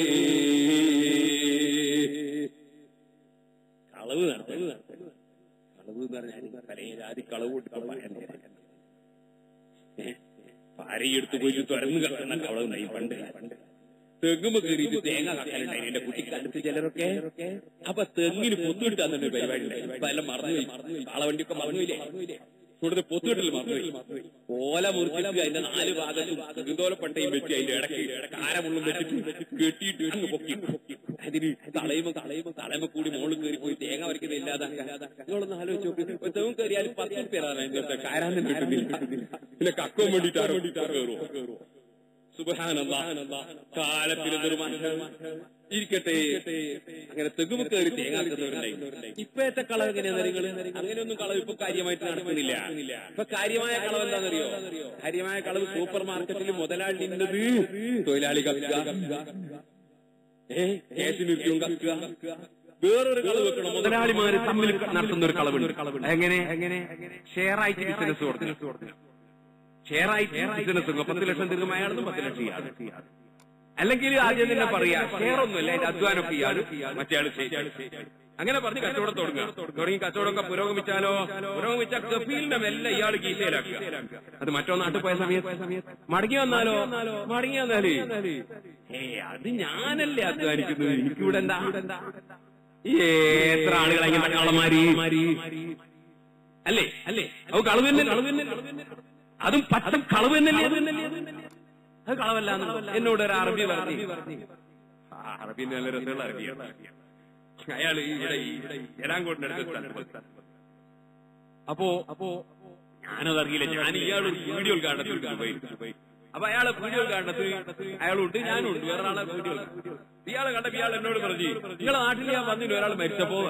കളവ് നടത്തരുത് കളവ് എന്ന് പറഞ്ഞാൽ പല ജാതി കളവ് കൊടുക്കാൻ പറയാൻ നേരം ഭാര്യയെടുത്ത് പോയി തുറന്നു കിടക്കുന്ന കളവ് നയി പണ്ട് പണ്ട് തെങ്ങുമ്പോ കയറിയിട്ട് തേങ്ങ കക്കലുണ്ടായി എന്റെ കുട്ടിക്കാലത്ത് ചിലരൊക്കെ അപ്പൊ തെങ്ങിന് പൊത്തുകിട്ടാൻ തന്നെ ഒരു പരിപാടി ഉണ്ടായി ഇപ്പൊ എല്ലാം മറന്നുപോയി കാളവണ്ടിയൊക്കെ മറന്നുപോയില്ലേ ഇവിടുത്തെ പൊത്തുകിട്ടൽ മറന്നുപോയി ഓല മുറിച്ചിട്ട് അതിന്റെ നാല് ഭാഗത്തും തെങ്ങുതോല പട്ടയും വെച്ച് അതിന്റെ ഇടയ്ക്ക് കാരമുള്ളും വെച്ചിട്ട് കെട്ടിയിട്ട് അങ്ങ് പൊക്കി അതിന് തളയുമ്പോ തളയുമ്പോ തളയുമ്പോ കൂടി മോളിൽ കയറി പോയി തേങ്ങ വരയ്ക്കുന്നത് ഇല്ലാതാക്കാൻ നിങ്ങളൊന്ന് ആലോചിച്ച് നോക്ക് തെവും കയറിയാൽ പത്ത് പേരാണ് അതിന്റെ കാരാൻ തന്നെ കിട്ടുന്നില്ല പിന്നെ കക്കോൻ വേണ്ടിയിട്ട് ആരോ കയറുമോ സുബഹാനല്ലാ കാലത്തിന് ദുർമാർഗം ഇരിക്കട്ടെ അങ്ങനെ തെങ്ങുമ്പോ കയറി തേങ്ങാക്കുന്നവരുണ്ടായി ഇപ്പോഴത്തെ കളവ് എങ്ങനെയാ നിങ്ങൾ അങ്ങനെയൊന്നും കളവ് ഇപ്പൊ കാര്യമായിട്ട് നടക്കുന്നില്ല ഇപ്പൊ കാര്യമായ കളവ് എന്താണെന്നറിയോ കാര്യമായ കളവ് സൂപ്പർ മാർക്കറ്റിൽ മുതലാളി ഇന്നത് തൊഴിലാളി കക്കുക ഏ കേസ് നിർത്തിയും കക്കുക വേറൊരു കളവ് വെക്കണം മുതലാളിമാര് തമ്മിൽ നടത്തുന്ന ഒരു കളവുണ്ട് എങ്ങനെ എങ്ങനെ ഷെയർ ആയിട്ട് ബിസിനസ് കൊടുക്കണം ഷെയർ ആയിട്ട് ബിസിനസ് പത്ത് ലക്ഷം തീർക്കും അയാളൊന്നും പത്ത് ലക്ഷം ഇയാൾ അല്ലെങ്കിൽ ആദ്യം തന്നെ പറയാ ഷെയർ ഒന്നുമില്ല അതിന്റെ അധ്വാനമൊക്കെ ഇയാൾ മറ്റേ ആള് ചെയ്യും അങ്ങനെ പറഞ്ഞ് കച്ചവടം തുടങ്ങുക തുടങ്ങി കച്ചവടമൊക്കെ പുരോഗമിച്ചാലോ പുരോഗമിച്ച കഫീലിന്റെ മെല്ലെ ഇയാൾ കീശയിലാക്കുക അത് മറ്റോ നാട്ടിൽ പോയ സമയത്ത് മടങ്ങി വന്നാലോ മടങ്ങി വന്നാല് ഏ അത് ഞാനല്ലേ അധ്വാനിക്കുന്നത് എനിക്കിവിടെ എന്താ ഈ എത്ര ആളുകളെ ഇങ്ങനെ കള്ളമാരി അല്ലേ അല്ലേ അത് കളവ് തന്നെ കളവ് തന്നെ അതും പച്ചം കളവ് തന്നെയല്ലേ അത് അത് കളവല്ല എന്നോട് ഒരു അറബി പറഞ്ഞു ആ, അറബി നല്ല രസമുള്ള അറബിയാണ് അയാൾ ഇവിടെ ഈ എലാങ്കോട്ടിന്റെ അടുത്ത് സ്ഥലത്ത് അപ്പോ അപ്പോ ഞാനത് അറിയില്ല ഞാൻ ഇയാൾ വീഡിയോ കാണത്തിൽ പോയി അപ്പൊ അയാളെ വീഡിയോ കാണത്ത് അയാളുണ്ട് ഞാനും ഉണ്ട് വേറെ ആളെ വീഡിയോ ഇയാളെ കണ്ടപ്പോ ഇയാൾ എന്നോട് പറഞ്ഞു നിങ്ങളെ നാട്ടിൽ ഞാൻ വന്നിട്ട് ഒരാൾ മരിച്ചപ്പോ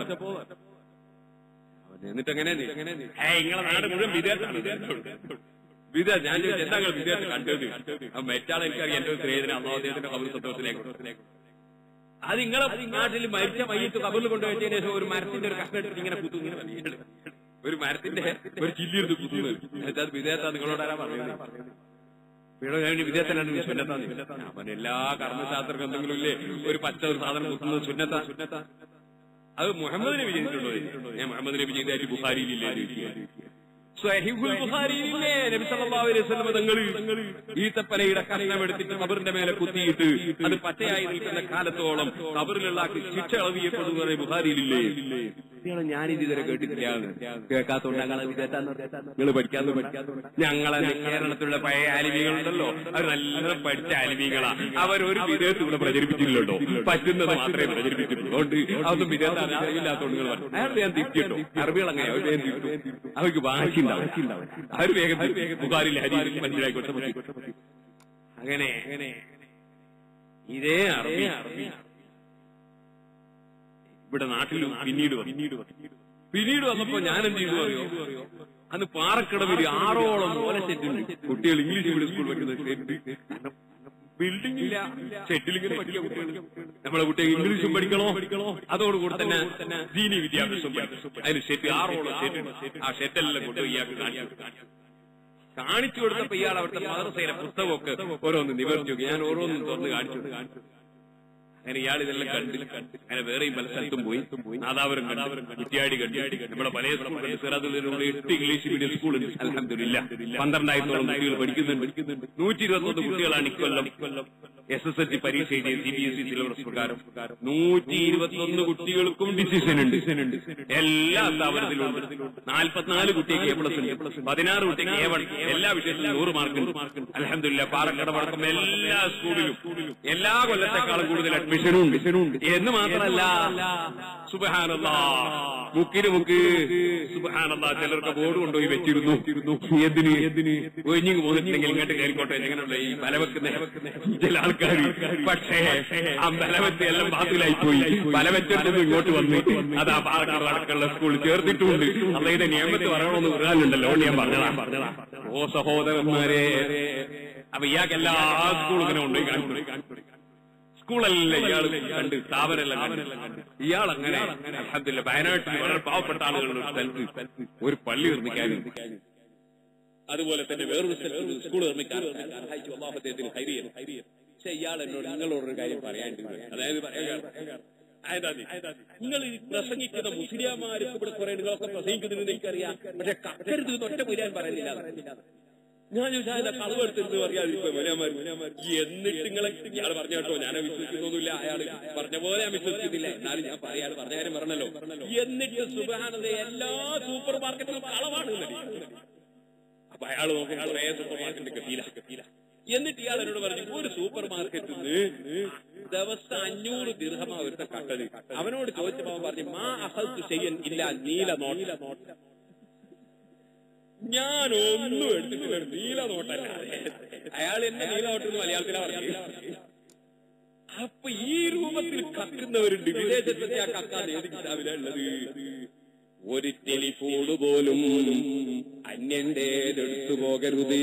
എന്നിട്ട് എങ്ങനെ നിങ്ങളെ നാട് മുഴുവൻ വിദേശത്താണ് വിദേശ ഞാൻ ചോദിച്ചു, എന്താ നിങ്ങൾ വിദേശത്ത് കണ്ടത് അപ്പൊ മറ്റാളെ എനിക്കറിയാം എന്റെ ഒരു സ്നേഹിതനെ അന്നോ അദ്ദേഹത്തിന്റെ കബർ സന്തോഷത്തിലേക്ക് അത് നിങ്ങളെ നാട്ടിൽ മരിച്ച മയ്യത്ത് കബറിൽ കൊണ്ടുവച്ചതിന് ശേഷം ഒരു മരത്തിന്റെ ഒരു കഷ്ണം എടുത്തിട്ട് ഇങ്ങനെ കുത്തു ഇങ്ങനെ വലിയാണ്. ഒരു മരത്തിന്റെ ഒരു ചില്ലിയെടുത്ത് കുത്തുന്നത് എന്നിട്ട് അത് വിദേശത്താ നിങ്ങളോട് ആരാ പറയുന്നത് വീടോ ഞാൻ ഇനി വിദേശത്തിലാണ് സുന്നത്താന്ന് അവൻ എല്ലാ കർമ്മശാസ്ത്ര ഗ്രന്ഥങ്ങളും ഇല്ലേ ഒരു പച്ച ഒരു സാധനം കുത്തുന്നത് സുന്നത്താ സുന്നത്താ അത് മുഹമ്മദ് നബി ചെയ്തിട്ടുണ്ടോ ഞാൻ മുഹമ്മദ് നബി ചെയ്തായിട്ട് ബുഹാരിയിലില്ലേ സ്വഹിബുൽ ബുഖാരിയിലില്ലേ നബി സല്ലല്ലാഹു അലൈഹി വസല്ലം തങ്ങൾ ഈത്തപ്പനയുടെ കഷ്ണം എടുത്തിട്ട് കബറിന്റെ മേലെ കുത്തിയിട്ട് അത് പച്ചയായി നിൽക്കുന്ന കാലത്തോളം കബറിലുള്ള ആൾക്ക് ശിക്ഷ ഇളവിയപ്പെടുന്നത് ബുഖാരിയിലില്ലേ ഇയാളെ ഞാനിത് ഇതുവരെ കേട്ടിട്ടില്ല കേൾക്കാത്തോണ്ട് ഞങ്ങളെ നിങ്ങൾ പഠിക്കാതെ പഠിക്കാതെ ഞങ്ങളെ കേരളത്തിലുള്ള പഴയ ആലിമികളുണ്ടല്ലോ അവർ നല്ല പഠിച്ച ആലിമികളാ അവരൊരു വിധേയത്തിൽ ഇവിടെ പ്രചരിപ്പിച്ചില്ലല്ലോ പറ്റുന്നത് മാത്രമേ പ്രചരിപ്പിച്ചിട്ടുള്ളൂ അതുകൊണ്ട് അതൊന്നും വിധേയത്താണ് അറിവില്ലാത്തോണ്ട് നിങ്ങൾ പറഞ്ഞു അയാൾ ഞാൻ തിരിച്ചിട്ടോ അറബികൾ അങ്ങനെ അവർ വേഗം തിരിച്ചു അവർക്ക് വാശിണ്ടാവും അവർ വേഗം ബുഖാരിൽ ഹരീരിൽ മനസ്സിലായിക്കോട്ടെ അങ്ങനെ അങ്ങനെ ഇതേ അറബി അറബി ഇവിടെ നാട്ടിലും പിന്നീട് വന്നു. പിന്നീട് വന്നു. പിന്നീട് വന്നപ്പോ ഞാൻ എന്ത് ചെയ്തു അറിയോ അന്ന് പാറക്കടവിൽ ആറോളം ഓലച്ചെറ്റുണ്ട് കുട്ടികൾ ഇംഗ്ലീഷ് മീഡിയം സ്കൂൾ പഠിക്കുന്ന സെറ്റ് ബിൽഡിംഗ് ഇല്ല സെറ്റിലിങ്ങനെ പഠിക്കുന്ന കുട്ടികൾ നമ്മളെ കുട്ടികൾ ഇംഗ്ലീഷും പഠിക്കണോ പഠിക്കണോ അതോടുകൂടി തന്നെ ദീനി വിദ്യാഭ്യാസം പഠിക്കും അതിന് സെറ്റ് ആറോളം സെറ്റ് ആ സെറ്റെല്ലാം കൊണ്ട് ഇയാൾക്ക് കാണിച്ചു കാണിച്ചു കൊടുത്തപ്പോ ഇയാൾ അവിടുത്തെ മദ്രസയിലെ പുസ്തകമൊക്കെ ഓരോന്ന് നിവർത്തി നോക്കി ഞാൻ ഓരോന്നും തുറന്ന് കാണിച്ചു കാണിച്ചു അങ്ങനെ ഇയാൾ ഇതെല്ലാം കണ്ട് അങ്ങനെ വേറെയും പല സ്ഥലത്തും പോയി നാദാപുരം കണ്ടു കുറ്റിയാടി കണ്ടു നമ്മുടെ പല സ്കൂൾ സിറാദുള്ള എട്ട് ഇംഗ്ലീഷ് മീഡിയം സ്കൂളുണ്ട് അലഹമില്ല പന്ത്രണ്ടായിരത്തോളം കുട്ടികൾ പഠിക്കുന്നുണ്ട് നൂറ്റി ഇരുപത്തൊന്ന് കുട്ടികളാണ് ഇക്കൊല്ലം എസ് എസ് എൽ സി പരീക്ഷ എഴുതിയ C B S E syllabus പ്രകാരം നൂറ്റി ഇരുപത്തൊന്ന് കുട്ടികൾക്കും ഡിസിഷൻ ഉണ്ട് എല്ലാ സ്ഥാപനത്തിലും ഉണ്ട് നാൽപ്പത്തിനാല് കുട്ടിക്ക് എ പ്ലസ് ഉണ്ട് പതിനാറ് കുട്ടിക്ക് എ വൺ എല്ലാ വിഷയത്തിലും നൂറ് മാർക്ക് അലഹമില്ല പാലക്കാട് അടക്കം എല്ലാ സ്കൂളിലും എല്ലാ കൊല്ലത്തെക്കാളും കൂടുതൽ അഡ്മിഷനും ഉണ്ട് എന്ന് മാത്രമല്ല സുബഹാനല്ലാ മുക്കിന് മുക്ക് സുബഹാനല്ലാ ചിലർക്ക് ബോർഡ് കൊണ്ടുപോയി വെച്ചിരുന്നു എന്തിന് എന്തിന് ഒഴിഞ്ഞു പോന്നിട്ടുണ്ടെങ്കിൽ ഇങ്ങോട്ട് കയറിക്കോട്ടെ എങ്ങനെയുള്ള ഈ ബലവെക്കുന്ന ചില ആൾക്കാർ പക്ഷേ ആ ബലവെത്ത് എല്ലാം ബാത്തിലായി പോയി ബലവെച്ചെടുത്ത് ഇങ്ങോട്ട് വന്ന് അത് ആ പാലക്കാട് അടക്കമുള്ള സ്കൂളിൽ ചേർത്തിട്ടുമുണ്ട് അതായത് നിയമത്ത് പറയണമെന്ന് പറയാനുണ്ടല്ലോ ഞാൻ പറഞ്ഞതാ പറഞ്ഞതാ ഓ സഹോദരന്മാരെ അപ്പൊ ഇയാൾക്ക് എല്ലാ സ്കൂളും ഇങ്ങനെ കൊണ്ടുപോയി കാണിച്ചു സ്കൂളെല്ലാം ഇയാൾ കണ്ട് സ്ഥാപനമെല്ലാം കണ്ട് ഇയാൾ അങ്ങനെ അലഹമില്ല വയനാട്ടിൽ വളരെ പാവപ്പെട്ട ആളുകളുടെ ഒരു സ്ഥലത്ത് ഒരു പള്ളി നിർമ്മിക്കാൻ അതുപോലെ തന്നെ വേറൊരു സ്ഥലത്ത് സ്കൂൾ നിർമ്മിക്കാൻ സഹായിച്ചു അള്ളാഹു അദ്ദേഹത്തിന് ഹൈരിയൻ പക്ഷെ ഇയാൾ എന്നോട് നിങ്ങളോടൊരു കാര്യം പറയാണ്ടിരുന്നു അതായത് പറയാൻ അതായത് നിങ്ങൾ ഈ പ്രസംഗിക്കുന്ന മുസ്ലിംമാർക്ക് ഇവിടെ കുറെ നിങ്ങളൊക്കെ പ്രസംഗിക്കുന്നതെന്ന് എനിക്കറിയാം പക്ഷെ കക്കരുത് എന്ന് ഒറ്റ പുരാൻ പറയുന്നില്ല ഞാൻ ചോദിച്ചാൽ കളവ് എടുത്തിരുന്ന് പറയാതിരിക്കും മുലാമാർ എന്നിട്ട് നിങ്ങളെ ഇയാൾ പറഞ്ഞ കേട്ടോ ഞാൻ വിശ്വസിക്കുന്നൊന്നുമില്ല അയാൾ പറഞ്ഞ പോലെ ഞാൻ വിശ്വസിക്കുന്നില്ല എന്നാലും ഞാൻ പറയാൻ പറഞ്ഞ കാര്യം പറഞ്ഞല്ലോ എന്നിട്ട് സുബാനത എല്ലാ സൂപ്പർ മാർക്കറ്റിലും കളവാണ് എന്നടി. അപ്പൊ അയാൾ നോക്കി കുറേ സൂപ്പർ മാർക്കറ്റ് കത്തിയില്ല എന്നിട്ട് ഇയാൾ എന്നോട് പറഞ്ഞു ഒരു സൂപ്പർ മാർക്കറ്റിൽ നിന്ന് ദിവസം അഞ്ഞൂറ് ദീർഘമാ ഒരുത്ത കട്ടത് അവനോട് ചോദിച്ചപ്പോ അവൻ പറഞ്ഞു മാ അഹൽത്ത് ചെയ്യൻ ഇല്ല നീല നോട്ട ഞാൻ ഒന്നും എടുത്തിട്ടില്ല നീല നോട്ടല്ല അയാൾ എന്നെ നീല നോട്ടെന്ന് മലയാളത്തിലാ പറഞ്ഞു അപ്പൊ ഈ രൂപത്തിൽ കക്കുന്നവരുണ്ട് വിദേശത്തെ ആ കക്കാൻ ഏത് കിതാബിലാ ഉള്ളത് ഒരു ടെലിഫോണ് പോലും അന്യന്റേതെടുത്തു പോകരുതേ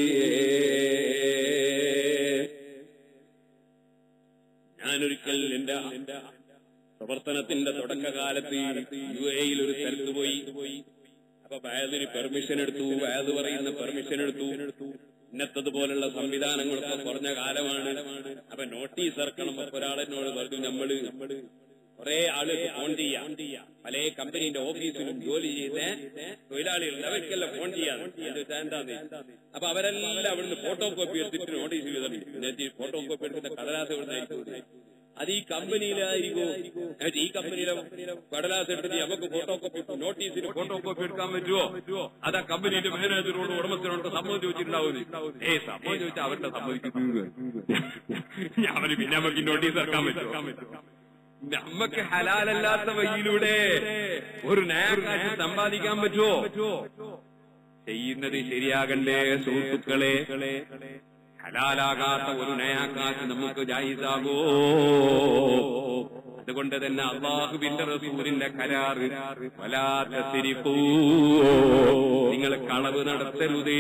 ഞാനൊരിക്കൽ എന്റെ പ്രവർത്തനത്തിന്റെ തുടക്കകാലത്ത് യു എയിൽ ഒരു സ്ഥലത്ത് പോയി അപ്പൊ വയതിന് പെർമിഷൻ എടുത്തു വയത് പറയുന്ന പെർമിഷൻ എടുത്തു ഇന്നത്തതുപോലുള്ള സംവിധാനങ്ങളൊക്കെ കുറഞ്ഞ കാലമാണ് അപ്പൊ നോട്ടീസ് ഇറക്കണം അപ്പൊ ഒരാളെന്നോട് പറഞ്ഞു നമ്മള് കുറെ ആള് ഫോൺ ചെയ്യാം പല കമ്പനീന്റെ ഓഫീസിലും ജോലി ചെയ്ത് തൊഴിലാളികളുണ്ട് അവർക്കെല്ലാം ഫോൺ ചെയ്യാം എന്താന്ന് അപ്പൊ അവരെല്ലാം അവിടുന്ന് ഫോട്ടോ കോപ്പി എടുത്തിട്ട് നോട്ടീസ് ചെയ്തിട്ടുണ്ട് ഫോട്ടോ കോപ്പി എടുക്കുന്ന കടലാസ് എവിടുന്നായിരിക്കും അത് ഈ കമ്പനിയിലായിരിക്കും എന്നിട്ട് ഈ കമ്പനിയിലെ കടലാസ് എടുത്തിട്ട് നമുക്ക് ഫോട്ടോ കോപ്പി നോട്ടീസിന് ഫോട്ടോ കോപ്പി എടുക്കാൻ പറ്റുമോ അതാ കമ്പനിയുടെ മാനേജറോട് ഉടമസ്ഥനോട് സമ്മതം ചോദിച്ചിട്ടുണ്ടാവും ഏ സമ്മതം ചോദിച്ചാൽ അവരുടെ സമ്മതിക്കുന്നു അവന് പിന്നെ നമുക്ക് നോട്ടീസ് ഇറക്കാൻ പറ്റുമോ നമുക്ക് ഹലാലല്ലാത്ത വഴിയിലൂടെ ഒരു നയാകാശ് സമ്പാദിക്കാൻ പറ്റുമോ ചെയ്യുന്നത് ശരിയാകണ്ടേ സുഹൃത്തുക്കളെ ഹലാലാകാത്ത ഒരു നയാകാശ് നമുക്ക് ജായിസാകോ അതുകൊണ്ട് തന്നെ അള്ളാഹുവിന്റെ റസൂലിന്റെ കരാറ് വലാത്ത സിരിപ്പൂ നിങ്ങൾ കളവ് നടത്തരുതേ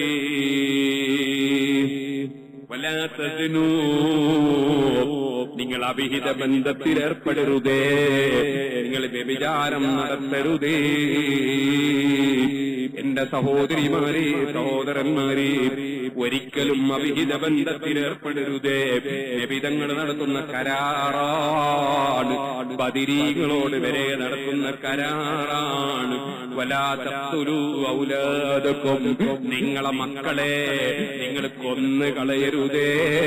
വലാത്ത നിങ്ങൾ അവിഹിത ബന്ധത്തിൽ ഏർപ്പെടരുതേ നിങ്ങൾ വ്യഭിചാരം നടത്തരുതേ എന്റെ സഹോദരിമാരെ സഹോദരന്മാരെ ഒരിക്കലും അവിഹിത ബന്ധത്തിൽ ഏർപ്പെടരുതേ വ്യഭിതങ്ങൾ നടത്തുന്ന കരാറാണ് ബദിരീകളോട് വരെ നടത്തുന്ന കരാറാണ് വലാത്തൊരു ഔലാദക്കും നിങ്ങളെ മക്കളെ നിങ്ങൾ കൊന്നു കളയരുതേ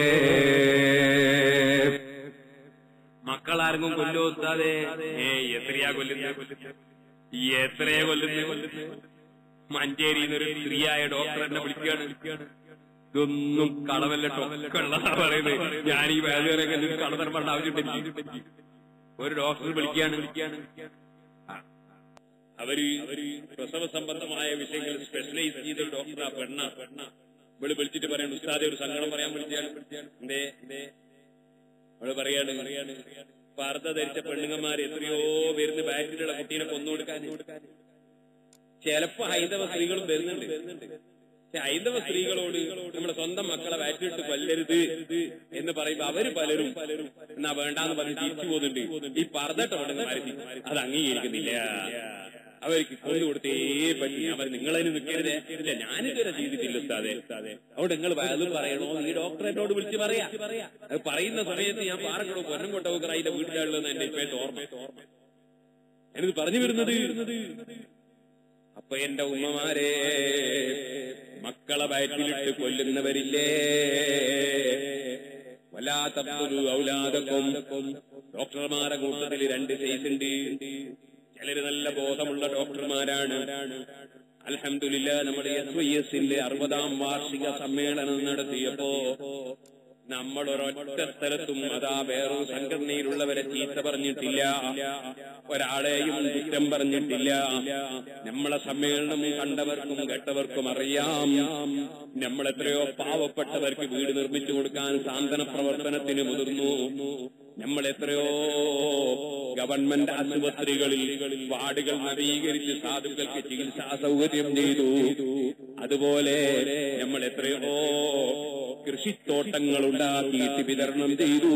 മക്കളാർക്കും കൊല്ലുത്താതെ ഏ എത്രയാ കൊല്ലുന്നത് എത്രയാ കൊല്ലുന്നത് മഞ്ചേരിയിൽ ഒരു സ്ത്രീയായ ഡോക്ടർ എന്നെ വിളിക്കുകയാണ് ഇതൊന്നും കളവല്ല ടൊക്കുള്ളതാ പറയുന്നത് ഞാൻ ഈ വേദനയൊക്കെ കളതരം പറഞ്ഞ ആവശ്യമുണ്ട് ഒരു ഡോക്ടർ വിളിക്കുകയാണ് വിളിക്കുകയാണ് അവര് അവര് പ്രസവ സംബന്ധമായ വിഷയങ്ങൾ സ്പെഷ്യലൈസ് ചെയ്ത ഒരു ഡോക്ടറാ പെണ്ണ പെണ്ണ ഇവള് വിളിച്ചിട്ട് പറയണം ഉസ്താദെ ഒരു സങ്കടം പറയാൻ വിളിച്ചാണ് എന്തേ എന്തേ അവള് പറയാണ് പറയാണ് വാർത്ത ധരിച്ച പെണ്ണുങ്ങന്മാർ എത്രയോ വരുന്ന ബാറ്റിലുള്ള കുട്ടീനെ കൊന്നു കൊടുക്കാൻ ചിലപ്പോ ഹൈന്ദവ സ്ത്രീകളും വരുന്നുണ്ട് പക്ഷെ ഹൈന്ദവ സ്ത്രീകളോട് നമ്മുടെ സ്വന്തം മക്കളെ വാറ്റിട്ട് കൊല്ലരുത് എന്ന് പറയുമ്പോ അവര് പലരും പലരും എന്നാ വേണ്ടാന്ന് പറഞ്ഞ് തിരിച്ചു പോകുന്നുണ്ട് ഈ പറഞ്ഞിട്ട പെണ്ണുങ്ങന്മാര് അത് അംഗീകരിക്കുന്നില്ല അവർക്ക് കൊണ്ടുകൊടുത്തേ പറ്റി അവർ നിങ്ങളതിന് നിൽക്കരുതേ ഇല്ല ഞാനിതുവരെ ചെയ്തിട്ടില്ല ഉസ്താദെ അവിടെ നിങ്ങൾ വയലും പറയണോ ഈ ഡോക്ടർ എന്നോട് വിളിച്ച് പറയാ അത് പറയുന്ന സമയത്ത് ഞാൻ പാറക്കടോ പൊന്നംകൊട്ടവക്കറ അതിന്റെ വീട്ടിലുള്ളതെന്ന് എന്റെ ഇപ്പോഴത്തെ ഓർമ്മ ഞാനിത് പറഞ്ഞു വരുന്നത് അപ്പൊ എന്റെ ഉമ്മമാരെ മക്കളെ വയറ്റിലിട്ട് കൊല്ലുന്നവരില്ലേ വല്ലാത്തപ്പൊരു ഔലാദക്കും ഡോക്ടർമാരെ കൂട്ടത്തിൽ രണ്ട് സൈസ് ഉണ്ട് ചിലര് നല്ല ബോധമുള്ള ഡോക്ടർമാരാണ് അൽഹംദുലില്ല നമ്മുടെ എസ് വൈ എസിന്റെ അറുപതാം വാർഷിക സമ്മേളനം നടത്തിയപ്പോ നമ്മൾ ഒരൊറ്റ സ്ഥലത്തും അതാ വേറൊരു സംഘടനയിലുള്ളവരെ ചീത്ത പറഞ്ഞിട്ടില്ല ഒരാളെയും കുറ്റം പറഞ്ഞിട്ടില്ല നമ്മളെ സമ്മേളനം കണ്ടവർക്കും കേട്ടവർക്കും അറിയാം നമ്മൾ എത്രയോ പാവപ്പെട്ടവർക്ക് വീട് നിർമ്മിച്ചു കൊടുക്കാൻ സാന്ത്വന പ്രവർത്തനത്തിന് മുതിർന്നു നമ്മൾ എത്രയോ ഗവൺമെന്റ് ആശുപത്രികളിൽ വാർഡുകൾ നവീകരിച്ച് സാധുക്കൾക്ക് ചികിത്സാ സൗകര്യം ചെയ്തു അതുപോലെ നമ്മൾ എത്രയോ കൃഷിത്തോട്ടങ്ങൾ ഉണ്ടാക്കിയിട്ട് വിതരണം ചെയ്തു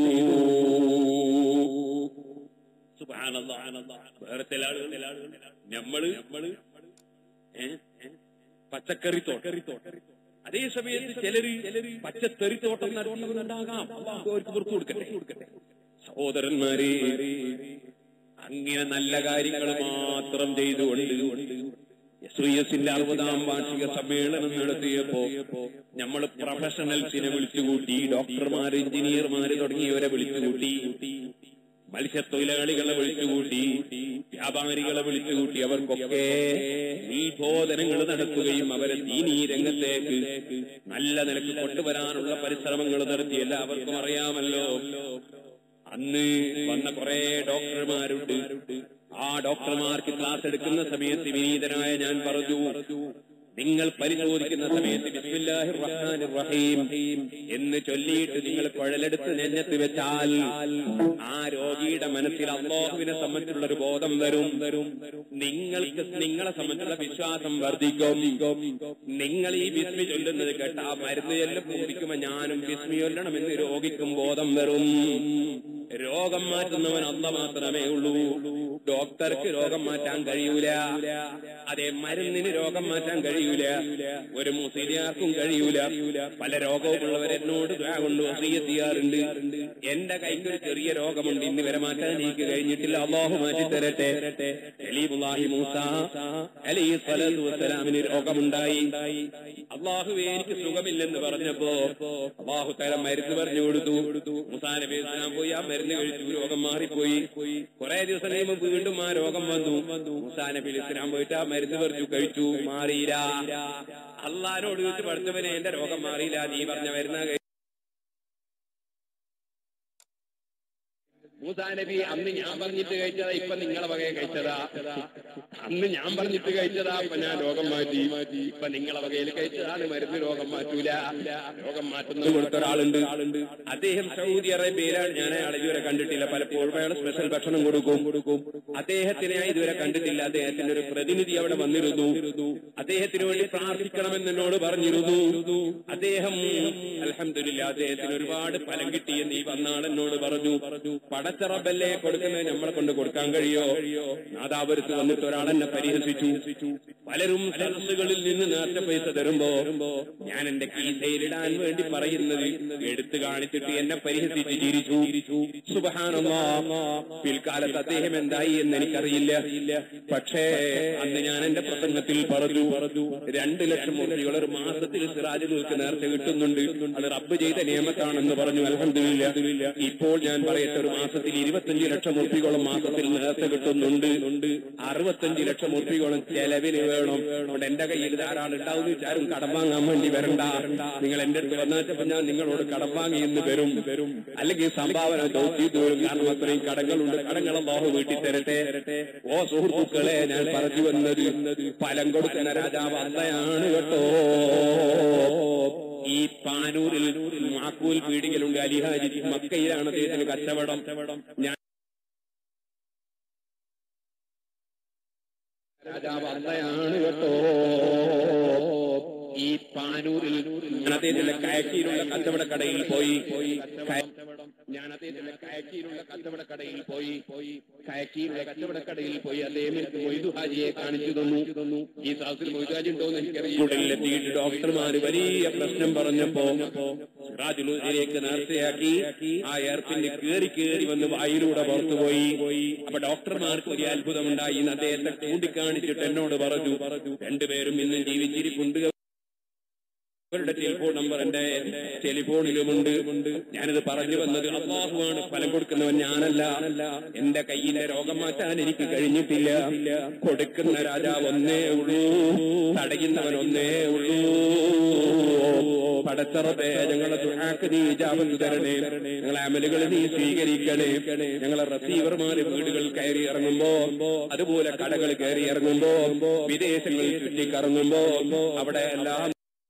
വേറെ ചില ആളുകൾ നമ്മള് നമ്മള് പച്ചക്കറി തോട്ടം അതേ സമയത്ത് ചിലര് ചിലര് പച്ചത്തെറിത്തോട്ടം നടത്തുന്നവരുണ്ടാകാം അവർക്ക് പുറത്തു കൊടുക്കട്ടെ സഹോദരന്മാരെ അങ്ങനെ നല്ല കാര്യങ്ങൾ മാത്രം ചെയ്തുകൊണ്ട് എസ് വി എസിന്റെ അറുപതാം വാർഷിക സമ്മേളനം നടത്തിയപ്പോ നമ്മൾ പ്രൊഫഷണൽസിനെ വിളിച്ചുകൂട്ടി ഡോക്ടർമാര് എഞ്ചിനീയർമാര് തുടങ്ങിയവരെ വിളിച്ചുകൂട്ടി മത്സ്യത്തൊഴിലാളികളെ വിളിച്ചുകൂട്ടി വ്യാപാരികളെ വിളിച്ചുകൂട്ടി അവർക്കൊക്കെ ഉത്ബോധനങ്ങൾ നടത്തുകയും അവരെ ദീനീ രംഗത്തേക്ക് നല്ല നിലക്ക് കൊണ്ടുവരാനുള്ള പരിശ്രമങ്ങൾ നടത്തി എല്ലാവർക്കും അറിയാമല്ലോ അന്ന് വന്ന കുറെ ഡോക്ടർമാരുണ്ട് ആ ഡോക്ടർമാർക്ക് ക്ലാസ് എടുക്കുന്ന സമയത്ത് വിനീതനായ ഞാൻ പറഞ്ഞു നിങ്ങൾ പരിശോധിക്കുന്ന സമയത്ത് ബിസ്മില്ലാഹിർ റഹ്മാനിർ റഹീം എന്ന് ചൊല്ലിയിട്ട് നിങ്ങൾ കുഴലെടുത്ത് നെഞ്ഞത്ത് വെച്ചാൽ ആ രോഗിയുടെ മനസ്സിൽ അള്ളാഹുവിനെ സംബന്ധിച്ചുള്ള ഒരു ബോധം വരും വരും നിങ്ങൾക്ക് നിങ്ങളെ സംബന്ധിച്ചുള്ള വിശ്വാസം വർദ്ധിക്കും നിങ്ങൾ ഈ ബിസ്മി ചൊല്ലുന്നത് കേട്ട ആ മരുന്ന് ചെല്ലും കുടിക്കുമ്പോ ഞാനും ബിസ്മി ചൊല്ലണമെന്ന് രോഗിക്കും ബോധം വരും രോഗം മാറ്റുന്നവൻ അല്ല മാത്രമേ ഉള്ളൂ ഡോക്ടർക്ക് രോഗം മാറ്റാൻ കഴിയൂല അതെ മരുന്നിന് രോഗം മാറ്റാൻ കഴിയൂല ഒരു മുസ്ലിയാർക്കും കഴിയൂല പല രോഗവുമുള്ളവർ എന്നോട് ദുആ കൊണ്ട് വസീയത്ത് ചെയ്യാറുണ്ട് എന്റെ കൈക്ക് ഒരു ചെറിയ രോഗമുണ്ട് ഇന്ന് വരെ മാറ്റാൻ എനിക്ക് കഴിഞ്ഞിട്ടില്ല അള്ളാഹു മാറ്റി തരട്ടെ കലീമുല്ലാഹി മൂസ അലൈഹി സ്വലാത്തു വസ്സലാമിന് രോഗമുണ്ടായി അള്ളാഹുവേ എനിക്ക് സുഖമില്ലെന്ന് പറഞ്ഞപ്പോ അള്ളാഹു തല മരുന്ന് പറഞ്ഞു കൊടുത്തു മുസാ നബി ഇസ്ലാം പോയി ആ മരുന്ന് കഴിച്ചു രോഗം മാറിപ്പോയി കുറെ ദിവസം കഴിയുമ്പോൾ വീണ്ടും ആ രോഗം വന്നു മുസാ നബി ഇസ്ലാം പോയിട്ട് ആ മരുന്ന് പറിച്ചു കഴിച്ചു മാറിയില്ല അള്ളഹാനോട് ചോദിച്ചു പഠിച്ചവനെ എന്റെ രോഗം മാറിയില്ല നീ പറഞ്ഞ മരുന്ന് കഴി- മൂസാ നബി അന്ന് ഞാൻ പറഞ്ഞിട്ട് കഴിച്ചതാ ഇപ്പൊ നിങ്ങളെ വകയെ കഴിച്ചതാ അന്ന് ഞാൻ പറഞ്ഞിട്ട് കഴിച്ചതാ ഇപ്പൊ ഞാൻ രോഗം മാറ്റി ഇപ്പൊ നിങ്ങളെ വകയിൽ കഴിച്ചതാണ് മരുന്ന് രോഗം മാറ്റൂല രോഗം മാറ്റുന്ന കൊടുത്ത ഒരാളുണ്ട് അദ്ദേഹം സൗദി അറേബ്യയിലാണ് ഞാൻ അയാളെ ഇതുവരെ കണ്ടിട്ടില്ല പലപ്പോഴും അയാൾ സ്പെഷ്യൽ ഭക്ഷണം കൊടുക്കും കൊടുക്കും അദ്ദേഹത്തിനെ ഞാൻ ഇതുവരെ കണ്ടിട്ടില്ല അദ്ദേഹത്തിന്റെ ഒരു പ്രതിനിധി അവിടെ വന്നിരുന്നു അദ്ദേഹത്തിന് വേണ്ടി പ്രാർത്ഥിക്കണമെന്ന് എന്നോട് പറഞ്ഞിരുന്നു അദ്ദേഹം അലഹമില്ല അദ്ദേഹത്തിന് ഒരുപാട് ഫലം കിട്ടിയെന്ന് ഈ വന്നാൾ എന്നോട് പറഞ്ഞു പടച്ചറബല്ലേ കൊടുക്കുന്നത് നമ്മളെ കൊണ്ട് കൊടുക്കാൻ കഴിയോ നാദാപുരത്ത് വന്നിട്ട് ഒരാൾ എന്നെ പരിഹസിച്ചു പലരും സദസ്സുകളിൽ നിന്ന് നേർച്ച പൈസ തരുമ്പോ ഞാൻ എന്റെ കീസയിലിടാൻ വേണ്ടി പറയുന്നത് എടുത്തു കാണിച്ചിട്ട് എന്നെ പരിഹസിച്ച് ചിരിച്ചു സുബഹാനല്ലാ പിൽക്കാലത്ത് അദ്ദേഹം എന്തായി എന്ന് എനിക്കറിയില്ല പക്ഷേ അന്ന് ഞാൻ എന്റെ പ്രസംഗത്തിൽ പറഞ്ഞു പറഞ്ഞു രണ്ട് ലക്ഷം മുറികൾ ഒരു മാസത്തിൽ സിറാജുകൾക്ക് നേർച്ച കിട്ടുന്നുണ്ട് അത് റബ്ബ് ചെയ്ത നിയമത്താണെന്ന് പറഞ്ഞു അലഹമില്ല ഇപ്പോൾ ഞാൻ പറയട്ടെ ഒരു മാസത്തിൽ ഇരുപത്തഞ്ച് ലക്ഷം ഉറുപ്പികോളം മാസത്തിൽ നേർച്ച കിട്ടുന്നുണ്ട് അറുപത്തഞ്ച് ലക്ഷം ഉറുപ്പികോളം ചെലവിന് വേണം അതുകൊണ്ട് എന്റെ കയ്യിൽ ധാരാളം ഉണ്ടാവും ആരും കടം വാങ്ങാൻ വേണ്ടി വരണ്ട നിങ്ങൾ എന്റെ അടുത്ത് വന്നാച്ചപ്പോ ഞാൻ നിങ്ങളോട് കടം വാങ്ങി എന്ന് വരും വരും അല്ലെങ്കിൽ സംഭാവന ചോദിച്ചു വരും കാരണം അത്രയും കടങ്ങളുണ്ട് കടങ്ങളെ ലോഹ വീട്ടിൽ തരട്ടെ ഓ സുഹൃത്തുക്കളെ ഞാൻ പറഞ്ഞു വന്നത് ഫലം കൊടുക്കുന്ന രാജാവ് അന്നയാണ് കേട്ടോ ഈ പാനൂരിൽ മാക്കൂൽ പീടികലുണ്ട് അലിഹാജി മക്കയിലാണ് അദ്ദേഹത്തിന് കച്ചവടം ഞാൻ രാജാവ് അന്നയാണ് കേട്ടോ ഈ പാനൂരിൽ ഞാൻ അദ്ദേഹത്തിന്റെ കയക്കിയിലുള്ള കച്ചവട കടയിൽ പോയി ഞാൻ അദ്ദേഹത്തിന്റെ കയക്കിയിലുള്ള കച്ചവട കടയിൽ പോയി പോയി കയക്കിയിലുള്ള കച്ചവട കടയിൽ പോയി അദ്ദേഹം എനിക്ക് മൊയ്തു ഹാജിയെ കാണിച്ചു തന്നു ഈ സാഹസിൽ മൊയ്തു ഹാജി ഉണ്ടോ എന്ന് എനിക്കറിയില്ല ഉടലെത്തിയിട്ട് ഡോക്ടർമാര് വലിയ പ്രശ്നം പറഞ്ഞപ്പോ സിറാജുലേക്ക് നേർച്ചയാക്കി ആ എയർപിന് കേറി കേറി വന്ന് വായിലൂടെ പുറത്തുപോയി അപ്പൊ ഡോക്ടർമാർക്ക് വലിയ അത്ഭുതമുണ്ടായി ഇന്ന് അദ്ദേഹത്തെ ചൂണ്ടിക്കാണിച്ചിട്ട് എന്നോട് പറഞ്ഞു രണ്ടുപേരും ഇന്നും ജീവിച്ചിരിപ്പുണ്ട് അവരുടെ ടെലിഫോൺ നമ്പർ എന്റെ ടെലിഫോണിലുമുണ്ട് ഞാനിത് പറഞ്ഞു വന്നത് അള്ളാഹുവാണ് ഫലം കൊടുക്കുന്നവൻ ഞാനല്ല എന്റെ കയ്യിലെ രോഗം മാറ്റാൻ എനിക്ക് കഴിഞ്ഞിട്ടില്ല കൊടുക്കുന്ന രാജാവ് ഒന്നേ ഉള്ളൂ തടയുന്നവൻ ഒന്നേ ഉള്ളൂ പടച്ചറത്തെ ഞങ്ങളെ ദുആക്ക് നീ ഇജാബത്ത് തരണേ ഞങ്ങളെ അമലുകൾ നീ സ്വീകരിക്കണേ ഞങ്ങളെ റസീവർമാര് വീടുകൾ കയറി ഇറങ്ങുമ്പോ അതുപോലെ കടകൾ കയറി ഇറങ്ങുമ്പോ വിദേശങ്ങളിൽ ചുറ്റിക്കറങ്ങുമ്പോ അവിടെ എല്ലാം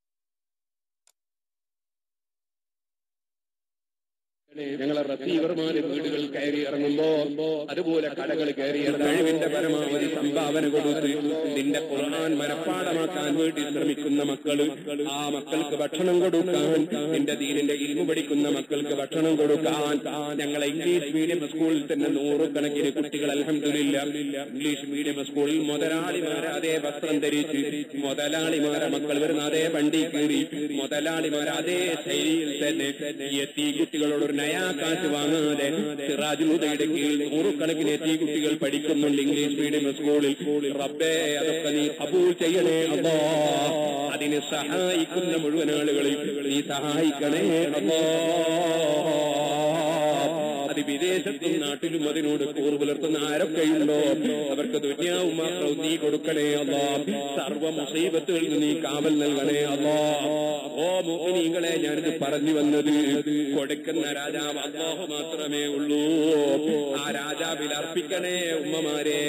ഞങ്ങളെ റസീവർമാര് വീടുകൾ കയറി ഇറങ്ങുമ്പോ അതുപോലെ കടകൾ കയറി കഴിവിന്റെ പരമാവധി സംഭാവന കൊടുത്ത് നിന്റെ ഖുർആൻ മനഃപ്പാടമാക്കാൻ വേണ്ടി ശ്രമിക്കുന്ന മക്കള് ആ മക്കൾക്ക് ഭക്ഷണം കൊടുക്കാൻ നിന്റെ ദീനിന്റെ ഇൽമു പഠിക്കുന്ന മക്കൾക്ക് ഭക്ഷണം കൊടുക്കാൻ ഞങ്ങളെ ഇംഗ്ലീഷ് മീഡിയം സ്കൂളിൽ തന്നെ നൂറുകണക്കിന് കുട്ടികൾ അലഹമില്ല ഇംഗ്ലീഷ് മീഡിയം സ്കൂളിൽ മുതലാളിമാരെ അതേ വസ്ത്രം ധരിച്ച് മുതലാളിമാരെ മക്കൾ വരുന്ന അതേ വണ്ടി കയറി മുതലാളിമാരെ അതേ ശൈലിയിൽ തന്നെ എത്തി കുട്ടികളോട് ഒരു നയാ കാശ് വാങ്ങാതെ സിറാജുലുദയുടെ കീഴിൽ നൂറുകണക്കിന് എത്തി കുട്ടികൾ പഠിക്കുന്നുണ്ട് ഇംഗ്ലീഷ് മീഡിയം സ്കൂളിൽ റബ്ബേ അതൊക്കെ നീ കബൂൽ ചെയ്യണേ അല്ലോ അതിന് സഹായിക്കുന്ന മുഴുവൻ ആളുകളെയും നീ സഹായിക്കണേ അല്ലോ അത് വിദേശത്തും നാട്ടിലും അതിനോട് കൂറ് പുലർത്തുന്ന ആരൊക്കെയുണ്ടോ അവർക്ക് ദുന്യാവും മാത്രം നീ കൊടുക്കണേ അല്ലാ സർവ മുസീബത്തുകളിൽ നിന്ന് നീ കാവൽ നൽകണേ അല്ലാ ഓ മോഹിനീങ്ങളെ ഞാനിത് പറഞ്ഞു വന്നത് കൊടുക്കുന്ന രാജാവ് അള്ളാഹു മാത്രമേ ഉള്ളൂ ആ രാജാവിൽ അർപ്പിക്കണേ ഉമ്മമാരെ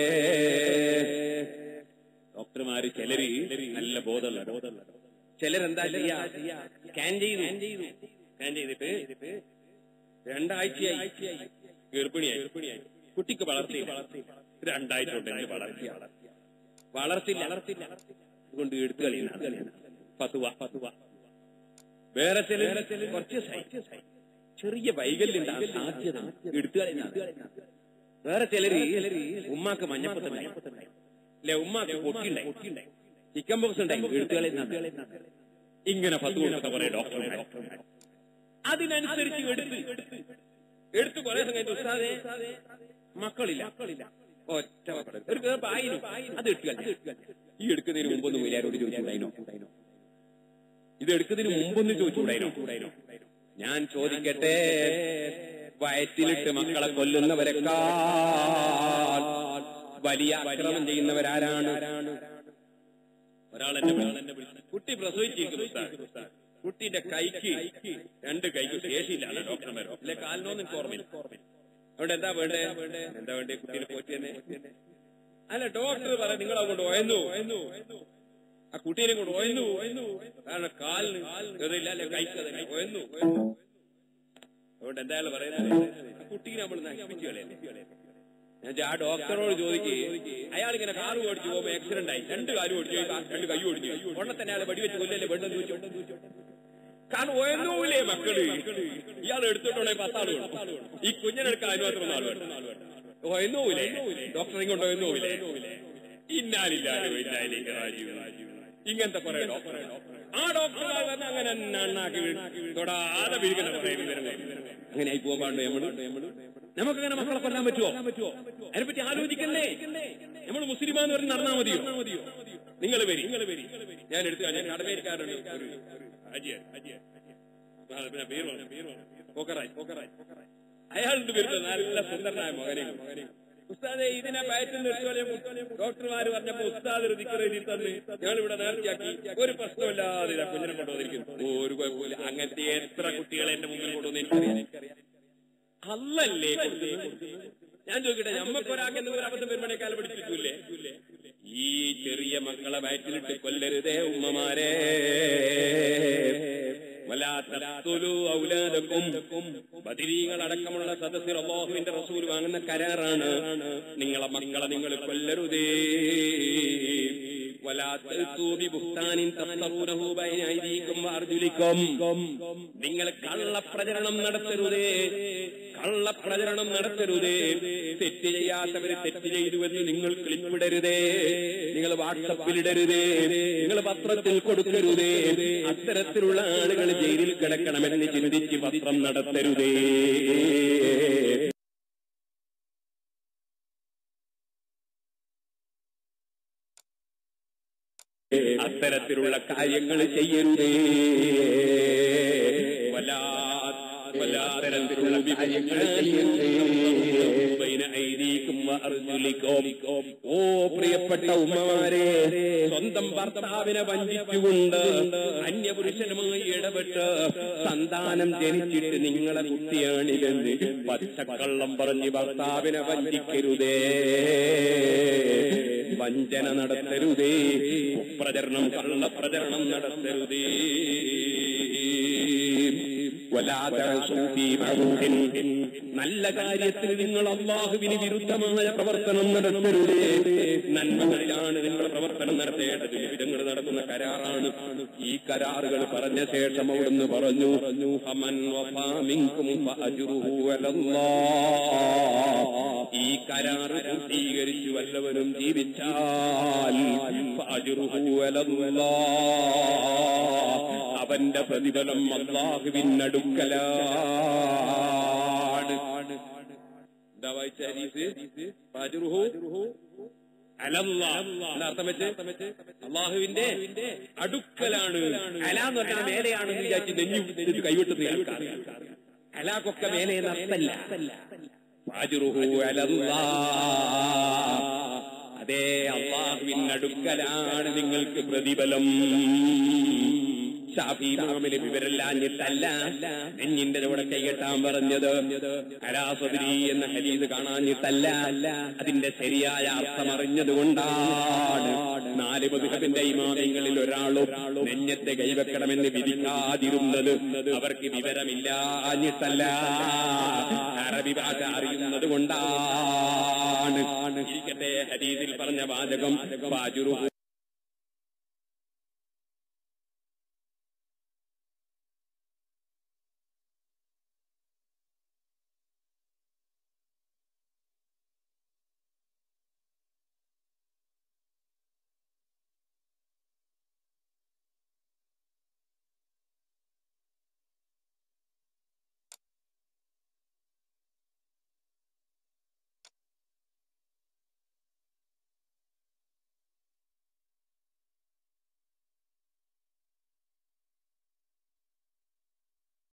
ഡോക്ടർമാര് ചിലര് നല്ല ബോധമുള്ള ബോധമുള്ള ചിലരെന്താ ചെയ്യാ സ്കാൻ ചെയ്തു സ്കാൻ ചെയ്തിട്ട് രണ്ടാഴ്ചയായി ഗർഭിണിയായി ഗർഭിണിയായി കുട്ടിക്ക് വളർത്തി വളർത്തി രണ്ടാഴ്ച കൊണ്ട് എന്നെ വളർത്തി വളർത്തില്ല വളർത്തില്ല കൊണ്ട് എടുത്തു കളിയുന്ന പത്തുവ പത്തുവ വേറെ ചില കുറച്ച് സൈറ്റ് ചെറിയ വൈകല്യം സാധ്യത എടുത്തു കളയുന്ന വേറെ ചിലര് ഉമ്മാക്ക് മഞ്ഞപ്പത്തുണ്ടായി അല്ലെ ഉമ്മാക്ക് പൊട്ടിണ്ടായി ചിക്കൻ ബോക്സ് ഉണ്ടായി എടുത്തു കളയുന്ന ഇങ്ങനെ പത്ത് കൊടുത്ത കുറെ ഡോക്ടർമാർ അതിനനുസരിച്ച് എടുത്ത് എടുത്ത് കുറെ സമയത്ത് ഉസ്താദെ മക്കളില്ല ഒറ്റ മക്കൾ ഒരു പേർ ആയിരം അത് എടുക്കുക ഈ എടുക്കുന്നതിന് മുമ്പൊന്ന് മുയിലാരോട് ചോദിച്ചുണ്ടായിനോ ഇത് എടുക്കുന്നതിന് മുമ്പൊന്ന് ചോദിച്ചുകൂടായിനോ ഞാൻ ചോദിക്കട്ടെ വയറ്റിലിട്ട് മക്കളെ കൊല്ലുന്നവരെക്കാൾ വലിയ അക്രമം ചെയ്യുന്നവരാരാണ് ഒരാൾ എന്നെ വിളിച്ചു കുട്ടി പ്രസവിച്ചിരിക്കുന്നു ഉസ്താദ്. കുട്ടിയുടെ കൈക്ക് രണ്ട് കൈക്ക് ശേഷിയില്ലാണ് ഡോക്ടർമാരോ അല്ലെ കാലിനൊന്നും എനിക്ക് ഓർമ്മയില്ല അതുകൊണ്ട് എന്താ വേണ്ടേ എന്താ വേണ്ടേ കുട്ടീനെ പോറ്റി തന്നെ അല്ല ഡോക്ടർ പറ നിങ്ങൾ അങ്ങോട്ട് ഒയന്നു ആ കുട്ടീനെ കൊണ്ട് ഒയന്നു കാരണം കാലിന് ചെറിയില്ല അല്ലെ കൈക്ക് തന്നെ ഒയന്നു അതുകൊണ്ട് എന്തായാലും പറയുന്നത് ആ കുട്ടീനെ നമ്മൾ നശിപ്പിച്ചു കളയല്ലേ ഞാൻ ആ ഡോക്ടറോട് ചോദിക്കേ അയാൾ ഇങ്ങനെ കാറ് ഓടിച്ചു പോകുമ്പോ ആക്സിഡന്റ് ആയി രണ്ട് കാലും ഓടിച്ചു രണ്ട് കൈ ഓടിച്ചു ഉടനെ തന്നെ അയാൾ വെടിവെച്ച് കൊല്ലല്ലേ വേണ്ടെന്ന് ചോദിച്ചു കാരണം ഒന്നൂലേ മക്കള് ഇയാൾ എടുത്തിട്ടുണ്ടെ പത്താള് വേണം ഈ കുഞ്ഞിനെടുക്കാൻ അതിന് മാത്രം നാൾ വേണം ഒന്നൂലേ ഡോക്ടറെ കൊണ്ട് ഒന്നൂലേ ഇന്നാലില്ലാതെ ഇന്നാലേക്ക് രാജീവ് ഇങ്ങനത്തെ കുറെ ഡോക്ടർ ആ ഡോക്ടർമാർ തന്നെ അങ്ങനെ നന്നാക്കി തൊടാതെ പിരിക്കുന്ന കുറെ വിവരങ്ങൾ അങ്ങനെ ആയി പോകാൻ പാടുണ്ടോ നമ്മള് നമുക്കങ്ങനെ മക്കളെ കൊല്ലാൻ പറ്റുമോ അതിനെപ്പറ്റി ആലോചിക്കണ്ടേ നമ്മൾ മുസ്ലിമാന്ന് പറഞ്ഞ് നടന്നാൽ മതിയോ നിങ്ങൾ വരി നിങ്ങൾ വരി ഞാൻ എടുത്തു ഞാൻ കടമേരിക്കാരുണ്ട് ഒരു അജിയൻ അജിയൻ ആ, പിന്നെ പേര് പറഞ്ഞു, പേര് പറഞ്ഞു. പോക്കറായി പോക്കറായി അയാളുടെ വരുന്നത് നല്ല സുന്ദരനായ മകനെ ഉസ്താദെ ഇതിനെ പയറ്റുന്ന എടുത്തോലെ ഡോക്ടർമാര് പറഞ്ഞപ്പോ ഉസ്താദ് ഒരു ദിക്കറ് എഴുതി തന്ന് ഞങ്ങൾ ഇവിടെ നേർച്ചയാക്കി ഒരു പ്രശ്നമില്ലാതെ ഇതാ കുഞ്ഞിനെ കൊണ്ടുവന്നിരിക്കുന്നു ഒരു കുഴപ്പമില്ല അങ്ങനത്തെ എത്ര കുട്ടികളെ എന്റെ മുമ്പിൽ കൊണ്ടുവന്ന് എനിക്കറിയാം അല്ലല്ലേ കൊടുക്കുന്നത്? ഞാൻ ചോദിക്കട്ടെ നമ്മക്കൊരാൾക്ക് എന്തെങ്കിലും അബദ്ധം വരുമ്പോഴേ കാലം പഠിപ്പിക്കൂലേ ഈ ചെറിയ മക്കളെ വയറ്റിലിട്ട് കൊല്ലരുതേ ഉമ്മമാരെ ബദിരീങ്ങൾ അടക്കമുള്ള സദസ്സിൽ അള്ളാഹുവിന്റെ റസൂൽ വാങ്ങുന്ന കരാറാണ് നിങ്ങളെ മക്കളെ നിങ്ങൾ കൊല്ലരുതേ ولا تأتوا ببهتان تفترونه بين أيديكم وأرجلكم നിങ്ങൾ കള്ളപ്രചരണം നടത്തരുതേ കള്ളപ്രചരണം നടത്തരുതേ തെറ്റ് ചെയ്യാത്തവര് തെറ്റ് ചെയ്തുവെന്ന് നിങ്ങൾ ക്ലിപ്പിടരുതേ നിങ്ങൾ വാട്സപ്പിൽ ഇടരുതേ നിങ്ങൾ പത്രത്തിൽ കൊടുക്കരുതേ അത്തരത്തിലുള്ള ആളുകൾ ജയിലിൽ കിടക്കണമെന്ന് ചിന്തിച്ച് പത്രം നടത്തരുതേ അത്തരത്തിലുള്ള കാര്യങ്ങൾ ചെയ്യരുതേ വലാ വല്ലാതരത്തിലുള്ള കാര്യങ്ങൾ ചെയ്യരുതേ ബൈന ഐദീക്കും വഅർജുലിക്കും. ഓ പ്രിയപ്പെട്ട ഉമ്മമാരെ സ്വന്തം ഭർത്താവിനെ വഞ്ചിച്ചുകൊണ്ട് അന്യപുരുഷനുമായി ഇടപെട്ട് സന്താനം ജനിച്ചിട്ട് നിങ്ങളെ കുട്ടിയാണിതെന്ന് പച്ചക്കള്ളം പറഞ്ഞ് ഭർത്താവിനെ വഞ്ചിക്കരുതേ വഞ്ചന നടത്തരുതേ പ്രചരണം കള്ളപ്രചരണം നടത്തരുതേ നല്ല കാര്യത്തിൽ നിങ്ങൾ അള്ളാഹുവിന് വിരുദ്ധമായ പ്രവർത്തനം നടത്തരുതേ നന്മകളിലാണ് നിങ്ങൾ പ്രവർത്തനം നടത്തേണ്ടത് വിവിധങ്ങൾ നടത്തുന്ന കരാറാണ് ഈ കരാറുകൾ പറഞ്ഞ ശേഷം അവിടുന്ന് പറഞ്ഞു "ഫമൻ വഫാ മിൻകും ഫഅജ്റുഹു അലല്ലാഹ്." ഈ കരാറ് പൂർത്തീകരിച്ചു വല്ലവനും ജീവിച്ചാൽ ഫഅജ്റുഹു അലല്ലാഹ്. അവന്റെ പ്രതിഫലം അള്ളാഹുവിനടുക്കലാണ് എന്താ വായിച്ച ഹദീസ് ഫഅജ്റുഹു അലല്ലാഹ്. എന്താ അർത്ഥം വെച്ച് അള്ളാഹുവിന്റെ അടുക്കലാണ് അല എന്ന് പറഞ്ഞാൽ മേലെയാണെന്ന് വിചാരിച്ച് നെഞ്ഞു കൈവിട്ടുന്ന ആൾക്കാർ അലാക്കൊക്കെ മേലെ നത്തല്ല ഫാജിറുഹു അലല്ലാ. അതേ അള്ളാഹുവിനടുക്കലാണ് നിങ്ങൾക്ക് പ്രതിഫലം ഷാഫി മാമിന് വിവരല്ലാഞ്ഞിട്ടല്ല നെഞ്ഞിന്റെ കൂടെ കൈകെട്ടാൻ പറഞ്ഞത് അലാസദരി എന്ന ഹരീത് കാണാഞ്ഞിട്ടല്ല അതിന്റെ ശരിയായ അർത്ഥം അറിഞ്ഞത് കൊണ്ടാണ് നാല് മധുഹബിന്റെ ഇമാമിങ്ങളിൽ ഒരാളും നെഞ്ഞത്തെ കൈവെക്കണമെന്ന് വിധിക്കാതിരുന്നത് അവർക്ക് വിവരമില്ലാഞ്ഞിട്ടല്ല അറബി ഭാഷ അറിയുന്നത് കൊണ്ടാണ് ഇരിക്കട്ടെ ഹരീതിൽ പറഞ്ഞ വാചകം ഫാജുറുഹു